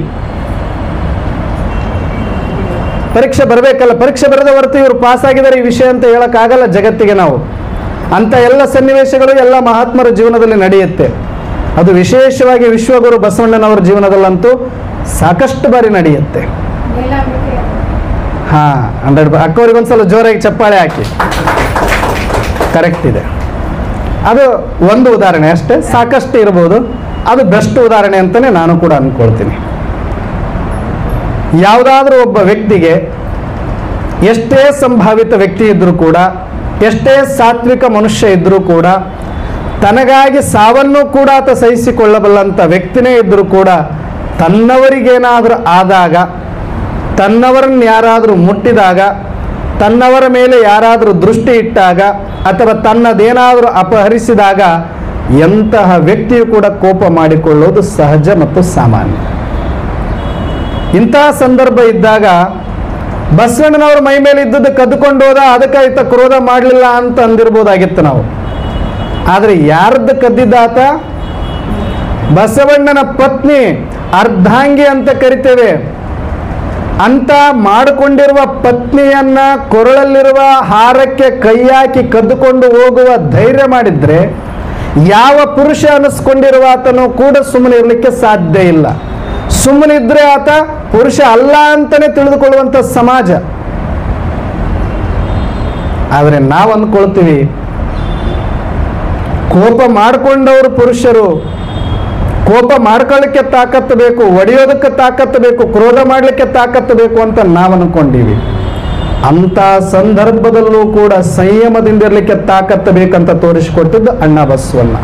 ಪರೀಕ್ಷೆ ಬರಬೇಕಲ್ಲ ಪರೀಕ್ಷೆ ಬರೆದ ಹೊರತು ಇವರು ಪಾಸ್ ಆಗಿದ್ದಾರೆ ಈ ವಿಷಯ ಅಂತ ಹೇಳಕ್ಕಾಗಲ್ಲ ಜಗತ್ತಿಗೆ ನಾವು ಅಂತ ಎಲ್ಲ ಸನ್ನಿವೇಶಗಳು ಎಲ್ಲ ಮಹಾತ್ಮರ ಜೀವನದಲ್ಲಿ ನಡೆಯುತ್ತೆ ಅದು ವಿಶೇಷವಾಗಿ ವಿಶ್ವಗುರು ಬಸವಣ್ಣನವರ ಜೀವನದಲ್ಲಂತೂ ಸಾಕಷ್ಟು ಬಾರಿ ನಡೆಯುತ್ತೆ ಹಾ ಹಂಡ್ರೆಡ್ ಅಕ್ಕವ್ರಿಗೆ ಒಂದ್ಸಲ ಜೋರಾಗಿ ಚಪ್ಪಾಳೆ ಹಾಕಿ ಕರೆಕ್ಟ್ ಇದೆ ಅದು ಒಂದು ಉದಾಹರಣೆ ಅಷ್ಟೇ ಸಾಕಷ್ಟು ಇರ್ಬೋದು ಅದು ಬೆಸ್ಟ್ ಉದಾಹರಣೆ ಅಂತಲೇ ನಾನು ಕೂಡ ಅಂದ್ಕೊಳ್ತೀನಿ ಯಾವುದಾದ್ರೂ ಒಬ್ಬ ವ್ಯಕ್ತಿಗೆ ಎಷ್ಟೇ ಸಂಭಾವಿತ ವ್ಯಕ್ತಿ ಇದ್ರೂ ಕೂಡ ಎಷ್ಟೇ ಸಾತ್ವಿಕ ಮನುಷ್ಯ ಇದ್ರೂ ಕೂಡ ತನಗಾಗಿ ಸಾವನ್ನು ಕೂಡ ಆತ ಸಹಿಸಿಕೊಳ್ಳಬಲ್ಲಂಥ ವ್ಯಕ್ತಿನೇ ಇದ್ರೂ ಕೂಡ ತನ್ನವರಿಗೇನಾದರೂ ಆದಾಗ ತನ್ನವರನ್ನು ಯಾರಾದರೂ ಮುಟ್ಟಿದಾಗ ತನ್ನವರ ಮೇಲೆ ಯಾರಾದರೂ ದೃಷ್ಟಿ ಇಟ್ಟಾಗ ಅಥವಾ ತನ್ನದೇನಾದರೂ ಅಪಹರಿಸಿದಾಗ ಎಂತಹ ವ್ಯಕ್ತಿಯು ಕೂಡ ಕೋಪ ಮಾಡಿಕೊಳ್ಳುವುದು ಸಹಜ ಮತ್ತು ಸಾಮಾನ್ಯ ಇಂತಹ ಸಂದರ್ಭ ಇದ್ದಾಗ ಬಸವಣ್ಣನವ್ರ ಮೈ ಮೇಲೆ ಇದ್ದದ್ದು ಕದ್ದುಕೊಂಡು ಹೋದ ಅದಕ್ಕೆ ಆಯ್ತ ಕ್ರೋಧ ಮಾಡಲಿಲ್ಲ ಅಂತ ಅಂದಿರ್ಬೋದಾಗಿತ್ತು ನಾವು ಆದರೆ ಯಾರದ್ದು ಕದ್ದಿದ್ದಾತ ಬಸವಣ್ಣನ ಪತ್ನಿ ಅರ್ಧಾಂಗಿ ಅಂತ ಕರಿತೇವೆ ಅಂತ ಮಾಡಿಕೊಂಡಿರುವ ಪತ್ನಿಯನ್ನ ಕೊರಳಲ್ಲಿರುವ ಹಾರಕ್ಕೆ ಕೈ ಹಾಕಿ ಕದ್ದುಕೊಂಡು ಹೋಗುವ ಧೈರ್ಯ ಮಾಡಿದ್ರೆ ಯಾವ ಪುರುಷ ಅನಿಸ್ಕೊಂಡಿರುವ ಆತನು ಕೂಡ ಸುಮ್ಮನೆ ಇರಲಿಕ್ಕೆ ಸಾಧ್ಯ ಇಲ್ಲ ಸುಮ್ಮನಿದ್ರೆ ಆತ ಪುರುಷ ಅಲ್ಲ ಅಂತಾನೆ ತಿಳಿದುಕೊಳ್ಳುವಂಥ ಸಮಾಜ ಆದರೆ ನಾವು ಅಂದ್ಕೊಳ್ತೀವಿ ಕೋಪ ಮಾಡಿಕೊಂಡವರು ಪುರುಷರು ಕೋಪ ಮಾಡ್ಕೊಳ್ಳಿಕ್ಕೆ ತಾಕತ್ತು ಬೇಕು ಒಡೆಯೋದಕ್ಕೆ ತಾಕತ್ತು ಬೇಕು ಕ್ರೋಧ ಮಾಡಲಿಕ್ಕೆ ತಾಕತ್ತು ಬೇಕು ಅಂತ ನಾವು ಅನ್ಕೊಂಡೀವಿ ಅಂತ ಸಂದರ್ಭದಲ್ಲೂ ಕೂಡ ಸಂಯಮದಿಂದಿರಲಿಕ್ಕೆ ತಾಕತ್ತು ಬೇಕಂತ ತೋರಿಸಿಕೊಟ್ಟಿದ್ದು ಅಣ್ಣ ಬಸವಣ್ಣ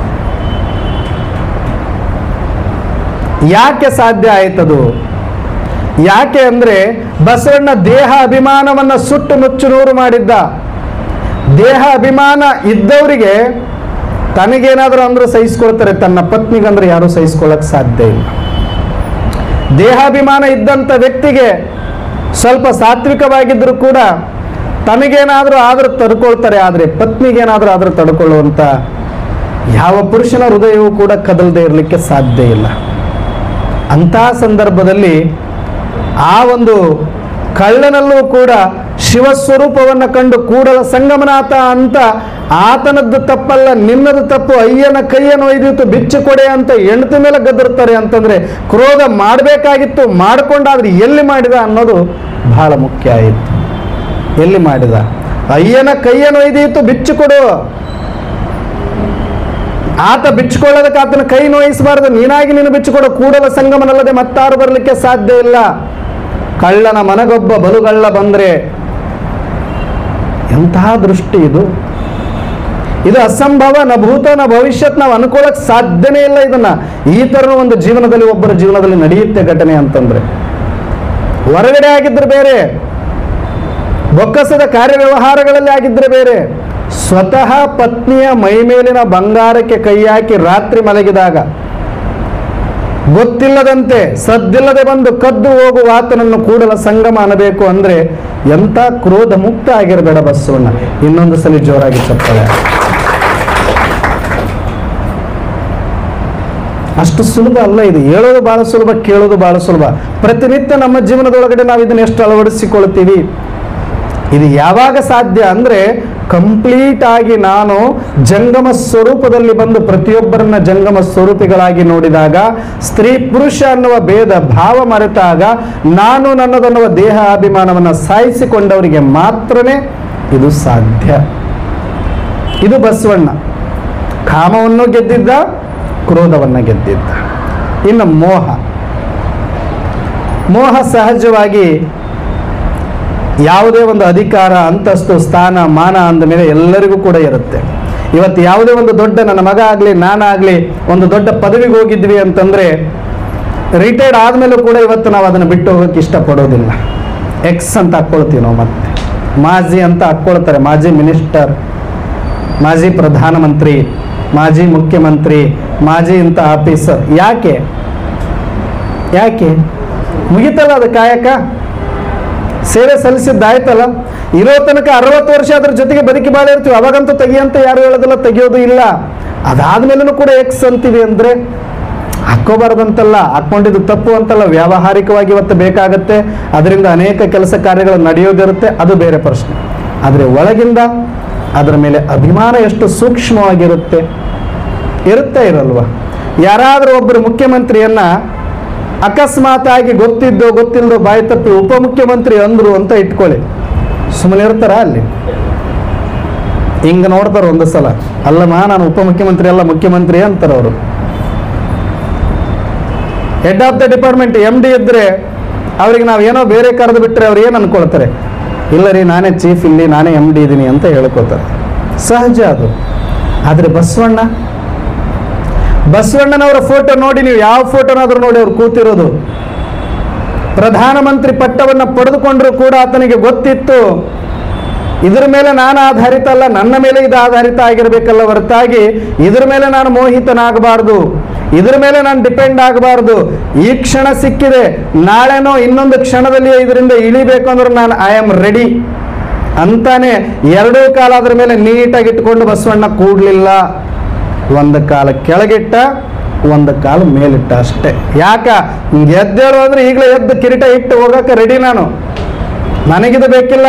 ಯಾಕೆ ಸಾಧ್ಯ ಆಯ್ತದು ಯಾಕೆ ಅಂದ್ರೆ ಬಸವಣ್ಣ ದೇಹ ಅಭಿಮಾನವನ್ನ ಸುಟ್ಟು ನುಚ್ಚು ನೂರು ಮಾಡಿದ್ದ ದೇಹ ಅಭಿಮಾನ ಇದ್ದವರಿಗೆ ತನಗೇನಾದರೂ ಅಂದ್ರೆ ಸಹಿಸ್ಕೊಳ್ತಾರೆ ತನ್ನ ಪತ್ನಿಗಂದ್ರೆ ಯಾರು ಸಹಿಸ್ಕೊಳ್ಳಕ್ ಸಾಧ್ಯ ಇಲ್ಲ ದೇಹಾಭಿಮಾನ ಇದ್ದಂಥ ವ್ಯಕ್ತಿಗೆ ಸ್ವಲ್ಪ ಸಾತ್ವಿಕವಾಗಿದ್ದರೂ ಕೂಡ ತನಗೇನಾದರೂ ಆದರೂ ತಡ್ಕೊಳ್ತಾರೆ ಆದರೆ ಪತ್ನಿಗೇನಾದರೂ ಆದರೂ ತಡ್ಕೊಳ್ಳುವಂಥ ಯಾವ ಪುರುಷನ ಹೃದಯವೂ ಕೂಡ ಕದಲದೆ ಇರಲಿಕ್ಕೆ ಸಾಧ್ಯ ಇಲ್ಲ ಅಂತಹ ಸಂದರ್ಭದಲ್ಲಿ ಆ ಒಂದು ಕಳ್ಳನಲ್ಲೂ ಕೂಡ ಶಿವಸ್ವರೂಪವನ್ನು ಕಂಡು ಕೂಡಲ ಸಂಗಮನಾಥ ಅಂತ ಆತನದ್ದು ತಪ್ಪಲ್ಲ ನಿನ್ನದು ತಪ್ಪು ಅಯ್ಯನ ಕೈಯನ್ನು ಒಯ್ದಿತ್ತು ಬಿಚ್ಚು ಕೊಡೆ ಅಂತ ಹೆಂಡತಿ ಮೇಲೆ ಗದರ್ತಾರೆ ಅಂತಂದ್ರೆ ಕ್ರೋಧ ಮಾಡಬೇಕಾಗಿತ್ತು ಮಾಡಿಕೊಂಡಾದ್ರೆ ಎಲ್ಲಿ ಮಾಡಿದ ಅನ್ನೋದು ಬಹಳ ಮುಖ್ಯ ಆಯಿತು ಎಲ್ಲಿ ಮಾಡಿದ ಅಯ್ಯನ ಕೈಯನ್ನು ಒಯ್ದೀತು ಬಿಚ್ಚು ಕೊಡು ಆತ ಬಿಚ್ಚಿಕೊಳ್ಳೋದಕ್ಕೆ ಆತನ ಕೈ ನೋಯಿಸಬಾರದು ನೀನಾಗಿ ನೀನು ಬಿಚ್ಚಿಕೊಡು ಕೂಡಲ ಸಂಗಮನಲ್ಲದೆ ಮತ್ತಾರು ಬರಲಿಕ್ಕೆ ಸಾಧ್ಯ ಇಲ್ಲ ಕಳ್ಳನ ಮನಗೊಬ್ಬ ಬಲುಗಳ್ಳ ಬಂದ್ರೆ ಎಂತಹ ದೃಷ್ಟಿ ಇದು ಇದು ಅಸಂಭವ ನ ಭೂತ ನ ಭವಿಷ್ಯತ್ ನಾವು ಅನ್ಕೊಳ್ಳಕ್ ಸಾಧ್ಯನೇ ಇಲ್ಲ ಇದನ್ನ ಈ ತರ ಒಂದು ಜೀವನದಲ್ಲಿ ಒಬ್ಬರ ಜೀವನದಲ್ಲಿ ನಡೆಯುತ್ತೆ ಘಟನೆ ಅಂತಂದ್ರೆ ಹೊರಗಡೆ ಆಗಿದ್ರೆ ಬೇರೆ ಬೊಕ್ಕಸದ ಕಾರ್ಯವ್ಯವಹಾರಗಳಲ್ಲಿ ಆಗಿದ್ರೆ ಬೇರೆ ಸ್ವತಃ ಪತ್ನಿಯ ಮೈಮೇಲಿನ ಬಂಗಾರಕ್ಕೆ ಕೈ ಹಾಕಿ ರಾತ್ರಿ ಮಲಗಿದಾಗ ಗೊತ್ತಿಲ್ಲದಂತೆ ಸದ್ದಿಲ್ಲದೆ ಬಂದು ಕದ್ದು ಹೋಗುವ ಆತನನ್ನು ಕೂಡಲ ಸಂಗಮ ಅನ್ನಬೇಕು ಅಂದ್ರೆ ಎಂತ ಕ್ರೋಧ ಮುಕ್ತ ಆಗಿರಬೇಡ ಬಸವಣ್ಣ ಇನ್ನೊಂದು ಸಲ ಜೋರಾಗಿ ಚಪ್ಪಳೆ ಅಷ್ಟು ಸುಲಭ ಅಲ್ಲ ಇದು ಹೇಳೋದು ಬಹಳ ಸುಲಭ ಕೇಳೋದು ಬಹಳ ಸುಲಭ ಪ್ರತಿನಿತ್ಯ ನಮ್ಮ ಜೀವನದೊಳಗಡೆ ನಾವು ಇದನ್ನ ಎಷ್ಟು ಅಳವಡಿಸಿಕೊಳ್ತೀವಿ ಇದು ಯಾವಾಗ ಸಾಧ್ಯ ಅಂದ್ರೆ ಕಂಪ್ಲೀಟ್ ಆಗಿ ನಾನು ಜಂಗಮ ಸ್ವರೂಪದಲ್ಲಿ ಬಂದು ಪ್ರತಿಯೊಬ್ಬರನ್ನ ಜಂಗಮ ಸ್ವರೂಪಿಗಳಾಗಿ ನೋಡಿದಾಗ ಸ್ತ್ರೀ ಪುರುಷ ಅನ್ನುವ ಭೇದ ಭಾವ ಮರೆತಾಗ ನಾನು ನನ್ನದನ್ನುವ ದೇಹ ಅಭಿಮಾನವನ್ನು ಸಾಯಿಸಿಕೊಂಡವರಿಗೆ ಮಾತ್ರನೇ ಇದು ಸಾಧ್ಯ ಇದು ಬಸವಣ್ಣ ಕಾಮವನ್ನು ಗೆದ್ದಿದ್ದ ಕ್ರೋಧವನ್ನು ಗೆದ್ದಿದ್ದ ಇನ್ನು ಮೋಹ ಮೋಹ ಸಹಜವಾಗಿ ಯಾವುದೇ ಒಂದು ಅಧಿಕಾರ ಅಂತಸ್ತು ಸ್ಥಾನ ಮಾನ ಅಂದ ಮೇಲೆ ಎಲ್ಲರಿಗೂ ಕೂಡ ಇರುತ್ತೆ ಇವತ್ತು ಯಾವುದೇ ಒಂದು ದೊಡ್ಡ ನನ್ನ ಮಗ ಆಗಲಿ ನಾನಾಗಲಿ ಒಂದು ದೊಡ್ಡ ಪದವಿಗೆ ಹೋಗಿದ್ವಿ ಅಂತಂದರೆ ರಿಟೈರ್ಡ್ ಆದಮೇಲೂ ಕೂಡ ಇವತ್ತು ನಾವು ಅದನ್ನು ಬಿಟ್ಟು ಹೋಗೋಕ್ಕೆ ಇಷ್ಟಪಡೋದಿಲ್ಲ ಎಕ್ಸ್ ಅಂತ ಹಾಕ್ಕೊಳ್ತೀವಿ ನಾವು ಮತ್ತೆ ಮಾಜಿ ಅಂತ ಹಾಕ್ಕೊಳ್ತಾರೆ ಮಾಜಿ ಮಿನಿಸ್ಟರ್ ಮಾಜಿ ಪ್ರಧಾನಮಂತ್ರಿ ಮಾಜಿ ಮುಖ್ಯಮಂತ್ರಿ ಮಾಜಿ ಇಂಥ ಆಫೀಸರ್ ಯಾಕೆ ಯಾಕೆ ಮುಗಿತಲ್ಲ ಅದು ಕಾಯಕ ಸೇವೆ ಸಲ್ಲಿಸಿದ್ದಾಯ್ತಲ್ಲ ಇರೋ ತನಕ ಅರವತ್ತು ವರ್ಷ ಅದ್ರ ಜೊತೆಗೆ ಬದುಕಿ ಬಾಳ ಇರ್ತೀವಿ ಅವಾಗಂತೂ ತೆಗಿಯಂತ ಯಾರು ಹೇಳೋದಿಲ್ಲ ತೆಗಿಯೋದು ಇಲ್ಲ ಅದಾದ್ಮೇಲೂ ಕೂಡ ಎಕ್ಸ್ ಅಂತೀವಿ ಅಂದ್ರೆ ಹಾಕೋಬಾರ್ದಂತಲ್ಲ ಹಾಕೊಂಡಿದ್ದು ತಪ್ಪು ಅಂತಲ್ಲ ವ್ಯಾವಹಾರಿಕವಾಗಿ ಇವತ್ತು ಬೇಕಾಗತ್ತೆ ಅದರಿಂದ ಅನೇಕ ಕೆಲಸ ಕಾರ್ಯಗಳು ನಡೆಯೋದಿರುತ್ತೆ ಅದು ಬೇರೆ ಪ್ರಶ್ನೆ ಆದರೆ ಒಳಗಿಂದ ಅದರ ಮೇಲೆ ಅಭಿಮಾನ ಎಷ್ಟು ಸೂಕ್ಷ್ಮವಾಗಿರುತ್ತೆ ಇರುತ್ತೆ ಇರಲ್ವಾ ಯಾರಾದರೂ ಒಬ್ಬರು ಮುಖ್ಯಮಂತ್ರಿಯನ್ನ ಅಕಸ್ಮಾತ್ ಆಗಿ ಗೊತ್ತಿದ್ದೋ ಗೊತ್ತಿಲ್ಲದೋ ಬಾಯಿ ತಪ್ಪಿ ಉಪಮುಖ್ಯಮಂತ್ರಿ ಅಂದ್ರು ಅಂತ ಇಟ್ಕೊಳ್ಳಿ ಸುಮ್ಮನೆ ಇರ್ತಾರ ಅಲ್ಲಿ ಹಿಂಗ ನೋಡ್ತಾರ ಒಂದು ಸಲ ಅಲ್ಲಮ್ಮ ನಾನು ಉಪಮುಖ್ಯಮಂತ್ರಿ ಅಲ್ಲ ಮುಖ್ಯಮಂತ್ರಿ ಅಂತಾರ ಅವರು head of the department M D ಇದ್ರೆ ಅವ್ರಿಗೆ ನಾವು ಏನೋ ಬೇರೆ ಕರೆದು ಬಿಟ್ರೆ ಅವ್ರು ಏನು ಅನ್ಕೊಳ್ತಾರೆ ಇಲ್ಲ ರೀ ನಾನೇ ಚೀಫ್ ಇಲ್ಲಿ ನಾನೇ ಎಮ್ ಡಿ ಇದ್ದೀನಿ ಅಂತ ಹೇಳ್ಕೊತಾರೆ ಸಹಜ ಅದು ಆದರೆ ಬಸವಣ್ಣ ಬಸವಣ್ಣನವರ ಫೋಟೋ ನೋಡಿ ನೀವು ಯಾವ ಫೋಟೋನಾದ್ರೂ ನೋಡಿ ಅವ್ರು ಕೂತಿರೋದು ಪ್ರಧಾನಮಂತ್ರಿ ಪಟ್ಟವನ್ನು ಪಡೆದುಕೊಂಡ್ರು ಕೂಡ ಆತನಿಗೆ ಗೊತ್ತಿತ್ತು ಇದ್ರ ಮೇಲೆ ನಾನು ಆಧಾರಿತ ಅಲ್ಲ ನನ್ನ ಮೇಲೆ ಇದು ಆಧಾರಿತ ಆಗಿರಬೇಕಲ್ಲ ಹೊರತಾಗಿ ಇದ್ರ ಮೇಲೆ ನಾನು ಮೋಹಿತನಾಗಬಾರ್ದು ಇದ್ರ ಮೇಲೆ ನಾನು ಡಿಪೆಂಡ್ ಆಗಬಾರ್ದು ಈ ಕ್ಷಣ ಸಿಕ್ಕಿದೆ ನಾಳೆನೋ ಇನ್ನೊಂದು ಕ್ಷಣದಲ್ಲಿ ಇದರಿಂದ ಇಳಿಬೇಕು ಅಂದ್ರೆ ನಾನು ಐ ಆಮ್ ರೆಡಿ ಅಂತಾನೆ ಎರಡೂ ಕಾಲ ಅದ್ರ ಮೇಲೆ ನೀಟಾಗಿ ಇಟ್ಕೊಂಡು ಬಸವಣ್ಣ ಕೂಡ್ಲಿಲ್ಲ ಒಂದು ಕಾಲ ಕೆಳಗಿಟ್ಟ ಒಂದು ಕಾಲ ಮೇಲಿಟ್ಟ ಅಷ್ಟೇ ಯಾಕ ಹಿಂಗೆ ಎದ್ದೇಳು ಅಂದ್ರೆ ಈಗಲೇ ಎದ್ದು ಕಿರೀಟ ಇಟ್ಟು ಹೋಗಕ್ಕೆ ರೆಡಿ ನಾನು ನನಗಿದು ಬೇಕಿಲ್ಲ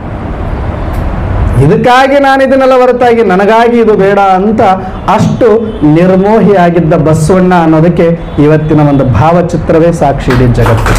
ಇದಕ್ಕಾಗಿ ನಾನು ಇದನ್ನೆಲ್ಲ ಹೊರತಾಗಿ ನನಗಾಗಿ ಇದು ಬೇಡ ಅಂತ ಅಷ್ಟು ನಿರ್ಮೋಹಿಯಾಗಿದ್ದ ಬಸವಣ್ಣ ಅನ್ನೋದಕ್ಕೆ ಇವತ್ತಿನ ಒಂದು ಭಾವಚಿತ್ರವೇ ಸಾಕ್ಷಿ ಇಡೀ ಜಗತ್ತು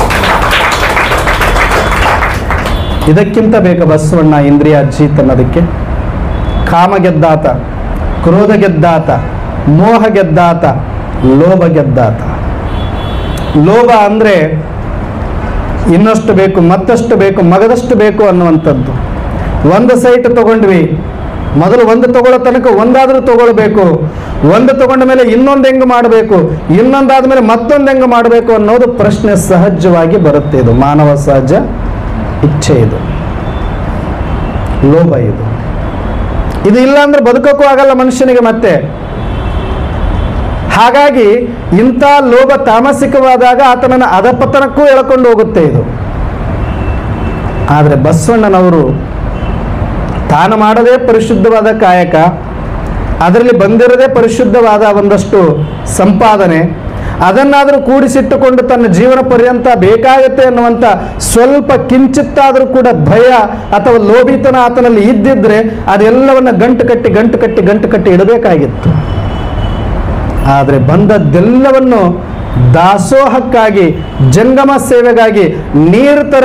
ಇದಕ್ಕಿಂತ ಬೇಕ ಬಸವಣ್ಣ ಇಂದ್ರಿಯ ಜೀತ್ ಅನ್ನೋದಕ್ಕೆ ಕಾಮ ಗೆದ್ದಾತ ಕ್ರೋಧ ಗೆದ್ದಾತ ಮೋಹ ಗೆದ್ದಾತ ಲೋಭ ಗೆದ್ದಾತ ಲೋಭ ಅಂದ್ರೆ ಇನ್ನಷ್ಟು ಬೇಕು ಮತ್ತಷ್ಟು ಬೇಕು ಮಗದಷ್ಟು ಬೇಕು ಅನ್ನುವಂಥದ್ದು ಒಂದು ಸೈಟ್ ತಗೊಂಡ್ವಿ ಮೊದಲು ಒಂದು ತಗೊಳ್ಳೋ ತನಕ ಒಂದಾದ್ರೂ ತಗೊಳ್ಬೇಕು ಒಂದು ತಗೊಂಡ ಮೇಲೆ ಇನ್ನೊಂದು ಹೆಂಗೆ ಮಾಡಬೇಕು ಇನ್ನೊಂದಾದ ಮೇಲೆ ಮತ್ತೊಂದು ಹೆಂಗೆ ಮಾಡಬೇಕು ಅನ್ನೋದು ಪ್ರಶ್ನೆ ಸಹಜವಾಗಿ ಬರುತ್ತೆ ಇದು ಮಾನವ ಸಹಜ ಇಚ್ಛೆ ಇದು ಲೋಭ ಇದು ಇದು ಇಲ್ಲ ಅಂದ್ರೆ ಬದುಕೋಕ್ಕೂ ಆಗಲ್ಲ ಮನುಷ್ಯನಿಗೆ ಮತ್ತೆ ಹಾಗಾಗಿ ಇಂಥ ಲೋಭ ತಾಮಸಿಕವಾದಾಗ ಆತನನ್ನು ಅಧಪತನಕ್ಕೂ ಎಳ್ಕೊಂಡು ಹೋಗುತ್ತೆ ಇದು ಆದರೆ ಬಸವಣ್ಣನವರು ತಾನು ಮಾಡದೇ ಪರಿಶುದ್ಧವಾದ ಕಾಯಕ ಅದರಲ್ಲಿ ಬಂದಿರದೇ ಪರಿಶುದ್ಧವಾದ ಒಂದಷ್ಟು ಸಂಪಾದನೆ ಅದನ್ನಾದರೂ ಕೂಡಿಸಿಟ್ಟುಕೊಂಡು ತನ್ನ ಜೀವನ ಪರ್ಯಂತ ಬೇಕಾಗುತ್ತೆ ಅನ್ನುವಂಥ ಸ್ವಲ್ಪ ಕಿಂಚಿತ್ತಾದರೂ ಕೂಡ ಭಯ ಅಥವಾ ಲೋಭಿತನ ಆತನಲ್ಲಿ ಇದ್ದಿದ್ರೆ ಅದೆಲ್ಲವನ್ನ ಗಂಟು ಕಟ್ಟಿ ಗಂಟು ಕಟ್ಟಿ ಗಂಟು ಕಟ್ಟಿ ಇಡಬೇಕಾಗಿತ್ತು ಆದರೆ ಬಂದದ್ದೆಲ್ಲವನ್ನು ದಾಸೋಹಕ್ಕಾಗಿ ಜಂಗಮ ಸೇವೆಗಾಗಿ ನೀರು ಥರ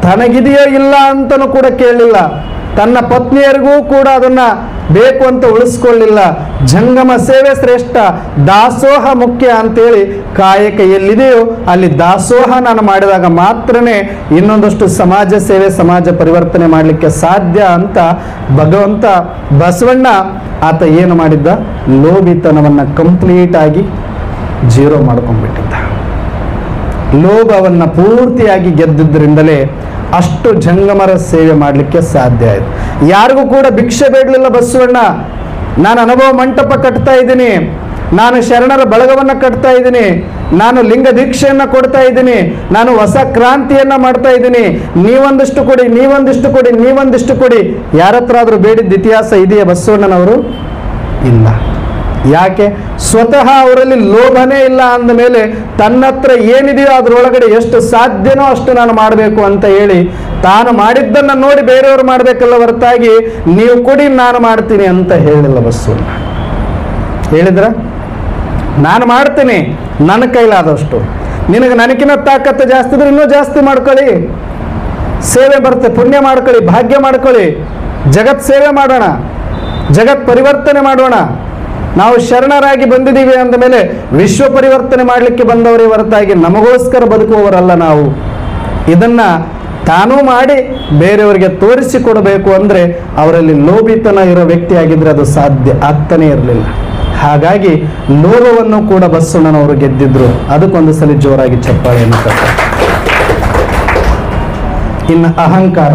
ತನಗಿದೆಯೋ ಇಲ್ಲ ಅಂತನೂ ಕೂಡ ಕೇಳಲಿಲ್ಲ ತನ್ನ ಪತ್ನಿಯರಿಗೂ ಕೂಡ ಅದನ್ನ ಬೇಕು ಅಂತ ಉಳಿಸ್ಕೊಳ್ಳಿಲ್ಲ ಜಂಗಮ ಸೇವೆ ಶ್ರೇಷ್ಠ ದಾಸೋಹ ಮುಖ್ಯ ಅಂತೇಳಿ ಕಾಯಕ ಎಲ್ಲಿದೆಯೋ ಅಲ್ಲಿ ದಾಸೋಹ ನಾನು ಮಾಡಿದಾಗ ಮಾತ್ರನೇ ಇನ್ನೊಂದಷ್ಟು ಸಮಾಜ ಸೇವೆ ಸಮಾಜ ಪರಿವರ್ತನೆ ಮಾಡಲಿಕ್ಕೆ ಸಾಧ್ಯ ಅಂತ ಭಗವಂತ ಬಸವಣ್ಣ ಆತ ಏನು ಮಾಡಿದ್ದ ಲೋಭಿತನವನ್ನು ಕಂಪ್ಲೀಟ್ ಆಗಿ ಜೀರೋ ಮಾಡ್ಕೊಂಡ್ಬಿಟ್ಟಿದ್ದ ಲೋಭವನ್ನು ಪೂರ್ತಿಯಾಗಿ ಗೆದ್ದಿದ್ದರಿಂದಲೇ ಅಷ್ಟು ಜಂಗಮರ ಸೇವೆ ಮಾಡಲಿಕ್ಕೆ ಸಾಧ್ಯ ಆಯಿತು ಯಾರಿಗೂ ಕೂಡ ಭಿಕ್ಷೆ ಬೇಡಲಿಲ್ಲ ಬಸವಣ್ಣ ನಾನು ಅನುಭವ ಮಂಟಪ ಕಟ್ತಾ ಇದ್ದೀನಿ ನಾನು ಶರಣರ ಬಳಗವನ್ನು ಕಟ್ತಾ ಇದ್ದೀನಿ ನಾನು ಲಿಂಗ ದೀಕ್ಷೆಯನ್ನು ಕೊಡ್ತಾ ಇದ್ದೀನಿ ನಾನು ಹೊಸ ಕ್ರಾಂತಿಯನ್ನ ಮಾಡ್ತಾ ಇದ್ದೀನಿ ನೀವೊಂದಿಷ್ಟು ಕೊಡಿ ನೀವೊಂದಿಷ್ಟು ಕೊಡಿ ನೀವೊಂದಿಷ್ಟು ಕೊಡಿ ಯಾರ ಹತ್ರ ಆದ್ರೂ ಬೇಡಿದ್ದ ಇತಿಹಾಸ ಇದೆಯಾ ಬಸವಣ್ಣನವರು ಇಲ್ಲ ಯಾಕೆ ಸ್ವತಃ ಅವರಲ್ಲಿ ಲೋಭನೇ ಇಲ್ಲ ಅಂದ ಮೇಲೆ ತನ್ನ ಹತ್ರ ಏನಿದೆಯೋ ಅದರೊಳಗಡೆ ಎಷ್ಟು ಸಾಧ್ಯನೋ ಅಷ್ಟು ನಾನು ಮಾಡಬೇಕು ಅಂತ ಹೇಳಿ ತಾನು ಮಾಡಿದ್ದನ್ನು ನೋಡಿ ಬೇರೆಯವರು ಮಾಡಬೇಕಲ್ಲ ಹೊರತಾಗಿ ನೀವು ಕೊಡಿ ನಾನು ಮಾಡ್ತೀನಿ ಅಂತ ಹೇಳಿಲ್ಲ ಬಸವಣ್ಣ ಹೇಳಿದ್ರ ನಾನು ಮಾಡ್ತೀನಿ ನನ್ನ ಕೈಲಾದಷ್ಟು ನಿನಗೆ ನನಗಿನ ತಾಕತ್ತು ಜಾಸ್ತಿ ಇದ್ರೆ ಇನ್ನೂ ಜಾಸ್ತಿ ಮಾಡ್ಕೊಳ್ಳಿ ಸೇವೆ ಬರುತ್ತೆ ಪುಣ್ಯ ಮಾಡ್ಕೊಳ್ಳಿ ಭಾಗ್ಯ ಮಾಡ್ಕೊಳ್ಳಿ ಜಗತ್ ಸೇವೆ ಮಾಡೋಣ ಜಗತ್ ಪರಿವರ್ತನೆ ಮಾಡೋಣ ನಾವು ಶರಣರಾಗಿ ಬಂದಿದ್ದೀವಿ ಅಂದ ಮೇಲೆ ವಿಶ್ವ ಪರಿವರ್ತನೆ ಮಾಡಲಿಕ್ಕೆ ಬಂದವರೇ ಹೊರತಾಗಿ ನಮಗೋಸ್ಕರ ಬದುಕುವವರಲ್ಲ ನಾವು ಇದನ್ನ ತಾನೂ ಮಾಡಿ ಬೇರೆಯವರಿಗೆ ತೋರಿಸಿಕೊಡಬೇಕು ಅಂದರೆ ಅವರಲ್ಲಿ ಲೋಭಿತನ ಇರೋ ವ್ಯಕ್ತಿಯಾಗಿದ್ದರೆ ಅದು ಸಾಧ್ಯ ಆಗ್ತಾನೇ ಇರಲಿಲ್ಲ ಹಾಗಾಗಿ ಲೋಭವನ್ನು ಕೂಡ ಬಸವಣ್ಣನವರು ಗೆದ್ದಿದ್ರು ಅದಕ್ಕೊಂದು ಸಲ ಜೋರಾಗಿ ಚಪ್ಪಾಳೆಯನ್ನು ತಟ್ಟ ಇನ್ನು ಅಹಂಕಾರ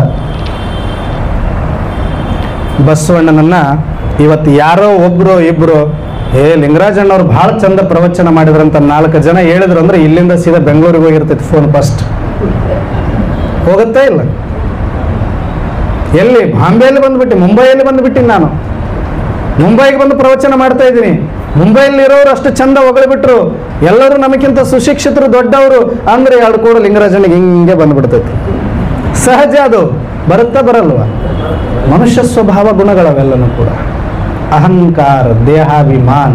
ಬಸವಣ್ಣನನ್ನ ಇವತ್ತು ಯಾರೋ ಒಬ್ರು ಇಬ್ರು ಏ ಲಿಂಗರಾಜಣ್ಣವ್ರು ಭಾಳ ಚಂದ ಪ್ರವಚನ ಮಾಡಿದ್ರಂತ ನಾಲ್ಕು ಜನ ಹೇಳಿದ್ರು ಅಂದ್ರೆ ಇಲ್ಲಿಂದ ಸೀದಾ ಬೆಂಗಳೂರಿಗೆ ಹೋಗಿರ್ತೈತಿ ಫೋನ್ ಫಸ್ಟ್ ಹೋಗುತ್ತಾ ಇಲ್ಲ ಎಲ್ಲಿ ಬಾಂಬೆಯಲ್ಲಿ ಬಂದ್ಬಿಟ್ಟು ಮುಂಬೈಯಲ್ಲಿ ಬಂದ್ಬಿಟ್ಟಿನಿ ನಾನು ಮುಂಬೈಗೆ ಬಂದು ಪ್ರವಚನ ಮಾಡ್ತಾ ಇದ್ದೀನಿ ಮುಂಬೈಯಲ್ಲಿ ಇರೋರು ಅಷ್ಟು ಚಂದ ಹೊಗಳಿಬಿಟ್ರು ಎಲ್ಲರೂ ನಮಗಿಂತ ಸುಶಿಕ್ಷಿತರು ದೊಡ್ಡವರು ಅಂದ್ರೆ ಎರಡು ಕೂಡ ಲಿಂಗರಾಜನಿಗೆ ಹಿಂಗೆ ಬಂದ್ಬಿಡ್ತೈತಿ ಸಹಜ ಅದು ಬರುತ್ತಾ ಬರಲ್ವಾ ಮನುಷ್ಯ ಸ್ವಭಾವ ಗುಣಗಳವೆಲ್ಲನೂ ಕೂಡ ಅಹಂಕಾರ ದೇಹಾಭಿಮಾನ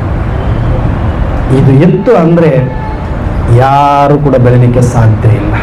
ಇದು ಇತ್ತು ಅಂದ್ರೆ ಯಾರು ಕೂಡ ಬೆಳಿಲಿಕ್ಕೆ ಸಾಧ್ಯ ಇಲ್ಲ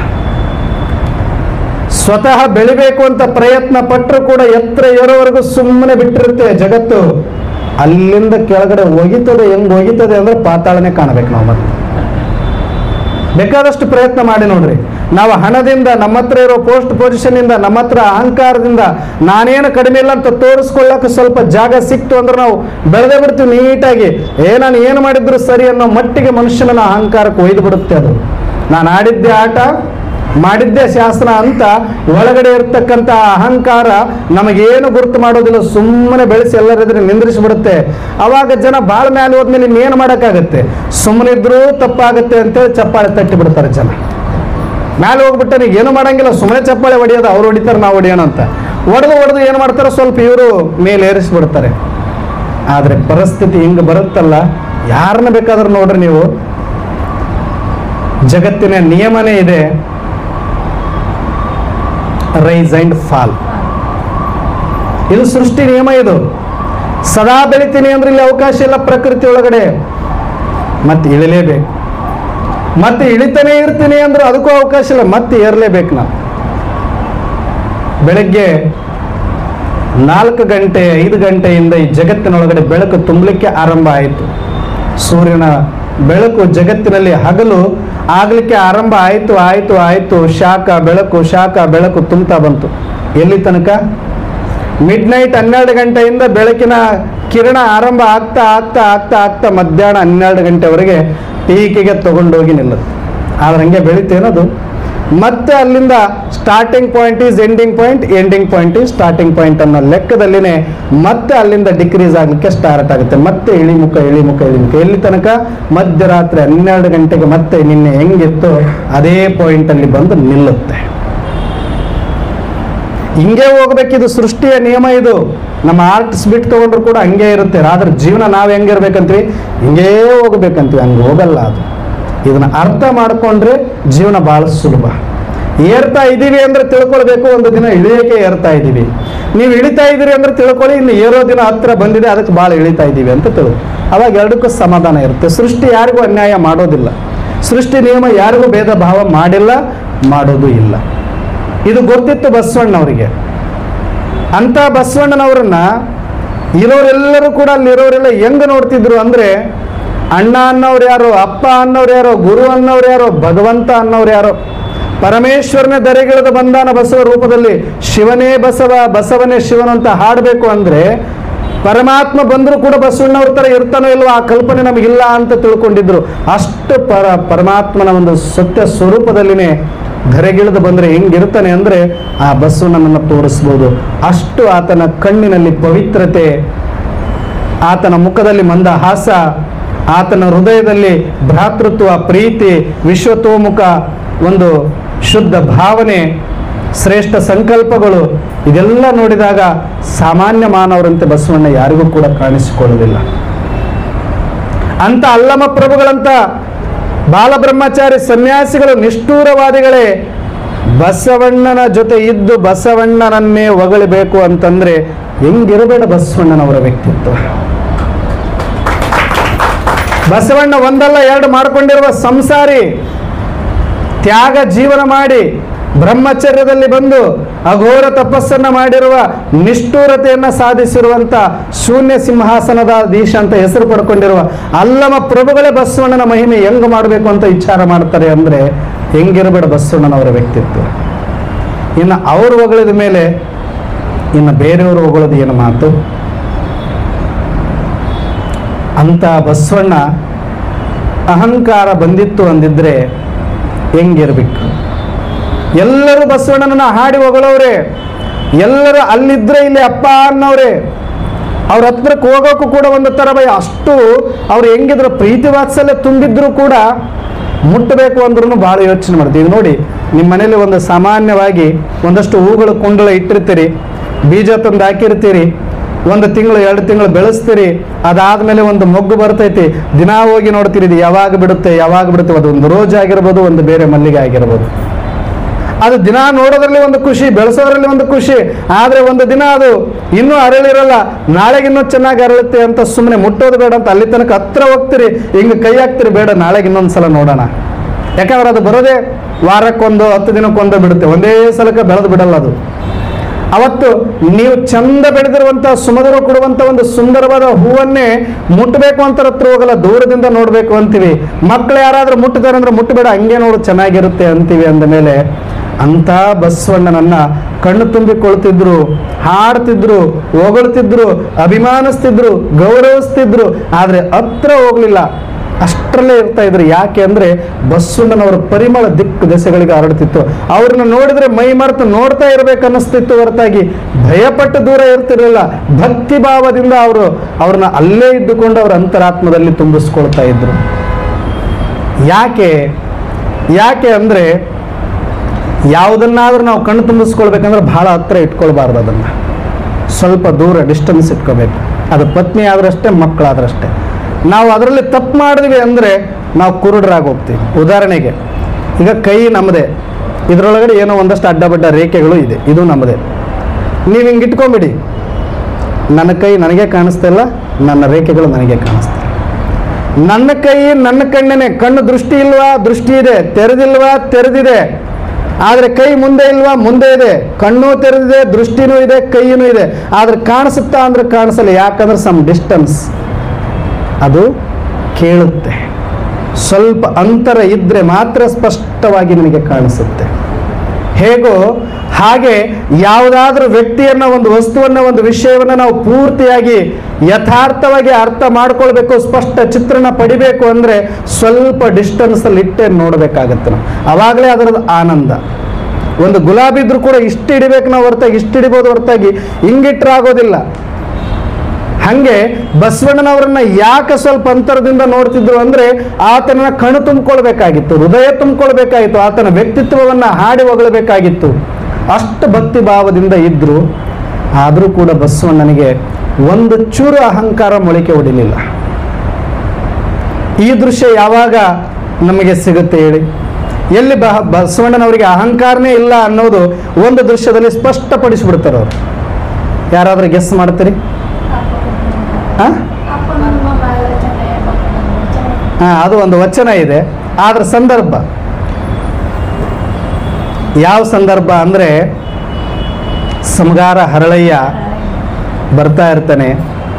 ಸ್ವತಃ ಬೆಳಿಬೇಕು ಅಂತ ಪ್ರಯತ್ನ ಪಟ್ಟರು ಕೂಡ ಎತ್ತರ ಏರೋವರೆಗೂ ಸುಮ್ಮನೆ ಬಿಟ್ಟಿರುತ್ತೆ ಜಗತ್ತು ಅಲ್ಲಿಂದ ಕೆಳಗಡೆ ಒಗಿತದೆ ಹೆಂಗ್ ಒಗಿತದೆ ಅಂದ್ರೆ ಪಾತಾಳನೆ ಕಾಣಬೇಕು ನಾವು ಮತ್ತೆ ಬೇಕಾದಷ್ಟು ಪ್ರಯತ್ನ ಮಾಡಿ ನೋಡ್ರಿ ನಾವು ಹಣದಿಂದ ನಮ್ಮ ಹತ್ರ ಇರೋ ಪೋಸ್ಟ್ ಪೊಸಿಷನ್ ಇಂದ ನಮ್ಮ ಹತ್ರ ಅಹಂಕಾರದಿಂದ ನಾನೇನು ಕಡಿಮೆ ಇಲ್ಲ ಅಂತ ತೋರಿಸ್ಕೊಳ್ಳೋಕೆ ಸ್ವಲ್ಪ ಜಾಗ ಸಿಕ್ತು ಅಂದ್ರೆ ನಾವು ಬೆಳೆದೇ ಬಿಡ್ತೀವಿ ನೀಟಾಗಿ ಏ ನಾನು ಏನು ಮಾಡಿದ್ರು ಸರಿ ಅನ್ನೋ ಮಟ್ಟಿಗೆ ಮನುಷ್ಯನ ಅಹಂಕಾರಕ್ಕೆ ಒಯ್ದು ಬಿಡುತ್ತೆ ಅದು ನಾನು ಆಡಿದ್ದೆ ಆಟ ಮಾಡಿದ್ದೆ ಶಾಸ್ತ್ರ ಅಂತ ಒಳಗಡೆ ಇರ್ತಕ್ಕಂಥ ಅಹಂಕಾರ ನಮಗೇನು ಗುರುತು ಮಾಡೋದಿಲ್ಲ ಸುಮ್ಮನೆ ಬೆಳೆಸಿ ಎಲ್ಲರೆದ್ರೆ ನಿಂದ್ರಿಸಿಬಿಡುತ್ತೆ ಅವಾಗ ಜನ ಭಾಳ ಮೇಲೆ ಹೋದ್ಮೇಲೆ ಇನ್ನೇನು ಮಾಡೋಕ್ಕಾಗತ್ತೆ ಸುಮ್ಮನೆ ಇದ್ರೂ ತಪ್ಪಾಗುತ್ತೆ ಅಂತೇಳಿ ಚಪ್ಪಾಳೆ ತಟ್ಟಿ ಬಿಡ್ತಾರೆ ಜನ ಮೇಲೆ ಹೋಗ್ಬಿಟ್ಟ ನೀಗ ಏನು ಮಾಡಂಗಿಲ್ಲ ಸುಮ್ಮನೆ ಚಪ್ಪಾಳೆ ಹೊಡಿಯೋದು ಅವ್ರು ಹೊಡಿತಾರೆ ನಾವು ಹೊಡಿಯೋಣ ಅಂತ ಹೊಡೆದು ಹೊಡೆದು ಏನು ಮಾಡ್ತಾರೆ ಸ್ವಲ್ಪ ಇವರು ಮೇಲೆ ಏರಿಸ್ಬಿಡ್ತಾರೆ ಆದರೆ ಪರಿಸ್ಥಿತಿ ಹಿಂಗೆ ಬರುತ್ತಲ್ಲ ಯಾರನ್ನ ಬೇಕಾದ್ರೂ ನೋಡ್ರಿ ನೀವು ಜಗತ್ತಿನ ನಿಯಮನೇ ಇದೆ ರೈಸ್ ಅಂಡ್ ಫಾಲ್ ಇದು ಸೃಷ್ಟಿ ನಿಯಮ ಇದು ಸದಾ ಬೆಳಿತೀನಿ ಅಂದ್ರೆ ಇಲ್ಲಿ ಅವಕಾಶ ಇಲ್ಲ ಪ್ರಕೃತಿ ಒಳಗಡೆ ಮತ್ತೆ ಇಳಿಲೇಬೇಕು ಮತ್ತೆ ಇಳಿತಾನೆ ಇರ್ತೀನಿ ಅಂದ್ರೆ ಅದಕ್ಕೂ ಅವಕಾಶ ಇಲ್ಲ ಮತ್ತೆ ಏರ್ಲೇಬೇಕು ನಾವು ಬೆಳಗ್ಗೆ ನಾಲ್ಕು ಗಂಟೆ ಐದು ಗಂಟೆಯಿಂದ ಈ ಜಗತ್ತಿನೊಳಗಡೆ ಬೆಳಕು ತುಂಬಲಿಕ್ಕೆ ಆರಂಭ ಆಯಿತು ಸೂರ್ಯನ ಬೆಳಕು ಜಗತ್ತಿನಲ್ಲಿ ಹಗಲು ಆಗ್ಲಿಕ್ಕೆ ಆರಂಭ ಆಯಿತು ಆಯಿತು ಆಯಿತು ಶಾಖ ಬೆಳಕು ಶಾಖ ಬೆಳಕು ತುಂಬ್ತಾ ಬಂತು ಎಲ್ಲಿ ತನಕ ಮಿಡ್ ನೈಟ್ ಹನ್ನೆರಡು ಗಂಟೆಯಿಂದ ಬೆಳಕಿನ ಕಿರಣ ಆರಂಭ ಆಗ್ತಾ ಆಗ್ತಾ ಆಗ್ತಾ ಆಗ್ತಾ ಮಧ್ಯಾಹ್ನ ಹನ್ನೆರಡು ಗಂಟೆವರೆಗೆ ಪೀಕಿಗೆ ತಗೊಂಡೋಗಿ ನಿಲ್ಲುತ್ತೆ ಆದ್ರೆ ಹಂಗೆ ಬೆಳಿತೇನದು ಮತ್ತೆ ಅಲ್ಲಿಂದ starting point is ending point ending point is starting point ಅನ್ನೋ ಲೆಕ್ಕದಲ್ಲಿನೇ ಮತ್ತೆ ಅಲ್ಲಿಂದ ಡಿಕ್ರೀಸ್ ಆಗಲಿಕ್ಕೆ ಸ್ಟಾರ್ಟ್ ಆಗುತ್ತೆ ಮತ್ತೆ ಇಳಿಮುಖ ಇಳಿಮುಖ ಇಳಿಮುಖ ಎಲ್ಲಿ ತನಕ ಮಧ್ಯರಾತ್ರಿ ಹನ್ನೆರಡು ಗಂಟೆಗೆ ಮತ್ತೆ ನಿನ್ನೆ ಹೆಂಗಿತ್ತು ಅದೇ ಪಾಯಿಂಟ್ ಅಲ್ಲಿ ಬಂದು ನಿಲ್ಲುತ್ತೆ ಹಿಂಗೆ ಹೋಗ್ಬೇಕಿದು ಸೃಷ್ಟಿಯ ನಿಯಮ ಇದು ನಮ್ಮ ಆರ್ಟ್ಸ್ ಬಿಟ್ಟು ತಗೊಂಡ್ರು ಕೂಡ ಹಂಗೆ ಇರುತ್ತೆ ಆದ್ರೆ ಜೀವನ ನಾವು ಹೆಂಗಿರ್ಬೇಕಂತೀವಿ ಹಿಂಗೇ ಹೋಗ್ಬೇಕಂತೀವಿ ಹಂಗೆ ಹೋಗಲ್ಲ ಅದು ಇದನ್ನ ಅರ್ಥ ಮಾಡ್ಕೊಂಡ್ರೆ ಜೀವನ ಬಹಳ ಸುಲಭ ಏರ್ತಾ ಇದ್ದೀವಿ ಅಂದ್ರೆ ತಿಳ್ಕೊಳ್ಬೇಕು ಒಂದು ದಿನ ಇಳಿಯಕ್ಕೆ ಏರ್ತಾ ಇದ್ದೀವಿ ನೀವು ಇಳಿತಾ ಇದ್ದೀರಿ ಅಂದ್ರೆ ತಿಳ್ಕೊಳ್ಳಿ ಇನ್ನು ಏರೋ ದಿನ ಹತ್ರ ಬಂದಿದೆ ಅದಕ್ಕೆ ಭಾಳ ಇಳಿತಾ ಇದ್ದೀವಿ ಅಂತ ತಿಳ್ಕೊ ಅವಾಗ ಎರಡಕ್ಕೂ ಸಮಾಧಾನ ಇರುತ್ತೆ ಸೃಷ್ಟಿ ಯಾರಿಗೂ ಅನ್ಯಾಯ ಮಾಡೋದಿಲ್ಲ ಸೃಷ್ಟಿ ನಿಯಮ ಯಾರಿಗೂ ಭೇದ ಭಾವ ಮಾಡಿಲ್ಲ ಮಾಡೋದು ಇಲ್ಲ ಇದು ಗೊತ್ತಿತ್ತು ಬಸವಣ್ಣವರಿಗೆ ಅಂತ ಬಸವಣ್ಣನವರನ್ನ ಇರೋರೆಲ್ಲರೂ ಕೂಡ ಅಲ್ಲಿ ಇರೋರೆಲ್ಲ ಹೆಂಗ್ ನೋಡ್ತಿದ್ರು ಅಂದ್ರೆ ಅಣ್ಣ ಅನ್ನೋರು ಯಾರೋ ಅಪ್ಪ ಅನ್ನೋರು ಯಾರೋ ಗುರು ಅನ್ನೋರು ಯಾರೋ ಭಗವಂತ ಅನ್ನೋರು ಯಾರೋ ಪರಮೇಶ್ವರನೇ ದರೆಗಿಳಿದು ಬಂದಾನ ಬಸವ ರೂಪದಲ್ಲಿ ಶಿವನೇ ಬಸವ ಬಸವನೇ ಶಿವನು ಅಂತ ಹಾಡಬೇಕು ಅಂದ್ರೆ ಪರಮಾತ್ಮ ಬಂದರೂ ಕೂಡ ಬಸವಣ್ಣವ್ರ ಥರ ಇರ್ತಾನೋ ಇಲ್ವೋ ಆ ಕಲ್ಪನೆ ನಮಗಿಲ್ಲ ಅಂತ ತಿಳ್ಕೊಂಡಿದ್ರು ಅಷ್ಟು ಪರ ಪರಮಾತ್ಮನ ಒಂದು ಸತ್ಯ ಸ್ವರೂಪದಲ್ಲಿನೇ ಧರೆಗಿಳಿದು ಬಂದರೆ ಹೆಂಗಿರ್ತಾನೆ ಅಂದರೆ ಆ ಬಸವಣ್ಣನನ್ನು ತೋರಿಸ್ಬೋದು ಅಷ್ಟು ಆತನ ಕಣ್ಣಿನಲ್ಲಿ ಪವಿತ್ರತೆ ಆತನ ಮುಖದಲ್ಲಿ ಮಂದಹಾಸ ಆತನ ಹೃದಯದಲ್ಲಿ ಭ್ರಾತೃತ್ವ ಪ್ರೀತಿ ವಿಶ್ವತೋಮುಖ ಒಂದು ಶುದ್ಧ ಭಾವನೆ ಶ್ರೇಷ್ಠ ಸಂಕಲ್ಪಗಳು ಇದೆಲ್ಲ ನೋಡಿದಾಗ ಸಾಮಾನ್ಯ ಮಾನವರಂತೆ ಬಸವಣ್ಣ ಯಾರಿಗೂ ಕೂಡ ಕಾಣಿಸಿಕೊಳ್ಳಲಿಲ್ಲ ಅಂತ ಅಲ್ಲಮ ಪ್ರಭುಗಳಂತ ಬಾಲಬ್ರಹ್ಮಚಾರಿ ಸನ್ಯಾಸಿಗಳು ನಿಷ್ಠೂರವಾದಿಗಳೇ ಬಸವಣ್ಣನ ಜೊತೆ ಇದ್ದು ಬಸವಣ್ಣನನ್ನೇ ಹೊಗಳಿಬೇಕು ಅಂತಂದ್ರೆ ಹೆಂಗಿರಬೇಡ ಬಸವಣ್ಣನವರ ವ್ಯಕ್ತಿತ್ವ ಬಸವಣ್ಣ ಒಂದಲ್ಲ ಎರಡು ಮಾಡಿಕೊಂಡಿರುವ ಸಂಸಾರಿ ತ್ಯಾಗ ಜೀವನ ಮಾಡಿ ಬ್ರಹ್ಮಚರ್ಯದಲ್ಲಿ ಬಂದು ಅಘೋರ ತಪಸ್ಸನ್ನ ಮಾಡಿರುವ ನಿಷ್ಠೂರತೆಯನ್ನ ಸಾಧಿಸಿರುವಂತ ಶೂನ್ಯ ಸಿಂಹಾಸನದ ದೀಶ ಅಂತ ಹೆಸರು ಪಡ್ಕೊಂಡಿರುವ ಅಲ್ಲಮ ಪ್ರಭುಗಳೇ ಬಸವಣ್ಣನ ಮಹಿಮೆ ಹೆಂಗ್ ಮಾಡಬೇಕು ಅಂತ ವಿಚಾರ ಮಾಡ್ತಾರೆ ಅಂದ್ರೆ ಹೆಂಗಿರಬೇಡ ಬಸವಣ್ಣನವರ ವ್ಯಕ್ತಿತ್ವ ಇನ್ನು ಅವರು ಹೊಗಳಿದ ಮೇಲೆ ಇನ್ನು ಬೇರೆಯವರು ಹೊಗಳೋದು ಏನು ಮಾತು ಅಂತ ಬಸವಣ್ಣ ಅಹಂಕಾರ ಬಂದಿತ್ತು ಅಂದಿದ್ರೆ ಹೆಂಗಿರ್ಬೇಕು ಎಲ್ಲರೂ ಬಸವಣ್ಣನನ್ನ ಹಾಡಿ ಹೊಗಳವ್ರೆ ಎಲ್ಲರೂ ಅಲ್ಲಿದ್ರೆ ಇಲ್ಲಿ ಅಪ್ಪ ಅನ್ನೋರೆ ಅವ್ರ ಹತ್ರಕ್ಕೆ ಹೋಗೋಕ್ಕೂ ಕೂಡ ಒಂದು ಥರ ಭಯ ಅಷ್ಟು ಅವ್ರು ಹೆಂಗಿದ್ರು ಪ್ರೀತಿ ವಾತ್ಸಲ್ಯ ತುಂಬಿದ್ರು ಕೂಡ ಮುಟ್ಟಬೇಕು ಅಂದ್ರೂ ಭಾಳ ಯೋಚನೆ ಮಾಡ್ತೀವಿ ಈಗ ನೋಡಿ ನಿಮ್ಮ ಮನೇಲಿ ಒಂದು ಸಾಮಾನ್ಯವಾಗಿ ಒಂದಷ್ಟು ಹೂಗಳು ಕುಂಡಲ ಇಟ್ಟಿರ್ತೀರಿ ಬೀಜ ತಂದು ಹಾಕಿರ್ತೀರಿ ಒಂದು ತಿಂಗಳು ಎರಡು ತಿಂಗಳು ಬೆಳೆಸ್ತೀರಿ ಅದಾದ್ಮೇಲೆ ಒಂದು ಮೊಗ್ಗು ಬರ್ತೈತಿ ದಿನಾ ಹೋಗಿ ನೋಡ್ತೀರಿ ಇದು ಯಾವಾಗ ಬಿಡುತ್ತೆ ಯಾವಾಗ ಬಿಡುತ್ತೆ ಅದು ಒಂದು ರೋಜ್ ಆಗಿರ್ಬೋದು ಒಂದು ಬೇರೆ ಮಲ್ಲಿಗೆ ಆಗಿರ್ಬೋದು ಅದು ದಿನ ನೋಡೋದ್ರಲ್ಲಿ ಒಂದು ಖುಷಿ ಬೆಳೆಸೋದ್ರಲ್ಲಿ ಒಂದು ಖುಷಿ ಆದ್ರೆ ಒಂದು ದಿನ ಅದು ಇನ್ನೂ ಅರಳಿರಲ್ಲ ನಾಳೆಗೆ ಇನ್ನೂ ಚೆನ್ನಾಗಿ ಅರಳುತ್ತೆ ಅಂತ ಸುಮ್ಮನೆ ಮುಟ್ಟೋದು ಬೇಡ ಅಂತ ಅಲ್ಲಿ ತನಕ ಹತ್ರ ಹೋಗ್ತೀರಿ ಹಿಂಗೆ ಕೈ ಹಾಕ್ತೀರಿ ಬೇಡ ನಾಳೆಗೆ ಇನ್ನೊಂದ್ಸಲ ನೋಡೋಣ ಯಾಕಂದ್ರೆ ಅದು ಬರೋದೇ ವಾರಕ್ಕೊಂದು ಹತ್ತು ದಿನಕ್ಕೊಂದು ಬಿಡುತ್ತೆ ಒಂದೇ ಸಲಕ್ಕೆ ಬೆಳೆದು ಬಿಡಲ್ಲ ಅದು ಅವತ್ತು ನೀವು ಚಂದ ಬೆಳೆದಿರುವಂತ ಸುಮಧುರ ಕೊಡುವಂತ ಒಂದು ಸುಂದರವಾದ ಹೂವನ್ನೇ ಮುಟ್ಟಬೇಕು ಅಂತ ಹತ್ರ ಹೋಗಲ್ಲ ದೂರದಿಂದ ನೋಡ್ಬೇಕು ಅಂತೀವಿ ಮಕ್ಕಳು ಯಾರಾದ್ರೂ ಮುಟ್ಟಿದಾರೆ ಅಂದ್ರೆ ಮುಟ್ಟಬೇಡ ಹಂಗೆ ನೋಡು ಚೆನ್ನಾಗಿರುತ್ತೆ ಅಂತೀವಿ ಅಂದ ಮೇಲೆ ಅಂತ ಬಸವಣ್ಣನನ್ನ ಕಣ್ಣು ತುಂಬಿಕೊಳ್ತಿದ್ರು ಹಾಡ್ತಿದ್ರು ಹೊಗಳ್ತಿದ್ರು ಅಭಿಮಾನಿಸ್ತಿದ್ರು ಗೌರವಿಸ್ತಿದ್ರು ಆದ್ರೆ ಹತ್ರ ಹೋಗ್ಲಿಲ್ಲ ಅಷ್ಟರಲ್ಲೇ ಇರ್ತಾ ಇದ್ರು ಯಾಕೆ ಅಂದ್ರೆ ಬಸವಣ್ಣನವರ ಪರಿಮಳ ದಿಕ್ಕು ದೆಸೆಗಳಿಗೆ ಹರಡ್ತಿತ್ತು ಅವ್ರನ್ನ ನೋಡಿದ್ರೆ ಮೈ ಮರೆತು ನೋಡ್ತಾ ಇರ್ಬೇಕು ಅನ್ನಿಸ್ತಿತ್ತು ಹೊರತಾಗಿ ಭಯಪಟ್ಟು ದೂರ ಇರ್ತಿರ್ಲಿಲ್ಲ ಭಕ್ತಿ ಭಾವದಿಂದ ಅವರು ಅವ್ರನ್ನ ಅಲ್ಲೇ ಇದ್ದುಕೊಂಡು ಅವ್ರ ಅಂತರಾತ್ಮದಲ್ಲಿ ತುಂಬಿಸ್ಕೊಳ್ತಾ ಇದ್ರು ಯಾಕೆ ಯಾಕೆ ಅಂದ್ರೆ ಯಾವುದನ್ನಾದ್ರೂ ನಾವು ಕಣ್ಣು ತುಂಬಿಸ್ಕೊಳ್ಬೇಕಂದ್ರೆ ಬಹಳ ಹತ್ರ ಇಟ್ಕೊಳ್ಬಾರ್ದು ಅದನ್ನ ಸ್ವಲ್ಪ ದೂರ ಡಿಸ್ಟೆನ್ಸ್ ಇಟ್ಕೋಬೇಕು ಅದು ಪತ್ನಿ ಆದ್ರಷ್ಟೇ ಮಕ್ಕಳಾದ್ರಷ್ಟೇ ನಾವು ಅದರಲ್ಲಿ ತಪ್ಪು ಮಾಡಿದ್ವಿ ಅಂದರೆ ನಾವು ಕುರುಡರಾಗಿ ಹೋಗ್ತೀವಿ ಉದಾಹರಣೆಗೆ ಈಗ ಕೈ ನಮ್ಮದೇ ಇದರೊಳಗಡೆ ಏನೋ ಒಂದಷ್ಟು ಅಡ್ಡಬಡ್ಡ ರೇಖೆಗಳು ಇದೆ ಇದು ನಮ್ಮದೇ ನೀವು ಹಿಂಗೆ ಇಟ್ಕೊಂಬಿಡಿ ನನ್ನ ಕೈ ನನಗೆ ಕಾಣಿಸ್ತಾ ಇಲ್ಲ ನನ್ನ ರೇಖೆಗಳು ನನಗೆ ಕಾಣಿಸ್ತಾ ಇಲ್ಲ. ನನ್ನ ಕೈ ನನ್ನ ಕಣ್ಣನೆ ಕಣ್ಣು ದೃಷ್ಟಿ ಇಲ್ವಾ ದೃಷ್ಟಿ ಇದೆ ತೆರೆದಿಲ್ವಾ ತೆರೆದಿದೆ ಆದರೆ ಕೈ ಮುಂದೆ ಇಲ್ವಾ ಮುಂದೆ ಇದೆ ಕಣ್ಣು ತೆರೆದಿದೆ ದೃಷ್ಟಿನೂ ಇದೆ ಕೈಯೂ ಇದೆ ಆದ್ರೆ ಕಾಣಿಸುತ್ತಾ ಅಂದ್ರೆ ಕಾಣಿಸಲ್ಲ ಯಾಕಂದ್ರೆ ಸಮ್ ಡಿಸ್ಟನ್ಸ್ ಅದು ಕೇಳುತ್ತೆ ಸ್ವಲ್ಪ ಅಂತರ ಇದ್ರೆ ಮಾತ್ರ ಸ್ಪಷ್ಟವಾಗಿ ನಿನಗೆ ಕಾಣಿಸುತ್ತೆ ಹೇಗೋ ಹಾಗೆ ಯಾವುದಾದ್ರೂ ವ್ಯಕ್ತಿಯನ್ನ ಒಂದು ವಸ್ತುವನ್ನ ಒಂದು ವಿಷಯವನ್ನ ನಾವು ಪೂರ್ತಿಯಾಗಿ ಯಥಾರ್ಥವಾಗಿ ಅರ್ಥ ಮಾಡ್ಕೊಳ್ಬೇಕು ಸ್ಪಷ್ಟ ಚಿತ್ರಣ ಪಡಿಬೇಕು ಅಂದ್ರೆ ಸ್ವಲ್ಪ ಡಿಸ್ಟೆನ್ಸ್ ಅಲ್ಲಿ ಇಟ್ಟೆ ನೋಡ್ಬೇಕಾಗತ್ತೆ ನಾವು ಅವಾಗಲೇ ಅದರದ್ದು ಆನಂದ ಒಂದು ಗುಲಾಬಿ ಇದ್ರೂ ಕೂಡ ಇಷ್ಟು ಹಿಡಿಬೇಕು ನಾವು ಹೊರತಾಗಿ ಇಷ್ಟು ಹಿಡಿಬೋದು ಹೊರತಾಗಿ ಹಿಂಗಿಟ್ರೆ ಆಗೋದಿಲ್ಲ ಹಂಗೆ ಬಸವಣ್ಣನವರನ್ನ ಯಾಕೆ ಸ್ವಲ್ಪ ಅಂತರದಿಂದ ನೋಡ್ತಿದ್ರು ಅಂದ್ರೆ ಆತನ ಕಣ್ಣು ತುಂಬಿಕೊಳ್ಬೇಕಾಗಿತ್ತು ಹೃದಯ ತುಂಬಿಕೊಳ್ಬೇಕಾಗಿತ್ತು ಆತನ ವ್ಯಕ್ತಿತ್ವವನ್ನ ಹಾಡಿ ಹೊಗಳಬೇಕಾಗಿತ್ತು ಅಷ್ಟು ಭಕ್ತಿ ಭಾವದಿಂದ ಇದ್ರು ಆದರೂ ಕೂಡ ಬಸವಣ್ಣನಿಗೆ ಒಂದು ಚೂರು ಅಹಂಕಾರ ಮೊಳಕೆ ಹೊಡಿಲಿಲ್ಲ ಈ ದೃಶ್ಯ ಯಾವಾಗ ನಮಗೆ ಸಿಗುತ್ತೆ ಹೇಳಿ ಎಲ್ಲಿ ಬ ಬಸವಣ್ಣನವರಿಗೆ ಅಹಂಕಾರನೇ ಇಲ್ಲ ಅನ್ನೋದು ಒಂದು ದೃಶ್ಯದಲ್ಲಿ ಸ್ಪಷ್ಟಪಡಿಸ್ಬಿಡ್ತಾರೆ ಅವರು ಯಾರಾದ್ರೂ ಗೆಸ್ ಮಾಡ್ತೀರಿ ಹಾಂ ಹಾ ಅದು ಒಂದು ವಚನ ಇದೆ ಆದ್ರ ಸಂದರ್ಭ ಯಾವ ಸಂದರ್ಭ ಅಂದರೆ ಸಮಗಾರ ಹರಳಯ್ಯ ಬರ್ತಾ ಇರ್ತಾನೆ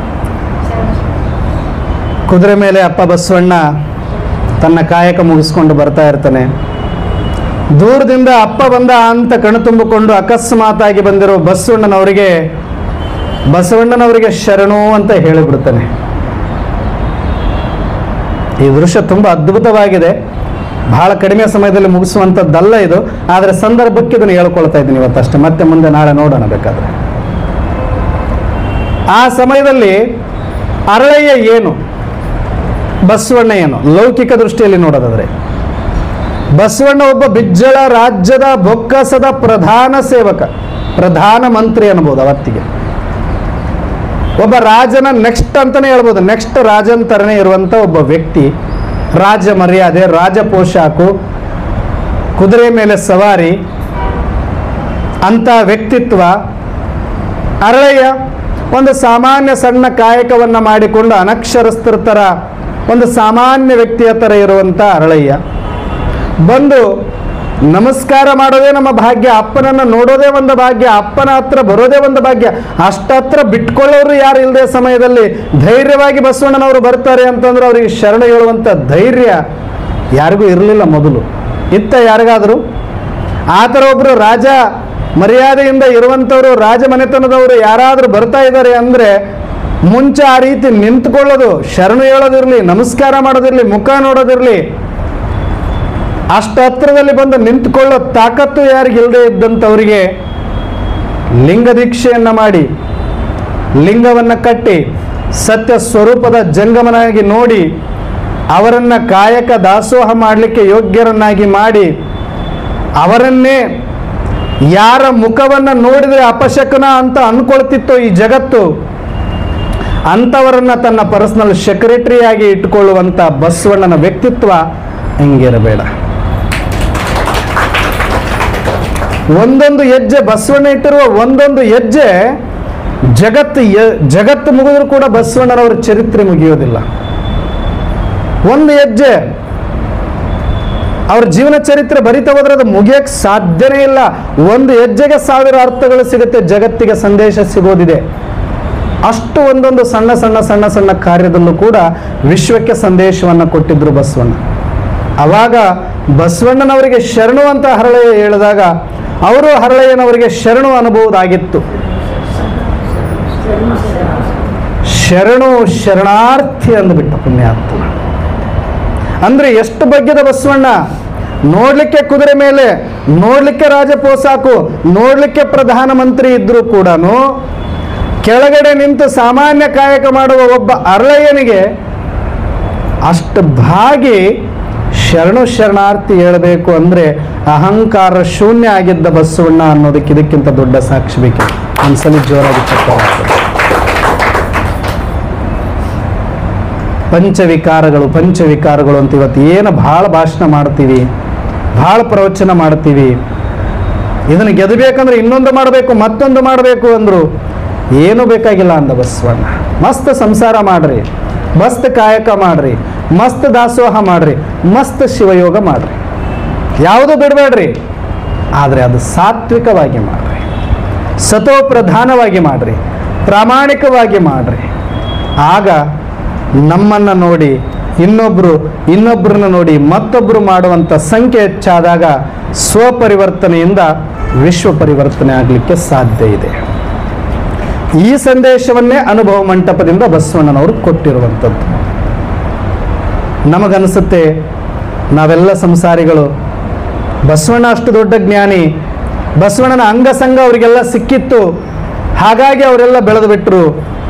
ಕುದುರೆ ಮೇಲೆ ಅಪ್ಪ ಬಸವಣ್ಣ ತನ್ನ ಕಾಯಕ ಮುಗಿಸ್ಕೊಂಡು ಬರ್ತಾ ಇರ್ತಾನೆ ದೂರದಿಂದ ಅಪ್ಪ ಬಂದ ಅಂತ ಕಣು ತುಂಬಿಕೊಂಡು ಅಕಸ್ಮಾತಾಗಿ ಬಂದಿರೋ ಬಸವಣ್ಣನವರಿಗೆ ಬಸವಣ್ಣನವರಿಗೆ ಶರಣು ಅಂತ ಹೇಳಿಬಿಡ್ತಾನೆ ಈ ದೃಶ್ಯ ತುಂಬ ಅದ್ಭುತವಾಗಿದೆ ಬಹಳ ಕಡಿಮೆ ಸಮಯದಲ್ಲಿ ಮುಗಿಸುವಂಥದ್ದಲ್ಲ ಇದು ಆದರೆ ಸಂದರ್ಭಕ್ಕೆ ಇದನ್ನು ಹೇಳ್ಕೊಳ್ತಾ ಇದ್ದೀನಿ ಇವತ್ತಷ್ಟೇ ಮತ್ತೆ ಮುಂದೆ ನಾಳೆ ನೋಡೋಣ ಬೇಕಾದ್ರೆ ಆ ಸಮಯದಲ್ಲಿ ಅರಳಯ್ಯ ಏನು ಬಸವಣ್ಣ ಏನು ಲೌಕಿಕ ದೃಷ್ಟಿಯಲ್ಲಿ ನೋಡೋದಾದ್ರೆ ಬಸವಣ್ಣ ಒಬ್ಬ ಬಿಜ್ಜಳ ರಾಜ್ಯದ ಬೊಕ್ಕಸದ ಪ್ರಧಾನ ಸೇವಕ ಪ್ರಧಾನ ಮಂತ್ರಿ ಅನ್ಬೋದು ಅವತ್ತಿಗೆ ಒಬ್ಬ ರಾಜನ ನೆಕ್ಸ್ಟ್ ಅಂತಾನೆ ಹೇಳ್ಬೋದು ನೆಕ್ಸ್ಟ್ ರಾಜನ್ ಥರನೇ ಇರುವಂಥ ಒಬ್ಬ ವ್ಯಕ್ತಿ ರಾಜ ಮರ್ಯಾದೆ ರಾಜ ಪೋಷಾಕು ಕುದುರೆ ಮೇಲೆ ಸವಾರಿ ಅಂತ ವ್ಯಕ್ತಿತ್ವ ಅರಳಯ್ಯ ಒಂದು ಸಾಮಾನ್ಯ ಸಣ್ಣ ಕಾಯಕವನ್ನು ಮಾಡಿಕೊಂಡು ಅನಕ್ಷರಸ್ಥರ ಥರ ಒಂದು ಸಾಮಾನ್ಯ ವ್ಯಕ್ತಿಯ ಥರ ಇರುವಂಥ ಅರಳಯ್ಯ ಬಂದು ನಮಸ್ಕಾರ ಮಾಡೋದೇ ನಮ್ಮ ಭಾಗ್ಯ ಅಪ್ಪನನ್ನು ನೋಡೋದೇ ಒಂದು ಭಾಗ್ಯ ಅಪ್ಪನ ಹತ್ರ ಬರೋದೇ ಒಂದು ಭಾಗ್ಯ ಅಷ್ಟತ್ರ ಬಿಟ್ಕೊಳ್ಳೋರು ಯಾರು ಇಲ್ಲದೆ ಸಮಯದಲ್ಲಿ ಧೈರ್ಯವಾಗಿ ಬಸವಣ್ಣನವರು ಬರ್ತಾರೆ ಅಂತಂದ್ರೆ ಅವರಿಗೆ ಶರಣ ಹೇಳುವಂಥ ಧೈರ್ಯ ಯಾರಿಗೂ ಇರಲಿಲ್ಲ ಮೊದಲು ಇತ್ತ ಯಾರಿಗಾದರೂ ಆ ಥರ ಒಬ್ಬರು ರಾಜ ಮರ್ಯಾದೆಯಿಂದ ಇರುವಂಥವ್ರು ರಾಜ ಮನೆತನದವರು ಯಾರಾದರೂ ಬರ್ತಾ ಇದ್ದಾರೆ ಅಂದರೆ ಮುಂಚೆ ಆ ರೀತಿ ನಿಂತ್ಕೊಳ್ಳೋದು ಶರಣು ಹೇಳೋದಿರಲಿ ನಮಸ್ಕಾರ ಮಾಡೋದಿರಲಿ ಮುಖ ನೋಡೋದಿರಲಿ ಅಷ್ಟು ಹತ್ರದಲ್ಲಿ ಬಂದು ನಿಂತ್ಕೊಳ್ಳೋ ತಾಕತ್ತು ಯಾರಿಗಿಲ್ಲದೆ ಇದ್ದಂಥವರಿಗೆ ಲಿಂಗ ದೀಕ್ಷೆಯನ್ನು ಮಾಡಿ ಲಿಂಗವನ್ನು ಕಟ್ಟಿ ಸತ್ಯ ಸ್ವರೂಪದ ಜಂಗಮನಾಗಿ ನೋಡಿ ಅವರನ್ನು ಕಾಯಕ ದಾಸೋಹ ಮಾಡಲಿಕ್ಕೆ ಯೋಗ್ಯರನ್ನಾಗಿ ಮಾಡಿ ಅವರನ್ನೇ ಯಾರ ಮುಖವನ್ನು ನೋಡಿದರೆ ಅಪಶಕನ ಅಂತ ಅನ್ಕೊಳ್ತಿತ್ತೋ ಈ ಜಗತ್ತು ಅಂಥವರನ್ನ ತನ್ನ ಪರ್ಸನಲ್ ಸೆಕ್ರೆಟರಿಯಾಗಿ ಇಟ್ಕೊಳ್ಳುವಂಥ ಬಸವಣ್ಣನ ವ್ಯಕ್ತಿತ್ವ ಹಿಂಗಿರಬೇಡ ಒಂದೊಂದು ಹೆಜ್ಜೆ ಬಸವಣ್ಣ ಇಟ್ಟಿರುವ ಒಂದೊಂದು ಹೆಜ್ಜೆ ಜಗತ್ತು ಯ- ಜಗತ್ತು ಮುಗಿದ್ರು ಕೂಡ ಬಸವಣ್ಣನವರ ಚರಿತ್ರೆ ಮುಗಿಯೋದಿಲ್ಲ ಒಂದು ಹೆಜ್ಜೆ ಅವ್ರ ಜೀವನ ಚರಿತ್ರೆ ಬರಿತಾ ಹೋದ್ರೆ ಅದು ಮುಗಿಯಕ್ಕೆ ಸಾಧ್ಯನೇ ಇಲ್ಲ ಒಂದು ಹೆಜ್ಜೆಗೆ ಸಾವಿರ ಅರ್ಥಗಳು ಸಿಗುತ್ತೆ ಜಗತ್ತಿಗೆ ಸಂದೇಶ ಸಿಗೋದಿದೆ ಅಷ್ಟು ಒಂದೊಂದು ಸಣ್ಣ ಸಣ್ಣ ಸಣ್ಣ ಸಣ್ಣ ಕಾರ್ಯದಲ್ಲೂ ಕೂಡ ವಿಶ್ವಕ್ಕೆ ಸಂದೇಶವನ್ನು ಕೊಟ್ಟಿದ್ರು ಬಸವಣ್ಣ ಅವಾಗ ಬಸವಣ್ಣನವರಿಗೆ ಶರಣು ಅಂತ ಹರಳೆಯ ಹೇಳಿದಾಗ ಅವರು ಹರಳೆಯನವರಿಗೆ ಶರಣು ಅನುಭವದಾಗಿತ್ತು ಶರಣು ಶರಣಾರ್ಥಿ ಅಂದ್ಬಿಟ್ಟ ಪುಣ್ಯಾತ್ಮ ಅಂದ್ರೆ ಎಷ್ಟು ಬಗ್ಗೆದ ಬಸವಣ್ಣ ನೋಡ್ಲಿಕ್ಕೆ ಕುದುರೆ ಮೇಲೆ ನೋಡ್ಲಿಕ್ಕೆ ರಾಜ ಪೋಸಾಕು ನೋಡ್ಲಿಕ್ಕೆ ಪ್ರಧಾನಮಂತ್ರಿ ಇದ್ರೂ ಕೂಡ ಕೆಳಗಡೆ ನಿಂತು ಸಾಮಾನ್ಯ ಕಾಯಕ ಮಾಡುವ ಒಬ್ಬ ಅರಳಯ್ಯನಿಗೆ ಅಷ್ಟು ಭಾಗಿ ಶರಣು ಶರಣಾರ್ಥಿ ಹೇಳಬೇಕು ಅಂದ್ರೆ ಅಹಂಕಾರ ಶೂನ್ಯ ಆಗಿದ್ದ ಬಸವಣ್ಣ ಅನ್ನೋದಕ್ಕೆ ಇದಕ್ಕಿಂತ ದೊಡ್ಡ ಸಾಕ್ಷಿ ಬೇಕು ಒಂದ್ಸಲಿ ಜೋರಾಗಿ ಚಪ್ಪಾಳೆ ಹಾಕ್ಬೇಕು. ಪಂಚವಿಕಾರಗಳು ಪಂಚವಿಕಾರಗಳು ಅಂತ ಇವತ್ತು ಏನು ಭಾಳ ಭಾಷಣ ಮಾಡ್ತೀವಿ ಭಾಳ ಪ್ರವಚನ ಮಾಡ್ತೀವಿ ಇದನ್ನು ಗೆದಬೇಕಂದ್ರೆ ಇನ್ನೊಂದು ಮಾಡಬೇಕು ಮತ್ತೊಂದು ಮಾಡಬೇಕು ಅಂದರು ಏನೂ ಬೇಕಾಗಿಲ್ಲ ಅಂದ ಬಸವಣ್ಣ ಮಸ್ತ್ ಸಂಸಾರ ಮಾಡ್ರಿ ಮಸ್ತ್ ಕಾಯಕ ಮಾಡ್ರಿ ಮಸ್ತ್ ದಾಸೋಹ ಮಾಡ್ರಿ ಮಸ್ತ್ ಶಿವಯೋಗ ಮಾಡ್ರಿ ಯಾವುದೂ ಬಿಡಬೇಡ್ರಿ ಆದರೆ ಅದು ಸಾತ್ವಿಕವಾಗಿ ಮಾಡ್ರಿ ಸತೋ ಪ್ರಧಾನವಾಗಿ ಮಾಡ್ರಿ ಪ್ರಾಮಾಣಿಕವಾಗಿ ಮಾಡ್ರಿ ಆಗ ನಮ್ಮನ್ನು ನೋಡಿ ಇನ್ನೊಬ್ಬರು ಇನ್ನೊಬ್ಬರನ್ನ ನೋಡಿ ಮತ್ತೊಬ್ಬರು ಮಾಡುವಂಥ ಸಂಖ್ಯೆ ಹೆಚ್ಚಾದಾಗ ಸ್ವಪರಿವರ್ತನೆಯಿಂದ ವಿಶ್ವ ಪರಿವರ್ತನೆ ಆಗಲಿಕ್ಕೆ ಸಾಧ್ಯ ಇದೆ ಈ ಸಂದೇಶವನ್ನೇ ಅನುಭವ ಮಂಟಪದಿಂದ ಬಸವಣ್ಣನವರು ಕೊಟ್ಟಿರುವಂಥದ್ದು ನಮಗನಿಸುತ್ತೆ ನಾವೆಲ್ಲ ಸಂಸಾರಿಗಳು ಬಸವಣ್ಣ ಅಷ್ಟು ದೊಡ್ಡ ಜ್ಞಾನಿ ಬಸವಣ್ಣನ ಅಂಗಸಂಗ ಅವರಿಗೆಲ್ಲ ಸಿಕ್ಕಿತ್ತು ಹಾಗಾಗಿ ಅವರೆಲ್ಲ ಬೆಳೆದು ಬಿಟ್ಟರು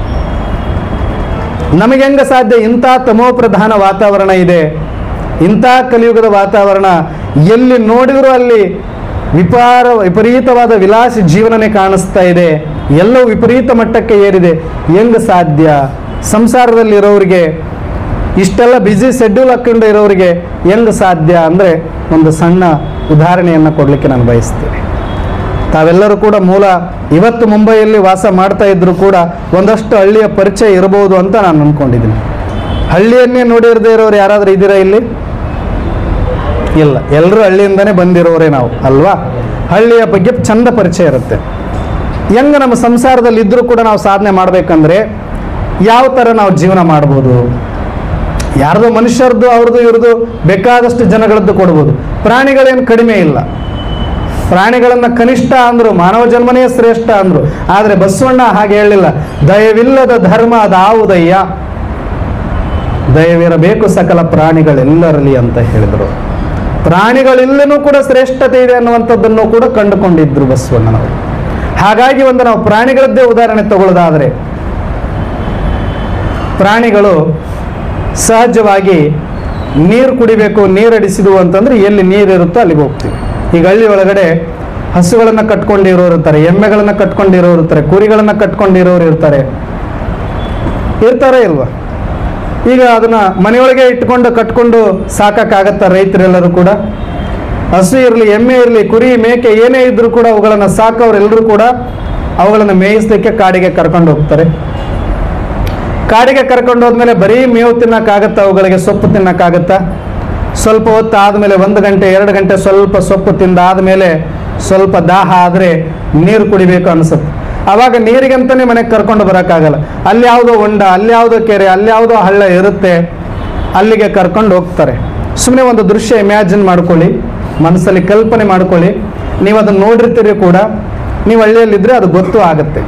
ನಮಗೆ ಹೆಂಗ ಸಾಧ್ಯ ಇಂಥ ತಮೋಪ್ರಧಾನ ವಾತಾವರಣ ಇದೆ ಇಂಥ ಕಲಿಯುಗದ ವಾತಾವರಣ ಎಲ್ಲಿ ನೋಡಿದರೂ ಅಲ್ಲಿ ವಿಪಾರ ವಿಪರೀತವಾದ ವಿಲಾಸಿ ಜೀವನನೇ ಕಾಣಿಸ್ತಾ ಇದೆ ಎಲ್ಲವೂ ವಿಪರೀತ ಮಟ್ಟಕ್ಕೆ ಏರಿದೆ ಹೆಂಗ ಸಾಧ್ಯ ಸಂಸಾರದಲ್ಲಿರೋರಿಗೆ ಇಷ್ಟೆಲ್ಲ ಬ್ಯುಸಿ ಶೆಡ್ಯೂಲ್ ಹಾಕೊಂಡು ಇರೋರಿಗೆ ಹೆಂಗ ಸಾಧ್ಯ ಅಂದರೆ ಒಂದು ಸಣ್ಣ ಉದಾಹರಣೆಯನ್ನು ಕೊಡಲಿಕ್ಕೆ ನಾನು ಬಯಸ್ತೀನಿ ತಾವೆಲ್ಲರೂ ಕೂಡ ಮೂಲ ಇವತ್ತು ಮುಂಬೈಯಲ್ಲಿ ವಾಸ ಮಾಡ್ತಾ ಇದ್ರು ಕೂಡ ಒಂದಷ್ಟು ಹಳ್ಳಿಯ ಪರಿಚಯ ಇರಬಹುದು ಅಂತ ನಾನು ಅಂದ್ಕೊಂಡಿದ್ದೀನಿ ಹಳ್ಳಿಯನ್ನೇ ನೋಡಿರದೇ ಇರೋರು ಯಾರಾದರೂ ಇದ್ದೀರಾ ಇಲ್ಲಿ ಇಲ್ಲ ಎಲ್ಲರೂ ಹಳ್ಳಿಯಿಂದನೇ ಬಂದಿರೋರೇ ನಾವು ಅಲ್ವಾ ಹಳ್ಳಿಯ ಬಗ್ಗೆ ಚಂದ ಪರಿಚಯ ಇರುತ್ತೆ ಹೆಂಗ ನಮ್ಮ ಸಂಸಾರದಲ್ಲಿ ಇದ್ರೂ ಕೂಡ ನಾವು ಸಾಧನೆ ಮಾಡಬೇಕಂದ್ರೆ ಯಾವ ಥರ ನಾವು ಜೀವನ ಮಾಡ್ಬೋದು ಯಾರ್ದು ಮನುಷ್ಯರದ್ದು ಅವ್ರದ್ದು ಇವ್ರದ್ದು ಬೇಕಾದಷ್ಟು ಜನಗಳದ್ದು ಕೊಡ್ಬೋದು ಪ್ರಾಣಿಗಳೇನು ಕಡಿಮೆ ಇಲ್ಲ ಪ್ರಾಣಿಗಳನ್ನ ಕನಿಷ್ಠ ಅಂದ್ರು ಮಾನವ ಜನ್ಮನೇ ಶ್ರೇಷ್ಠ ಅಂದ್ರು ಆದರೆ ಬಸವಣ್ಣ ಹಾಗೆ ಹೇಳಿಲ್ಲ ದಯವಿಲ್ಲದ ಧರ್ಮ ಅದಾವುದಯ್ಯ ದಯವಿರಬೇಕು ಸಕಲ ಪ್ರಾಣಿಗಳೆಲ್ಲರಲ್ಲಿ ಅಂತ ಹೇಳಿದರು ಪ್ರಾಣಿಗಳೆಲ್ಲನೂ ಕೂಡ ಶ್ರೇಷ್ಠತೆ ಇದೆ ಅನ್ನುವಂಥದ್ದನ್ನು ಕೂಡ ಕಂಡುಕೊಂಡಿದ್ರು ಬಸವಣ್ಣನವರು ಹಾಗಾಗಿ ಒಂದು ನಾವು ಪ್ರಾಣಿಗಳದ್ದೇ ಉದಾಹರಣೆ ತಗೊಳ್ಳೋದಾದರೆ ಪ್ರಾಣಿಗಳು ಸಹಜವಾಗಿ ನೀರು ಕುಡಿಬೇಕು ನೀರಡಿಸಿದ್ವು ಅಂತಂದ್ರೆ ಎಲ್ಲಿ ನೀರು ಇರುತ್ತೋ ಅಲ್ಲಿಗೆ ಹೋಗ್ತೀವಿ ಈಗ ಹಳ್ಳಿ ಒಳಗಡೆ ಹಸುಗಳನ್ನು ಕಟ್ಕೊಂಡಿರೋರು ಇರ್ತಾರೆ ಎಮ್ಮೆಗಳನ್ನು ಕಟ್ಕೊಂಡಿರೋರು ಇರ್ತಾರೆ ಕುರಿಗಳನ್ನು ಕಟ್ಕೊಂಡಿರೋರು ಇರ್ತಾರೆ ಇರ್ತಾರೆ ಇಲ್ವಾ ಈಗ ಅದನ್ನ ಮನೆಯೊಳಗೆ ಇಟ್ಕೊಂಡು ಕಟ್ಕೊಂಡು ಸಾಕಕ್ಕಾಗತ್ತ ರೈತರೆಲ್ಲರೂ ಕೂಡ ಹಸು ಇರಲಿ ಎಮ್ಮೆ ಇರಲಿ ಕುರಿ ಮೇಕೆ ಏನೇ ಇದ್ರೂ ಕೂಡ ಅವುಗಳನ್ನು ಸಾಕೋರೆಲ್ಲರೂ ಕೂಡ ಅವುಗಳನ್ನು ಮೇಯಿಸ್ಲಿಕ್ಕೆ ಕಾಡಿಗೆ ಕರ್ಕೊಂಡು ಹೋಗ್ತಾರೆ ಕಾಡಿಗೆ ಕರ್ಕೊಂಡು ಹೋದ್ಮೇಲೆ ಬರೀ ಮೇವು ತಿನ್ನಕ್ಕಾಗತ್ತಾ ಅವುಗಳಿಗೆ ಸೊಪ್ಪು ತಿನ್ನಕ್ಕಾಗತ್ತಾ ಸ್ವಲ್ಪ ಹೊತ್ತು ಆದಮೇಲೆ ಒಂದು ಗಂಟೆ ಎರಡು ಗಂಟೆ ಸ್ವಲ್ಪ ಸೊಪ್ಪು ತಿಂದಾದ್ಮೇಲೆ ಸ್ವಲ್ಪ ದಾಹ ಆದರೆ ನೀರು ಕುಡಿಬೇಕು ಅನಿಸುತ್ತೆ ಆವಾಗ ನೀರಿಗಂತಾನೆ ಮನೆಗೆ ಕರ್ಕೊಂಡು ಬರೋಕ್ಕಾಗಲ್ಲ ಅಲ್ಲಿ ಯಾವುದೋ ಹೊಂಡ ಅಲ್ಲಿ ಯಾವುದೋ ಕೆರೆ ಅಲ್ಲಿ ಯಾವುದೋ ಹಳ್ಳ ಇರುತ್ತೆ ಅಲ್ಲಿಗೆ ಕರ್ಕೊಂಡು ಹೋಗ್ತಾರೆ ಸುಮ್ಮನೆ ಒಂದು ದೃಶ್ಯ ಇಮ್ಯಾಜಿನ್ ಮಾಡ್ಕೊಳ್ಳಿ ಮನಸ್ಸಲ್ಲಿ ಕಲ್ಪನೆ ಮಾಡ್ಕೊಳ್ಳಿ ನೀವು ಅದನ್ನು ನೋಡಿರ್ತೀರಿ ಕೂಡ ನೀವು ಹಳ್ಳಿಯಲ್ಲಿದ್ದರೆ ಅದು ಗೊತ್ತು ಆಗುತ್ತೆ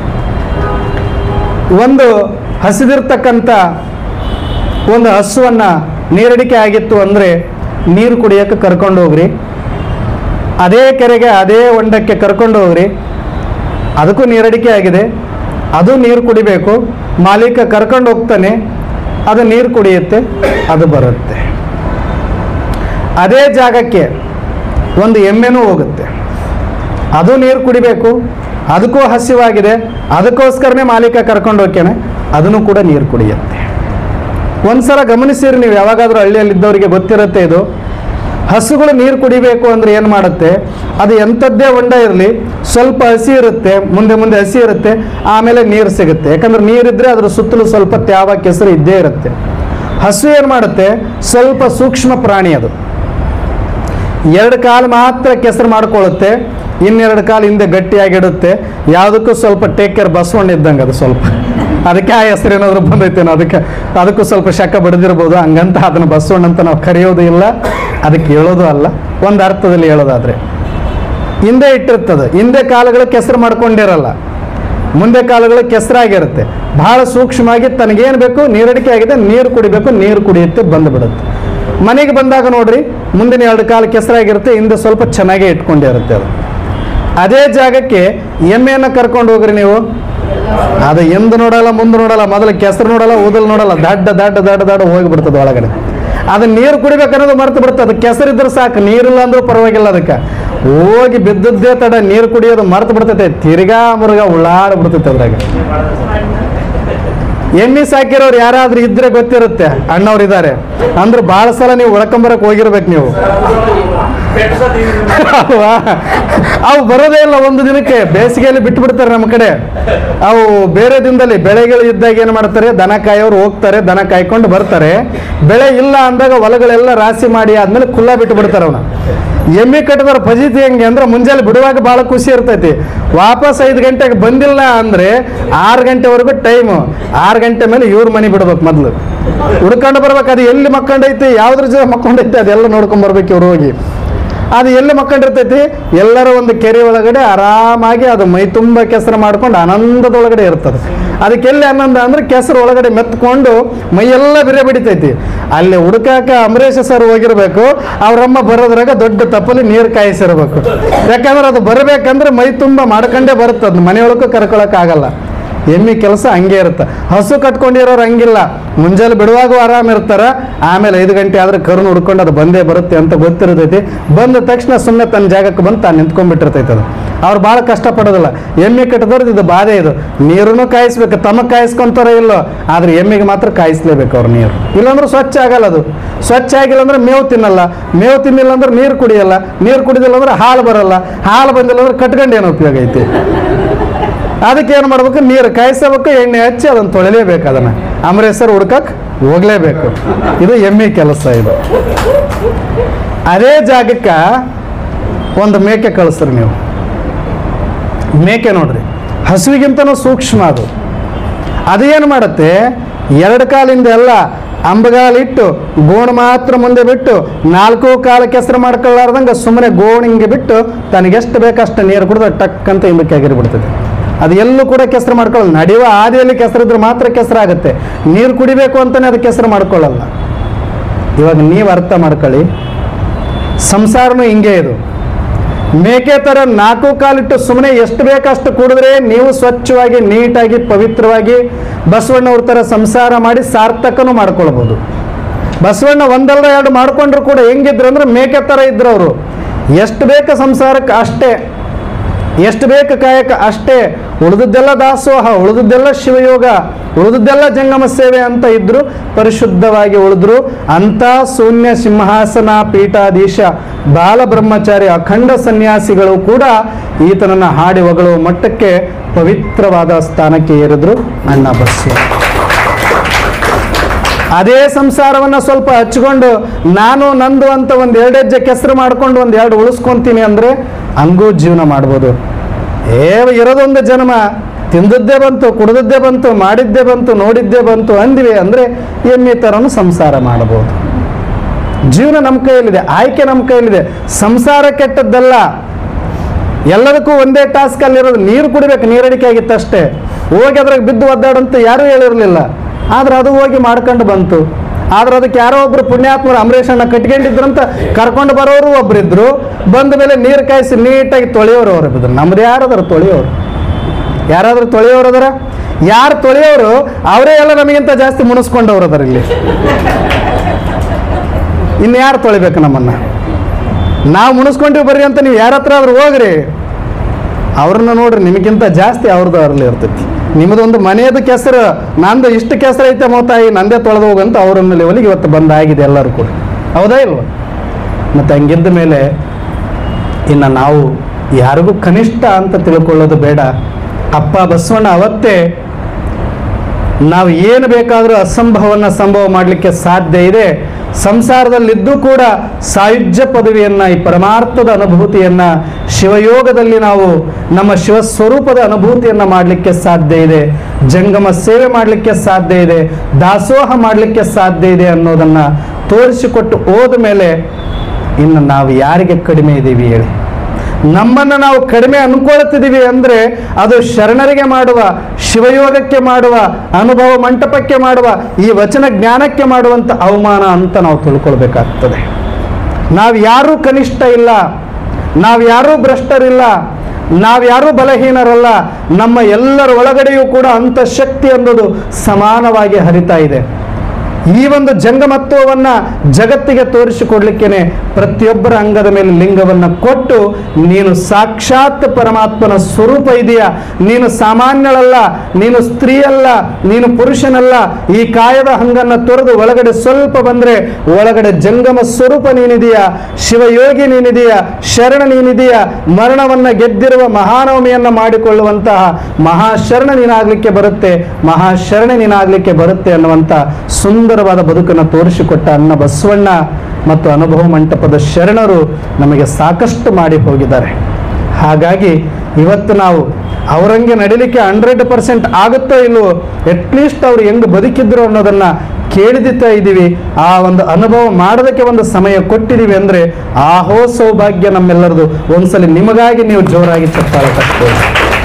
ಒಂದು ಹಸಿದಿರ್ತಕ್ಕಂಥ ಒಂದು ಹಸುವನ್ನ ನೀರಡಿಕೆ ಆಗಿತ್ತು ಅಂದರೆ ನೀರು ಕುಡಿಯೋಕೆ ಕರ್ಕೊಂಡು ಹೋಗ್ರಿ ಅದೇ ಕೆರೆಗೆ ಅದೇ ಹೊಂಡಕ್ಕೆ ಕರ್ಕೊಂಡು ಹೋಗ್ರಿ ಅದಕ್ಕೂ ನೀರಡಿಕೆ ಆಗಿದೆ ಅದು ನೀರು ಕುಡಿಬೇಕು ಮಾಲೀಕ ಕರ್ಕೊಂಡು ಹೋಗ್ತಾನೆ ಅದು ನೀರು ಕುಡಿಯುತ್ತೆ ಅದು ಬರುತ್ತೆ ಅದೇ ಜಾಗಕ್ಕೆ ಒಂದು ಎಮ್ಮೆನೂ ಹೋಗುತ್ತೆ ಅದು ನೀರು ಕುಡಿಬೇಕು ಅದಕ್ಕೂ ಹಸಿವಾಗಿದೆ ಅದಕ್ಕೋಸ್ಕರನೇ ಮಾಲೀಕ ಕರ್ಕೊಂಡು ಹೋಗ್ಯಾನೆ ಅದನ್ನು ಕೂಡ ನೀರು ಕುಡಿಯುತ್ತೆ ಒಂದ್ಸಲ ಗಮನಿಸಿರಿ ನೀವು ಯಾವಾಗಾದ್ರೂ ಹಳ್ಳಿಯಲ್ಲಿದ್ದವರಿಗೆ ಗೊತ್ತಿರುತ್ತೆ ಇದು ಹಸುಗಳು ನೀರು ಕುಡಿಬೇಕು ಅಂದ್ರೆ ಏನು ಮಾಡುತ್ತೆ ಅದು ಎಂಥದ್ದೇ ಹೊಂಡ ಇರಲಿ ಸ್ವಲ್ಪ ಹಸಿ ಇರುತ್ತೆ ಮುಂದೆ ಮುಂದೆ ಹಸಿ ಇರುತ್ತೆ ಆಮೇಲೆ ನೀರು ಸಿಗುತ್ತೆ ಯಾಕಂದ್ರೆ ನೀರಿದ್ರೆ ಅದ್ರ ಸುತ್ತಲೂ ಸ್ವಲ್ಪ ತ್ಯಾವ ಕೆಸರು ಇದ್ದೇ ಇರುತ್ತೆ ಹಸು ಏನು ಮಾಡುತ್ತೆ ಸ್ವಲ್ಪ ಸೂಕ್ಷ್ಮ ಪ್ರಾಣಿ ಅದು ಎರಡು ಕಾಲು ಮಾತ್ರ ಕೆಸರು ಮಾಡ್ಕೊಳ್ಳುತ್ತೆ ಇನ್ನೆರಡು ಕಾಲು ಹಿಂದೆ ಗಟ್ಟಿಯಾಗಿಡುತ್ತೆ ಯಾವುದಕ್ಕೂ ಸ್ವಲ್ಪ ಟೇಕ್ ಕೇರ್ ಬಸವಣ್ಣ ಇದ್ದಂಗೆ ಅದು ಸ್ವಲ್ಪ ಅದಕ್ಕೆ ಆ ಹೆಸರು ಏನಾದರೂ ಬಂದೈತೇನೋ ಅದಕ್ಕೆ ಅದಕ್ಕೂ ಸ್ವಲ್ಪ ಶಕ ಬಡಿದಿರ್ಬೋದು ಹಂಗಂತ ಅದನ್ನು ಬಸವಣ್ಣ ಅಂತ ನಾವು ಕರೆಯೋದು ಇಲ್ಲ ಅದಕ್ಕೆ ಹೇಳೋದು ಅಲ್ಲ ಒಂದು ಅರ್ಥದಲ್ಲಿ ಹೇಳೋದಾದ್ರೆ ಹಿಂದೆ ಇಟ್ಟಿರ್ತದೆ ಹಿಂದೆ ಕಾಲುಗಳು ಕೆಸರು ಮಾಡ್ಕೊಂಡಿರಲ್ಲ ಮುಂದೆ ಕಾಲುಗಳು ಕೆಸರಾಗಿರುತ್ತೆ ಬಹಳ ಸೂಕ್ಷ್ಮವಾಗಿ ತನಗೇನು ಬೇಕು ನೀರಡಿಕೆ ಆಗಿದೆ ನೀರು ಕುಡಿಬೇಕು ನೀರು ಕುಡಿಯುತ್ತೆ ಬಂದು ಬಿಡುತ್ತೆ ಮನೆಗೆ ಬಂದಾಗ ನೋಡ್ರಿ ಮುಂದಿನ ಎರಡು ಕಾಲು ಕೆಸರಾಗಿರುತ್ತೆ ಹಿಂದೆ ಸ್ವಲ್ಪ ಚೆನ್ನಾಗೇ ಇಟ್ಕೊಂಡಿರುತ್ತೆ ಅದು ಅದೇ ಜಾಗಕ್ಕೆ ಎಮ್ಮೆಯನ್ನು ಕರ್ಕೊಂಡು ಹೋಗ್ರಿ ನೀವು ಅದು ಎಂದು ನೋಡಲ್ಲ ಮುಂದೆ ನೋಡಲ್ಲ ಮೊದಲು ಕೆಸರು ನೋಡಲ್ಲ ಊದಲ್ ನೋಡಲ್ಲ ದಡ್ಡ ದಡ್ಡ ದಡ್ಡ ದಡ್ಡ ಹೋಗಿಬಿಡ್ತದೆ ಒಳಗಡೆ ಅದು ನೀರು ಕುಡಿಬೇಕನ್ನೋದು ಮರ್ತು ಬಿಡ್ತದೆ ಅದು ಕೆಸರಿದ್ರೆ ಸಾಕು ನೀರಿಲ್ಲ ಅಂದ್ರೂ ಪರವಾಗಿಲ್ಲ ಅದಕ್ಕೆ ಹೋಗಿ ಬಿದ್ದದ್ದೇ ತಡ ನೀರು ಕುಡಿಯೋದು ಮರ್ತು ಬಿಡ್ತೈತೆ ತಿರ್ಗಾ ಮುರುಗ ಉಳ್ಳಾಡ್ ಬಿಡ್ತೈತೆ ಅದ್ರಾಗ ಎಮ್ಮಿ ಸಾಕಿರೋರು ಯಾರಾದ್ರೂ ಇದ್ರೆ ಗೊತ್ತಿರುತ್ತೆ ಅಣ್ಣವ್ರು ಇದ್ದಾರೆ ಅಂದ್ರೆ ಬಹಳ ಸಲ ನೀವು ಉಳ್ಕೊಂಬರಕ್ ಹೋಗಿರ್ಬೇಕು ನೀವು ಅಲ್ವಾ ಅವು ಬರೋದೇ ಇಲ್ಲ ಒಂದು ದಿನಕ್ಕೆ ಬೇಸಿಗೆಯಲ್ಲಿ ಬಿಟ್ಟು ಬಿಡ್ತಾರೆ ನಮ್ಮ ಕಡೆ ಅವು ಬೇರೆ ದಿನದಲ್ಲಿ ಬೆಳೆಗಳು ಇದ್ದಾಗ ಏನು ಮಾಡ್ತಾರೆ ದನ ಕಾಯೋರು ಹೋಗ್ತಾರೆ ದನ ಕಾಯ್ಕೊಂಡು ಬರ್ತಾರೆ ಬೆಳೆ ಇಲ್ಲ ಅಂದಾಗ ಹೊಲಗಳೆಲ್ಲ ರಾಶಿ ಮಾಡಿ ಆದ್ಮೇಲೆ ಕುಲ್ಲ ಬಿಟ್ಟು ಬಿಡ್ತಾರೆ ಅವನ ಎಮ್ಮೆ ಕಟ್ಟಿದವ್ರ ಫಜೀತಿ ಹೆಂಗೆ ಅಂದ್ರೆ ಮುಂಜಾನೆ ಬಿಡುವಾಗ ಭಾಳ ಖುಷಿ ಇರ್ತೈತಿ ವಾಪಸ್ ಐದು ಗಂಟೆಗೆ ಬಂದಿಲ್ಲ ಅಂದ್ರೆ ಆರು ಗಂಟೆವರೆಗೂ ಟೈಮು ಆರು ಗಂಟೆ ಮೇಲೆ ಇವ್ರ ಮನೆ ಬಿಡ್ಬೇಕು ಮೊದಲು ಹುಡ್ಕೊಂಡು ಬರ್ಬೇಕು ಅದು ಎಲ್ಲಿ ಮಕ್ಕೊಂಡೈತಿ ಯಾವ್ದ್ರ ಜೊತೆ ಮಕ್ಕೊಂಡೈತಿ ಅದೆಲ್ಲ ನೋಡ್ಕೊಂಡ್ ಬರ್ಬೇಕು ಇವ್ರು ಹೋಗಿ ಅದು ಎಲ್ಲಿ ಮಕ್ಕೊಂಡಿರ್ತೈತಿ ಎಲ್ಲರ ಒಂದು ಕೆರೆ ಒಳಗಡೆ ಆರಾಮಾಗಿ ಅದು ಮೈ ತುಂಬ ಕೆಸರು ಮಾಡ್ಕೊಂಡು ಆನಂದದೊಳಗಡೆ ಇರ್ತದೆ ಅದಕ್ಕೆ ಎಲ್ಲಿ ಆನಂದ ಅಂದ್ರೆ ಕೆಸರು ಒಳಗಡೆ ಮೆತ್ಕೊಂಡು ಮೈಯೆಲ್ಲ ಬಿರೆ ಬಿಡಿತೈತಿ ಅಲ್ಲಿ ಹುಡುಕಾಕ ಅಂಬರೀಷ ಸರ್ ಹೋಗಿರ್ಬೇಕು ಅವ್ರಮ್ಮ ಬರೋದ್ರಾಗ ದೊಡ್ಡ ತಪ್ಪಲಿ ನೀರು ಕಾಯಿಸಿರ್ಬೇಕು ಯಾಕಂದ್ರೆ ಅದು ಬರಬೇಕಂದ್ರೆ ಮೈ ತುಂಬ ಮಾಡ್ಕೊಂಡೇ ಬರುತ್ತೆ ಅದು ಮನೆಯೊಳಗೂ ಕರ್ಕೊಳಕ್ ಆಗಲ್ಲ ಎಮ್ಮಿ ಕೆಲಸ ಹಂಗೆ ಇರುತ್ತೆ ಹಸು ಕಟ್ಕೊಂಡಿರೋರು ಹಂಗಿಲ್ಲ ಮುಂಜಾನೆ ಬಿಡುವಾಗೂ ಆರಾಮ ಇರ್ತಾರ ಆಮೇಲೆ ಐದು ಗಂಟೆ ಆದ್ರೆ ಕರುನು ಹುಡ್ಕೊಂಡು ಅದು ಬಂದೇ ಬರುತ್ತೆ ಅಂತ ಗೊತ್ತಿರ್ತೈತಿ ಬಂದ ತಕ್ಷಣ ಸುಮ್ಮನೆ ತನ್ನ ಜಾಗಕ್ಕೆ ಬಂದು ತಾನು ನಿಂತ್ಕೊಂಡ್ಬಿಟ್ಟಿರ್ತೈತೆ ಅದು ಅವ್ರು ಭಾಳ ಕಷ್ಟಪಡೋದಿಲ್ಲ ಎಮ್ಮೆ ಕಟ್ಟಿದವ್ರದ್ದು ಇದು ಬಾಧೆ ಇದು ನೀರನ್ನು ಕಾಯಿಸ್ಬೇಕು ತಮಗೆ ಕಾಯಿಸ್ಕೊಂತಾರೋ ಇಲ್ಲೋ ಆದ್ರೆ ಎಮ್ಮೆಗೆ ಮಾತ್ರ ಕಾಯಿಸ್ಲೇಬೇಕು ಅವ್ರು ನೀರು ಇಲ್ಲಾಂದ್ರೆ ಸ್ವಚ್ಛ ಆಗಲ್ಲ ಅದು ಸ್ವಚ್ಛ ಆಗಿಲ್ಲ ಅಂದ್ರೆ ಮೇವು ತಿನ್ನಲ್ಲ ಮೇವು ತಿನ್ನಿಲ್ಲ ಅಂದ್ರೆ ನೀರು ಕುಡಿಯಲ್ಲ ನೀರು ಕುಡಿದಿಲ್ಲ ಅಂದ್ರೆ ಹಾಲು ಬರಲ್ಲ ಹಾಲು ಬಂದಿಲ್ಲ ಅಂದ್ರೆ ಕಟ್ಕೊಂಡು ಏನು ಉಪಯೋಗ ಐತಿ ಅದಕ್ಕೆ ಏನು ಮಾಡ್ಬೇಕು ನೀರು ಕಾಯಿಸಬೇಕು ಎಣ್ಣೆ ಹಚ್ಚಿ ಅದನ್ನು ತೊಳಿಲೇಬೇಕು ಅದನ್ನು ಅಮರೇಶ್ವರ್ ಹುಡ್ಕಕ್ ಹೋಗ್ಲೇಬೇಕು ಇದು ಎಮ್ಮೆ ಕೆಲಸ ಇದು ಅದೇ ಜಾಗಕ್ಕೆ ಒಂದು ಮೇಕೆ ಕಳಿಸ್ರಿ ನೀವು ಮೇಕೆ ನೋಡ್ರಿ ಹಸುವಿಗಿಂತನೂ ಸೂಕ್ಷ್ಮ ಅದು ಅದೇನು ಮಾಡುತ್ತೆ ಎರಡು ಕಾಲಿಂದ ಎಲ್ಲ ಅಂಬಗಾಲಿಟ್ಟು ಗೋಣ್ ಮಾತ್ರ ಮುಂದೆ ಬಿಟ್ಟು ನಾಲ್ಕು ಕಾಲ ಕೆಸರು ಮಾಡ್ಕೊಳ್ಳಾರ್ದಂಗೆ ಸುಮ್ಮನೆ ಗೋಣಿಂಗೆ ಬಿಟ್ಟು ತನಗೆಷ್ಟು ಬೇಕಷ್ಟು ನೀರು ಕುಡಿದು ಟಕ್ ಅಂತ ಹಿಂದಕ್ಕೆ ಎಗಿರಿಬಿಡ್ತದೆ ಅದು ಎಲ್ಲೂ ಕೂಡ ಕೆಸರು ಮಾಡ್ಕೊಳ್ಳಲ್ಲ ನಡೆಯುವ ಹಾದಿಯಲ್ಲಿ ಕೆಸರಿದ್ರೆ ಮಾತ್ರ ಕೆಸರಾಗುತ್ತೆ ನೀರು ಕುಡಿಬೇಕು ಅಂತಲೇ ಅದು ಕೆಸರು ಮಾಡ್ಕೊಳ್ಳಲ್ಲ ಇವಾಗ ನೀವು ಅರ್ಥ ಮಾಡ್ಕೊಳ್ಳಿ ಸಂಸಾರನೂ ಹಿಂಗೆ ಇದು ಮೇಕೆ ಥರ ನಾಲ್ಕು ಕಾಲಿಟ್ಟು ಸುಮ್ಮನೆ ಎಷ್ಟು ಬೇಕಷ್ಟು ಕುಡಿದ್ರೆ ನೀವು ಸ್ವಚ್ಛವಾಗಿ ನೀಟಾಗಿ ಪವಿತ್ರವಾಗಿ ಬಸವಣ್ಣವ್ರ ಥರ ಸಂಸಾರ ಮಾಡಿ ಸಾರ್ಥಕನೂ ಮಾಡ್ಕೊಳ್ಬೋದು ಬಸವಣ್ಣ ಒಂದಲ್ಲ ಎರಡು ಮಾಡ್ಕೊಂಡ್ರು ಕೂಡ ಹೆಂಗಿದ್ರು ಅಂದ್ರೆ ಮೇಕೆ ಥರ ಇದ್ರು ಅವರು ಎಷ್ಟು ಬೇಕು ಸಂಸಾರಕ್ಕೆ ಅಷ್ಟೇ ಎಷ್ಟು ಬೇಕು ಕಾಯಕ ಅಷ್ಟೇ ಉಳಿದದ್ದೆಲ್ಲ ದಾಸೋಹ ಉಳಿದದ್ದೆಲ್ಲ ಶಿವಯೋಗ ಉಳಿದದ್ದೆಲ್ಲ ಜಂಗಮ ಸೇವೆ ಅಂತ ಇದ್ರು ಪರಿಶುದ್ಧವಾಗಿ ಉಳಿದ್ರು ಅಂಥ ಶೂನ್ಯ ಸಿಂಹಾಸನ ಪೀಠಾಧೀಶ ಬಾಲಬ್ರಹ್ಮಚಾರಿ ಅಖಂಡ ಸನ್ಯಾಸಿಗಳು ಕೂಡ ಈತನನ್ನ ಹಾಡಿ ಹೊಗಳುವ ಮಟ್ಟಕ್ಕೆ ಪವಿತ್ರವಾದ ಸ್ಥಾನಕ್ಕೆ ಏರಿದ್ರು ಅಣ್ಣ ಬಸ್ಸು ಅದೇ ಸಂಸಾರವನ್ನ ಸ್ವಲ್ಪ ಹಚ್ಕೊಂಡು ನಾನು ನಂದು ಅಂತ ಒಂದು ಎರಡು ಹೆಜ್ಜೆ ಕೆಸರು ಮಾಡ್ಕೊಂಡು ಒಂದು ಎರಡು ಉಳಿಸ್ಕೊಂತೀನಿ ಅಂದ್ರೆ ಹಂಗೂ ಜೀವನ ಮಾಡ್ಬೋದು ಏ ಇರೋದೊಂದು ಜನ್ಮ ತಿಂದದ್ದೇ ಬಂತು ಕುಡಿದದ್ದೇ ಬಂತು ಮಾಡಿದ್ದೇ ಬಂತು ನೋಡಿದ್ದೇ ಬಂತು ಅಂದ್ವಿ ಅಂದ್ರೆ ಎಮ್ಮಿ ಥರನು ಸಂಸಾರ ಮಾಡಬಹುದು ಜೀವನ ನಮ್ಮ ಕೈಯಲ್ಲಿದೆ ಆಯ್ಕೆ ನಮ್ಮ ಕೈಯಲ್ಲಿದೆ ಸಂಸಾರ ಕೆಟ್ಟದ್ದಲ್ಲ ಎಲ್ಲದಕ್ಕೂ ಒಂದೇ ಟಾಸ್ಕ್ ಅಲ್ಲಿರೋದು ನೀರು ಕುಡಿಬೇಕು ನೀರಡಿಕೆ ಆಗಿತ್ತು ಅಷ್ಟೇ ಹೋಗಿ ಅದ್ರಾಗ ಬಿದ್ದು ಒದ್ದಾಡಂತ ಯಾರೂ ಹೇಳಿರಲಿಲ್ಲ ಆದ್ರೆ ಅದು ಹೋಗಿ ಮಾಡ್ಕೊಂಡು ಬಂತು ಆದ್ರೆ ಅದಕ್ಕೆ ಯಾರೋ ಒಬ್ರು ಪುಣ್ಯಾತ್ಮರು ಅಂಬರೀಷಣ್ಣ ಕಟ್ಕೊಂಡಿದ್ರಂತ ಕರ್ಕೊಂಡು ಬರೋರು ಒಬ್ರಿದ್ರು ಬಂದ ಮೇಲೆ ನೀರು ಕಾಯಿಸಿ ನೀಟಾಗಿ ತೊಳೆಯೋರು ಅವರು ಬಿದ್ರು ನಮ್ದು ಯಾರದಾರ ತೊಳೆಯೋರು ಯಾರಾದ್ರೂ ತೊಳೆಯೋರು ಅದರ ಯಾರು ತೊಳೆಯೋರು ಅವರೇ ಎಲ್ಲ ನಮಗಿಂತ ಜಾಸ್ತಿ ಮುನಿಸ್ಕೊಂಡವ್ರು ಅದರ ಇಲ್ಲಿ ಇನ್ನು ಯಾರು ತೊಳಿಬೇಕು ನಮ್ಮನ್ನ ನಾವು ಮುಣಿಸ್ಕೊಂಡಿವಿ ಬರ್ರಿ ಅಂತ ನೀವು ಯಾರ ಹತ್ರ ಆದ್ರೂ ಹೋಗ್ರಿ ಅವ್ರನ್ನ ನೋಡ್ರಿ ನಿಮಗಿಂತ ಜಾಸ್ತಿ ಅವ್ರದ್ದು ಅವ್ರಲ್ಲಿ ಇರ್ತೈತಿ ನಿಮ್ಮದೊಂದು ಮನೆಯದು ಕೆಸರು ನಂದು ಇಷ್ಟು ಕೆಸರು ಐತೆ ಮೋತಾಯಿ ನಂದೇ ತೊಳೆದು ಹೋಗಂತ ಅವರನ್ನ ಲೆವೆಲಿಗೆ ಇವತ್ತು ಬಂದಾಗಿದೆ ಎಲ್ಲರೂ ಕೂಡ ಹೌದಾ ಇಲ್ವಾ ಮತ್ತು ಹಂಗಿದ್ದ ಮೇಲೆ ಇನ್ನು ನಾವು ಯಾರಿಗೂ ಕನಿಷ್ಠ ಅಂತ ತಿಳ್ಕೊಳ್ಳೋದು ಬೇಡ ಅಪ್ಪ ಬಸವಣ್ಣ ಅವತ್ತೇ ನಾವು ಏನು ಬೇಕಾದರೂ ಅಸಂಭವನ್ನ ಸಂಭವ ಮಾಡಲಿಕ್ಕೆ ಸಾಧ್ಯ ಇದೆ ಸಂಸಾರದಲ್ಲಿದ್ದು ಕೂಡ ಸಾಯುಜ್ಯ ಪದವಿಯನ್ನ ಈ ಪರಮಾರ್ಥದ ಅನುಭೂತಿಯನ್ನ ಶಿವಯೋಗದಲ್ಲಿ ನಾವು ನಮ್ಮ ಶಿವಸ್ವರೂಪದ ಅನುಭೂತಿಯನ್ನ ಮಾಡಲಿಕ್ಕೆ ಸಾಧ್ಯ ಇದೆ ಜಂಗಮ ಸೇವೆ ಮಾಡಲಿಕ್ಕೆ ಸಾಧ್ಯ ಇದೆ ದಾಸೋಹ ಮಾಡಲಿಕ್ಕೆ ಸಾಧ್ಯ ಇದೆ ಅನ್ನೋದನ್ನ ತೋರಿಸಿಕೊಟ್ಟು ಹೋದ ಮೇಲೆ ಇನ್ನು ನಾವು ಯಾರಿಗೆ ಕಡಿಮೆ ಇದ್ದೀವಿ ಹೇಳಿ ನಮ್ಮನ್ನು ನಾವು ಕಡಿಮೆ ಅನ್ಕೊಳ್ತಿದ್ದೀವಿ ಅಂದ್ರೆ ಅದು ಶರಣರಿಗೆ ಮಾಡುವ ಶಿವಯೋಗಕ್ಕೆ ಮಾಡುವ ಅನುಭವ ಮಂಟಪಕ್ಕೆ ಮಾಡುವ ಈ ವಚನ ಜ್ಞಾನಕ್ಕೆ ಮಾಡುವಂತ ಅವಮಾನ ಅಂತ ನಾವು ತಿಳ್ಕೊಳ್ಬೇಕಾಗ್ತದೆ ನಾವು ಯಾರೂ ಕನಿಷ್ಠ ಇಲ್ಲ ನಾವು ಯಾರೂ ಭ್ರಷ್ಟರಿಲ್ಲ ನಾವ್ಯಾರೂ ಬಲಹೀನರಲ್ಲ ನಮ್ಮ ಎಲ್ಲರ ಒಳಗಡೆಯೂ ಕೂಡ ಅಂತ ಶಕ್ತಿ ಅನ್ನೋದು ಸಮಾನವಾಗಿ ಹರಿತಾ ಇದೆ ಈ ಒಂದು ಜಂಗಮತ್ವವನ್ನ ಜಗತ್ತಿಗೆ ತೋರಿಸಿಕೊಡ್ಲಿಕ್ಕೇನೆ ಪ್ರತಿಯೊಬ್ಬರ ಅಂಗದ ಮೇಲೆ ಲಿಂಗವನ್ನ ಕೊಟ್ಟು ನೀನು ಸಾಕ್ಷಾತ್ ಪರಮಾತ್ಮನ ಸ್ವರೂಪ ಇದೆಯಾ ನೀನು ಸಾಮಾನ್ಯಳಲ್ಲ ನೀನು ಸ್ತ್ರೀಯಲ್ಲ ನೀನು ಪುರುಷನಲ್ಲ ಈ ಕಾಯದ ಹಂಗನ್ನ ತೊರೆದು ಒಳಗಡೆ ಸ್ವಲ್ಪ ಬಂದ್ರೆ ಒಳಗಡೆ ಜಂಗಮ ಸ್ವರೂಪ ನೀನಿದೆಯಾ ಶಿವಯೋಗಿ ನೀನಿದೆಯಾ ಶರಣ ನೀನಿದೆಯಾ ಮರಣವನ್ನ ಗೆದ್ದಿರುವ ಮಹಾನವಮಿಯನ್ನ ಮಾಡಿಕೊಳ್ಳುವಂತಹ ಮಹಾಶರಣ ನೀನಾಗ್ಲಿಕ್ಕೆ ಬರುತ್ತೆ ಮಹಾಶರಣ ನೀನಾಗ್ಲಿಕ್ಕೆ ಬರುತ್ತೆ ಅನ್ನುವಂತ ಸುಂದರವಾದ ಬದುಕನ್ನು ತೋರಿಸಿಕೊಟ್ಟ ಅನ್ನ ಬಸವಣ್ಣ ಮತ್ತು ಅನುಭವ ಮಂಟಪದ ಶರಣರು ನಮಗೆ ಸಾಕಷ್ಟು ಮಾಡಿ ಹೋಗಿದ್ದಾರೆ ಹಾಗಾಗಿ ಇವತ್ತು ನಾವು ಅವರಂಗೆ ನಡಿಲಿಕ್ಕೆ ಹಂಡ್ರೆಡ್ ಪರ್ಸೆಂಟ್ ಆಗುತ್ತೋ ಇಲ್ವೋ ಅಟ್ಲೀಸ್ಟ್ ಅವ್ರು ಹೆಂಗ್ ಬದುಕಿದ್ರು ಅನ್ನೋದನ್ನ ಕೇಳಿದಿತ್ತಾ ಇದ್ದೀವಿ ಆ ಒಂದು ಅನುಭವ ಮಾಡೋದಕ್ಕೆ ಒಂದು ಸಮಯ ಕೊಟ್ಟಿದ್ದೀವಿ ಅಂದ್ರೆ ಆಹೋ ಸೌಭಾಗ್ಯ ನಮ್ಮೆಲ್ಲರದು ಒಂದ್ಸಲಿ ನಿಮಗಾಗಿ ನೀವು ಜೋರಾಗಿ ಚಪ್ಪಾಳೆ ತಟ್ಬೋದು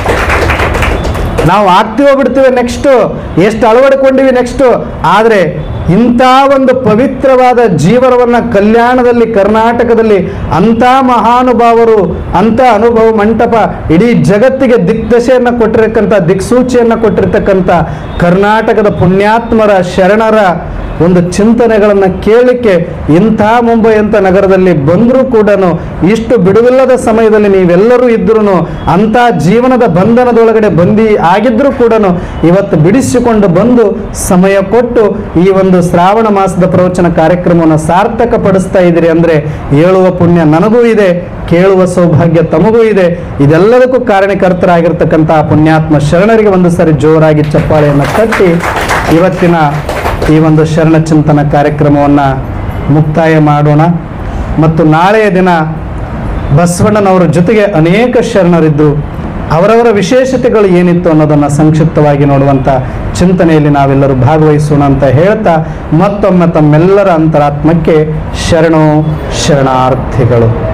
ನಾವು ಆಗ್ತೀವೋ ಬಿಡ್ತೀವಿ ನೆಕ್ಸ್ಟು ಎಷ್ಟು ಅಳವಡಿಕೊಂಡಿವಿ ನೆಕ್ಸ್ಟು ಆದರೆ ಇಂಥ ಒಂದು ಪವಿತ್ರವಾದ ಜೀವನವನ್ನು ಕಲ್ಯಾಣದಲ್ಲಿ ಕರ್ನಾಟಕದಲ್ಲಿ ಅಂಥ ಮಹಾನುಭಾವರು ಅಂಥ ಅನುಭವ ಮಂಟಪ ಇಡೀ ಜಗತ್ತಿಗೆ ದಿಗ್ದಶೆಯನ್ನು ಕೊಟ್ಟಿರತಕ್ಕಂಥ ದಿಕ್ಸೂಚಿಯನ್ನು ಕೊಟ್ಟಿರ್ತಕ್ಕಂಥ ಕರ್ನಾಟಕದ ಪುಣ್ಯಾತ್ಮರ ಶರಣರ ಒಂದು ಚಿಂತನೆಗಳನ್ನು ಕೇಳಲಿಕ್ಕೆ ಇಂಥ ಮುಂಬೈ ಅಂತ ನಗರದಲ್ಲಿ ಬಂದರೂ ಕೂಡ ಇಷ್ಟು ಬಿಡುವಿಲ್ಲದ ಸಮಯದಲ್ಲಿ ನೀವೆಲ್ಲರೂ ಇದ್ರೂ ಅಂಥ ಜೀವನದ ಬಂಧನದೊಳಗಡೆ ಬಂದಿ ಆಗಿದ್ರೂ ಕೂಡ ಇವತ್ತು ಬಿಡಿಸಿಕೊಂಡು ಬಂದು ಸಮಯ ಕೊಟ್ಟು ಈ ಒಂದು ಶ್ರಾವಣ ಮಾಸದ ಪ್ರವಚನ ಕಾರ್ಯಕ್ರಮವನ್ನು ಸಾರ್ಥಕ ಪಡಿಸ್ತಾ ಇದ್ದೀರಿ ಅಂದರೆ ಹೇಳುವ ಪುಣ್ಯ ನನಗೂ ಇದೆ ಕೇಳುವ ಸೌಭಾಗ್ಯ ತಮಗೂ ಇದೆ ಇದೆಲ್ಲದಕ್ಕೂ ಕಾರಣಕರ್ತರಾಗಿರ್ತಕ್ಕಂಥ ಆ ಪುಣ್ಯಾತ್ಮ ಶರಣರಿಗೆ ಒಂದು ಸರಿ ಜೋರಾಗಿ ಚಪ್ಪಾಳೆಯನ್ನು ತಟ್ಟಿ ಇವತ್ತಿನ ಈ ಒಂದು ಶರಣ ಚಿಂತನ ಕಾರ್ಯಕ್ರಮವನ್ನು ಮುಕ್ತಾಯ ಮಾಡೋಣ ಮತ್ತು ನಾಳೆಯ ದಿನ ಬಸವಣ್ಣನವರ ಜೊತೆಗೆ ಅನೇಕ ಶರಣರಿದ್ದು ಅವರವರ ವಿಶೇಷತೆಗಳು ಏನಿತ್ತು ಅನ್ನೋದನ್ನು ಸಂಕ್ಷಿಪ್ತವಾಗಿ ನೋಡುವಂಥ ಚಿಂತನೆಯಲ್ಲಿ ನಾವೆಲ್ಲರೂ ಭಾಗವಹಿಸೋಣ ಅಂತ ಹೇಳ್ತಾ ಮತ್ತೊಮ್ಮೆ ತಮ್ಮೆಲ್ಲರ ಅಂತರಾತ್ಮಕ್ಕೆ ಶರಣೋ ಶರಣಾರ್ಥಿಗಳು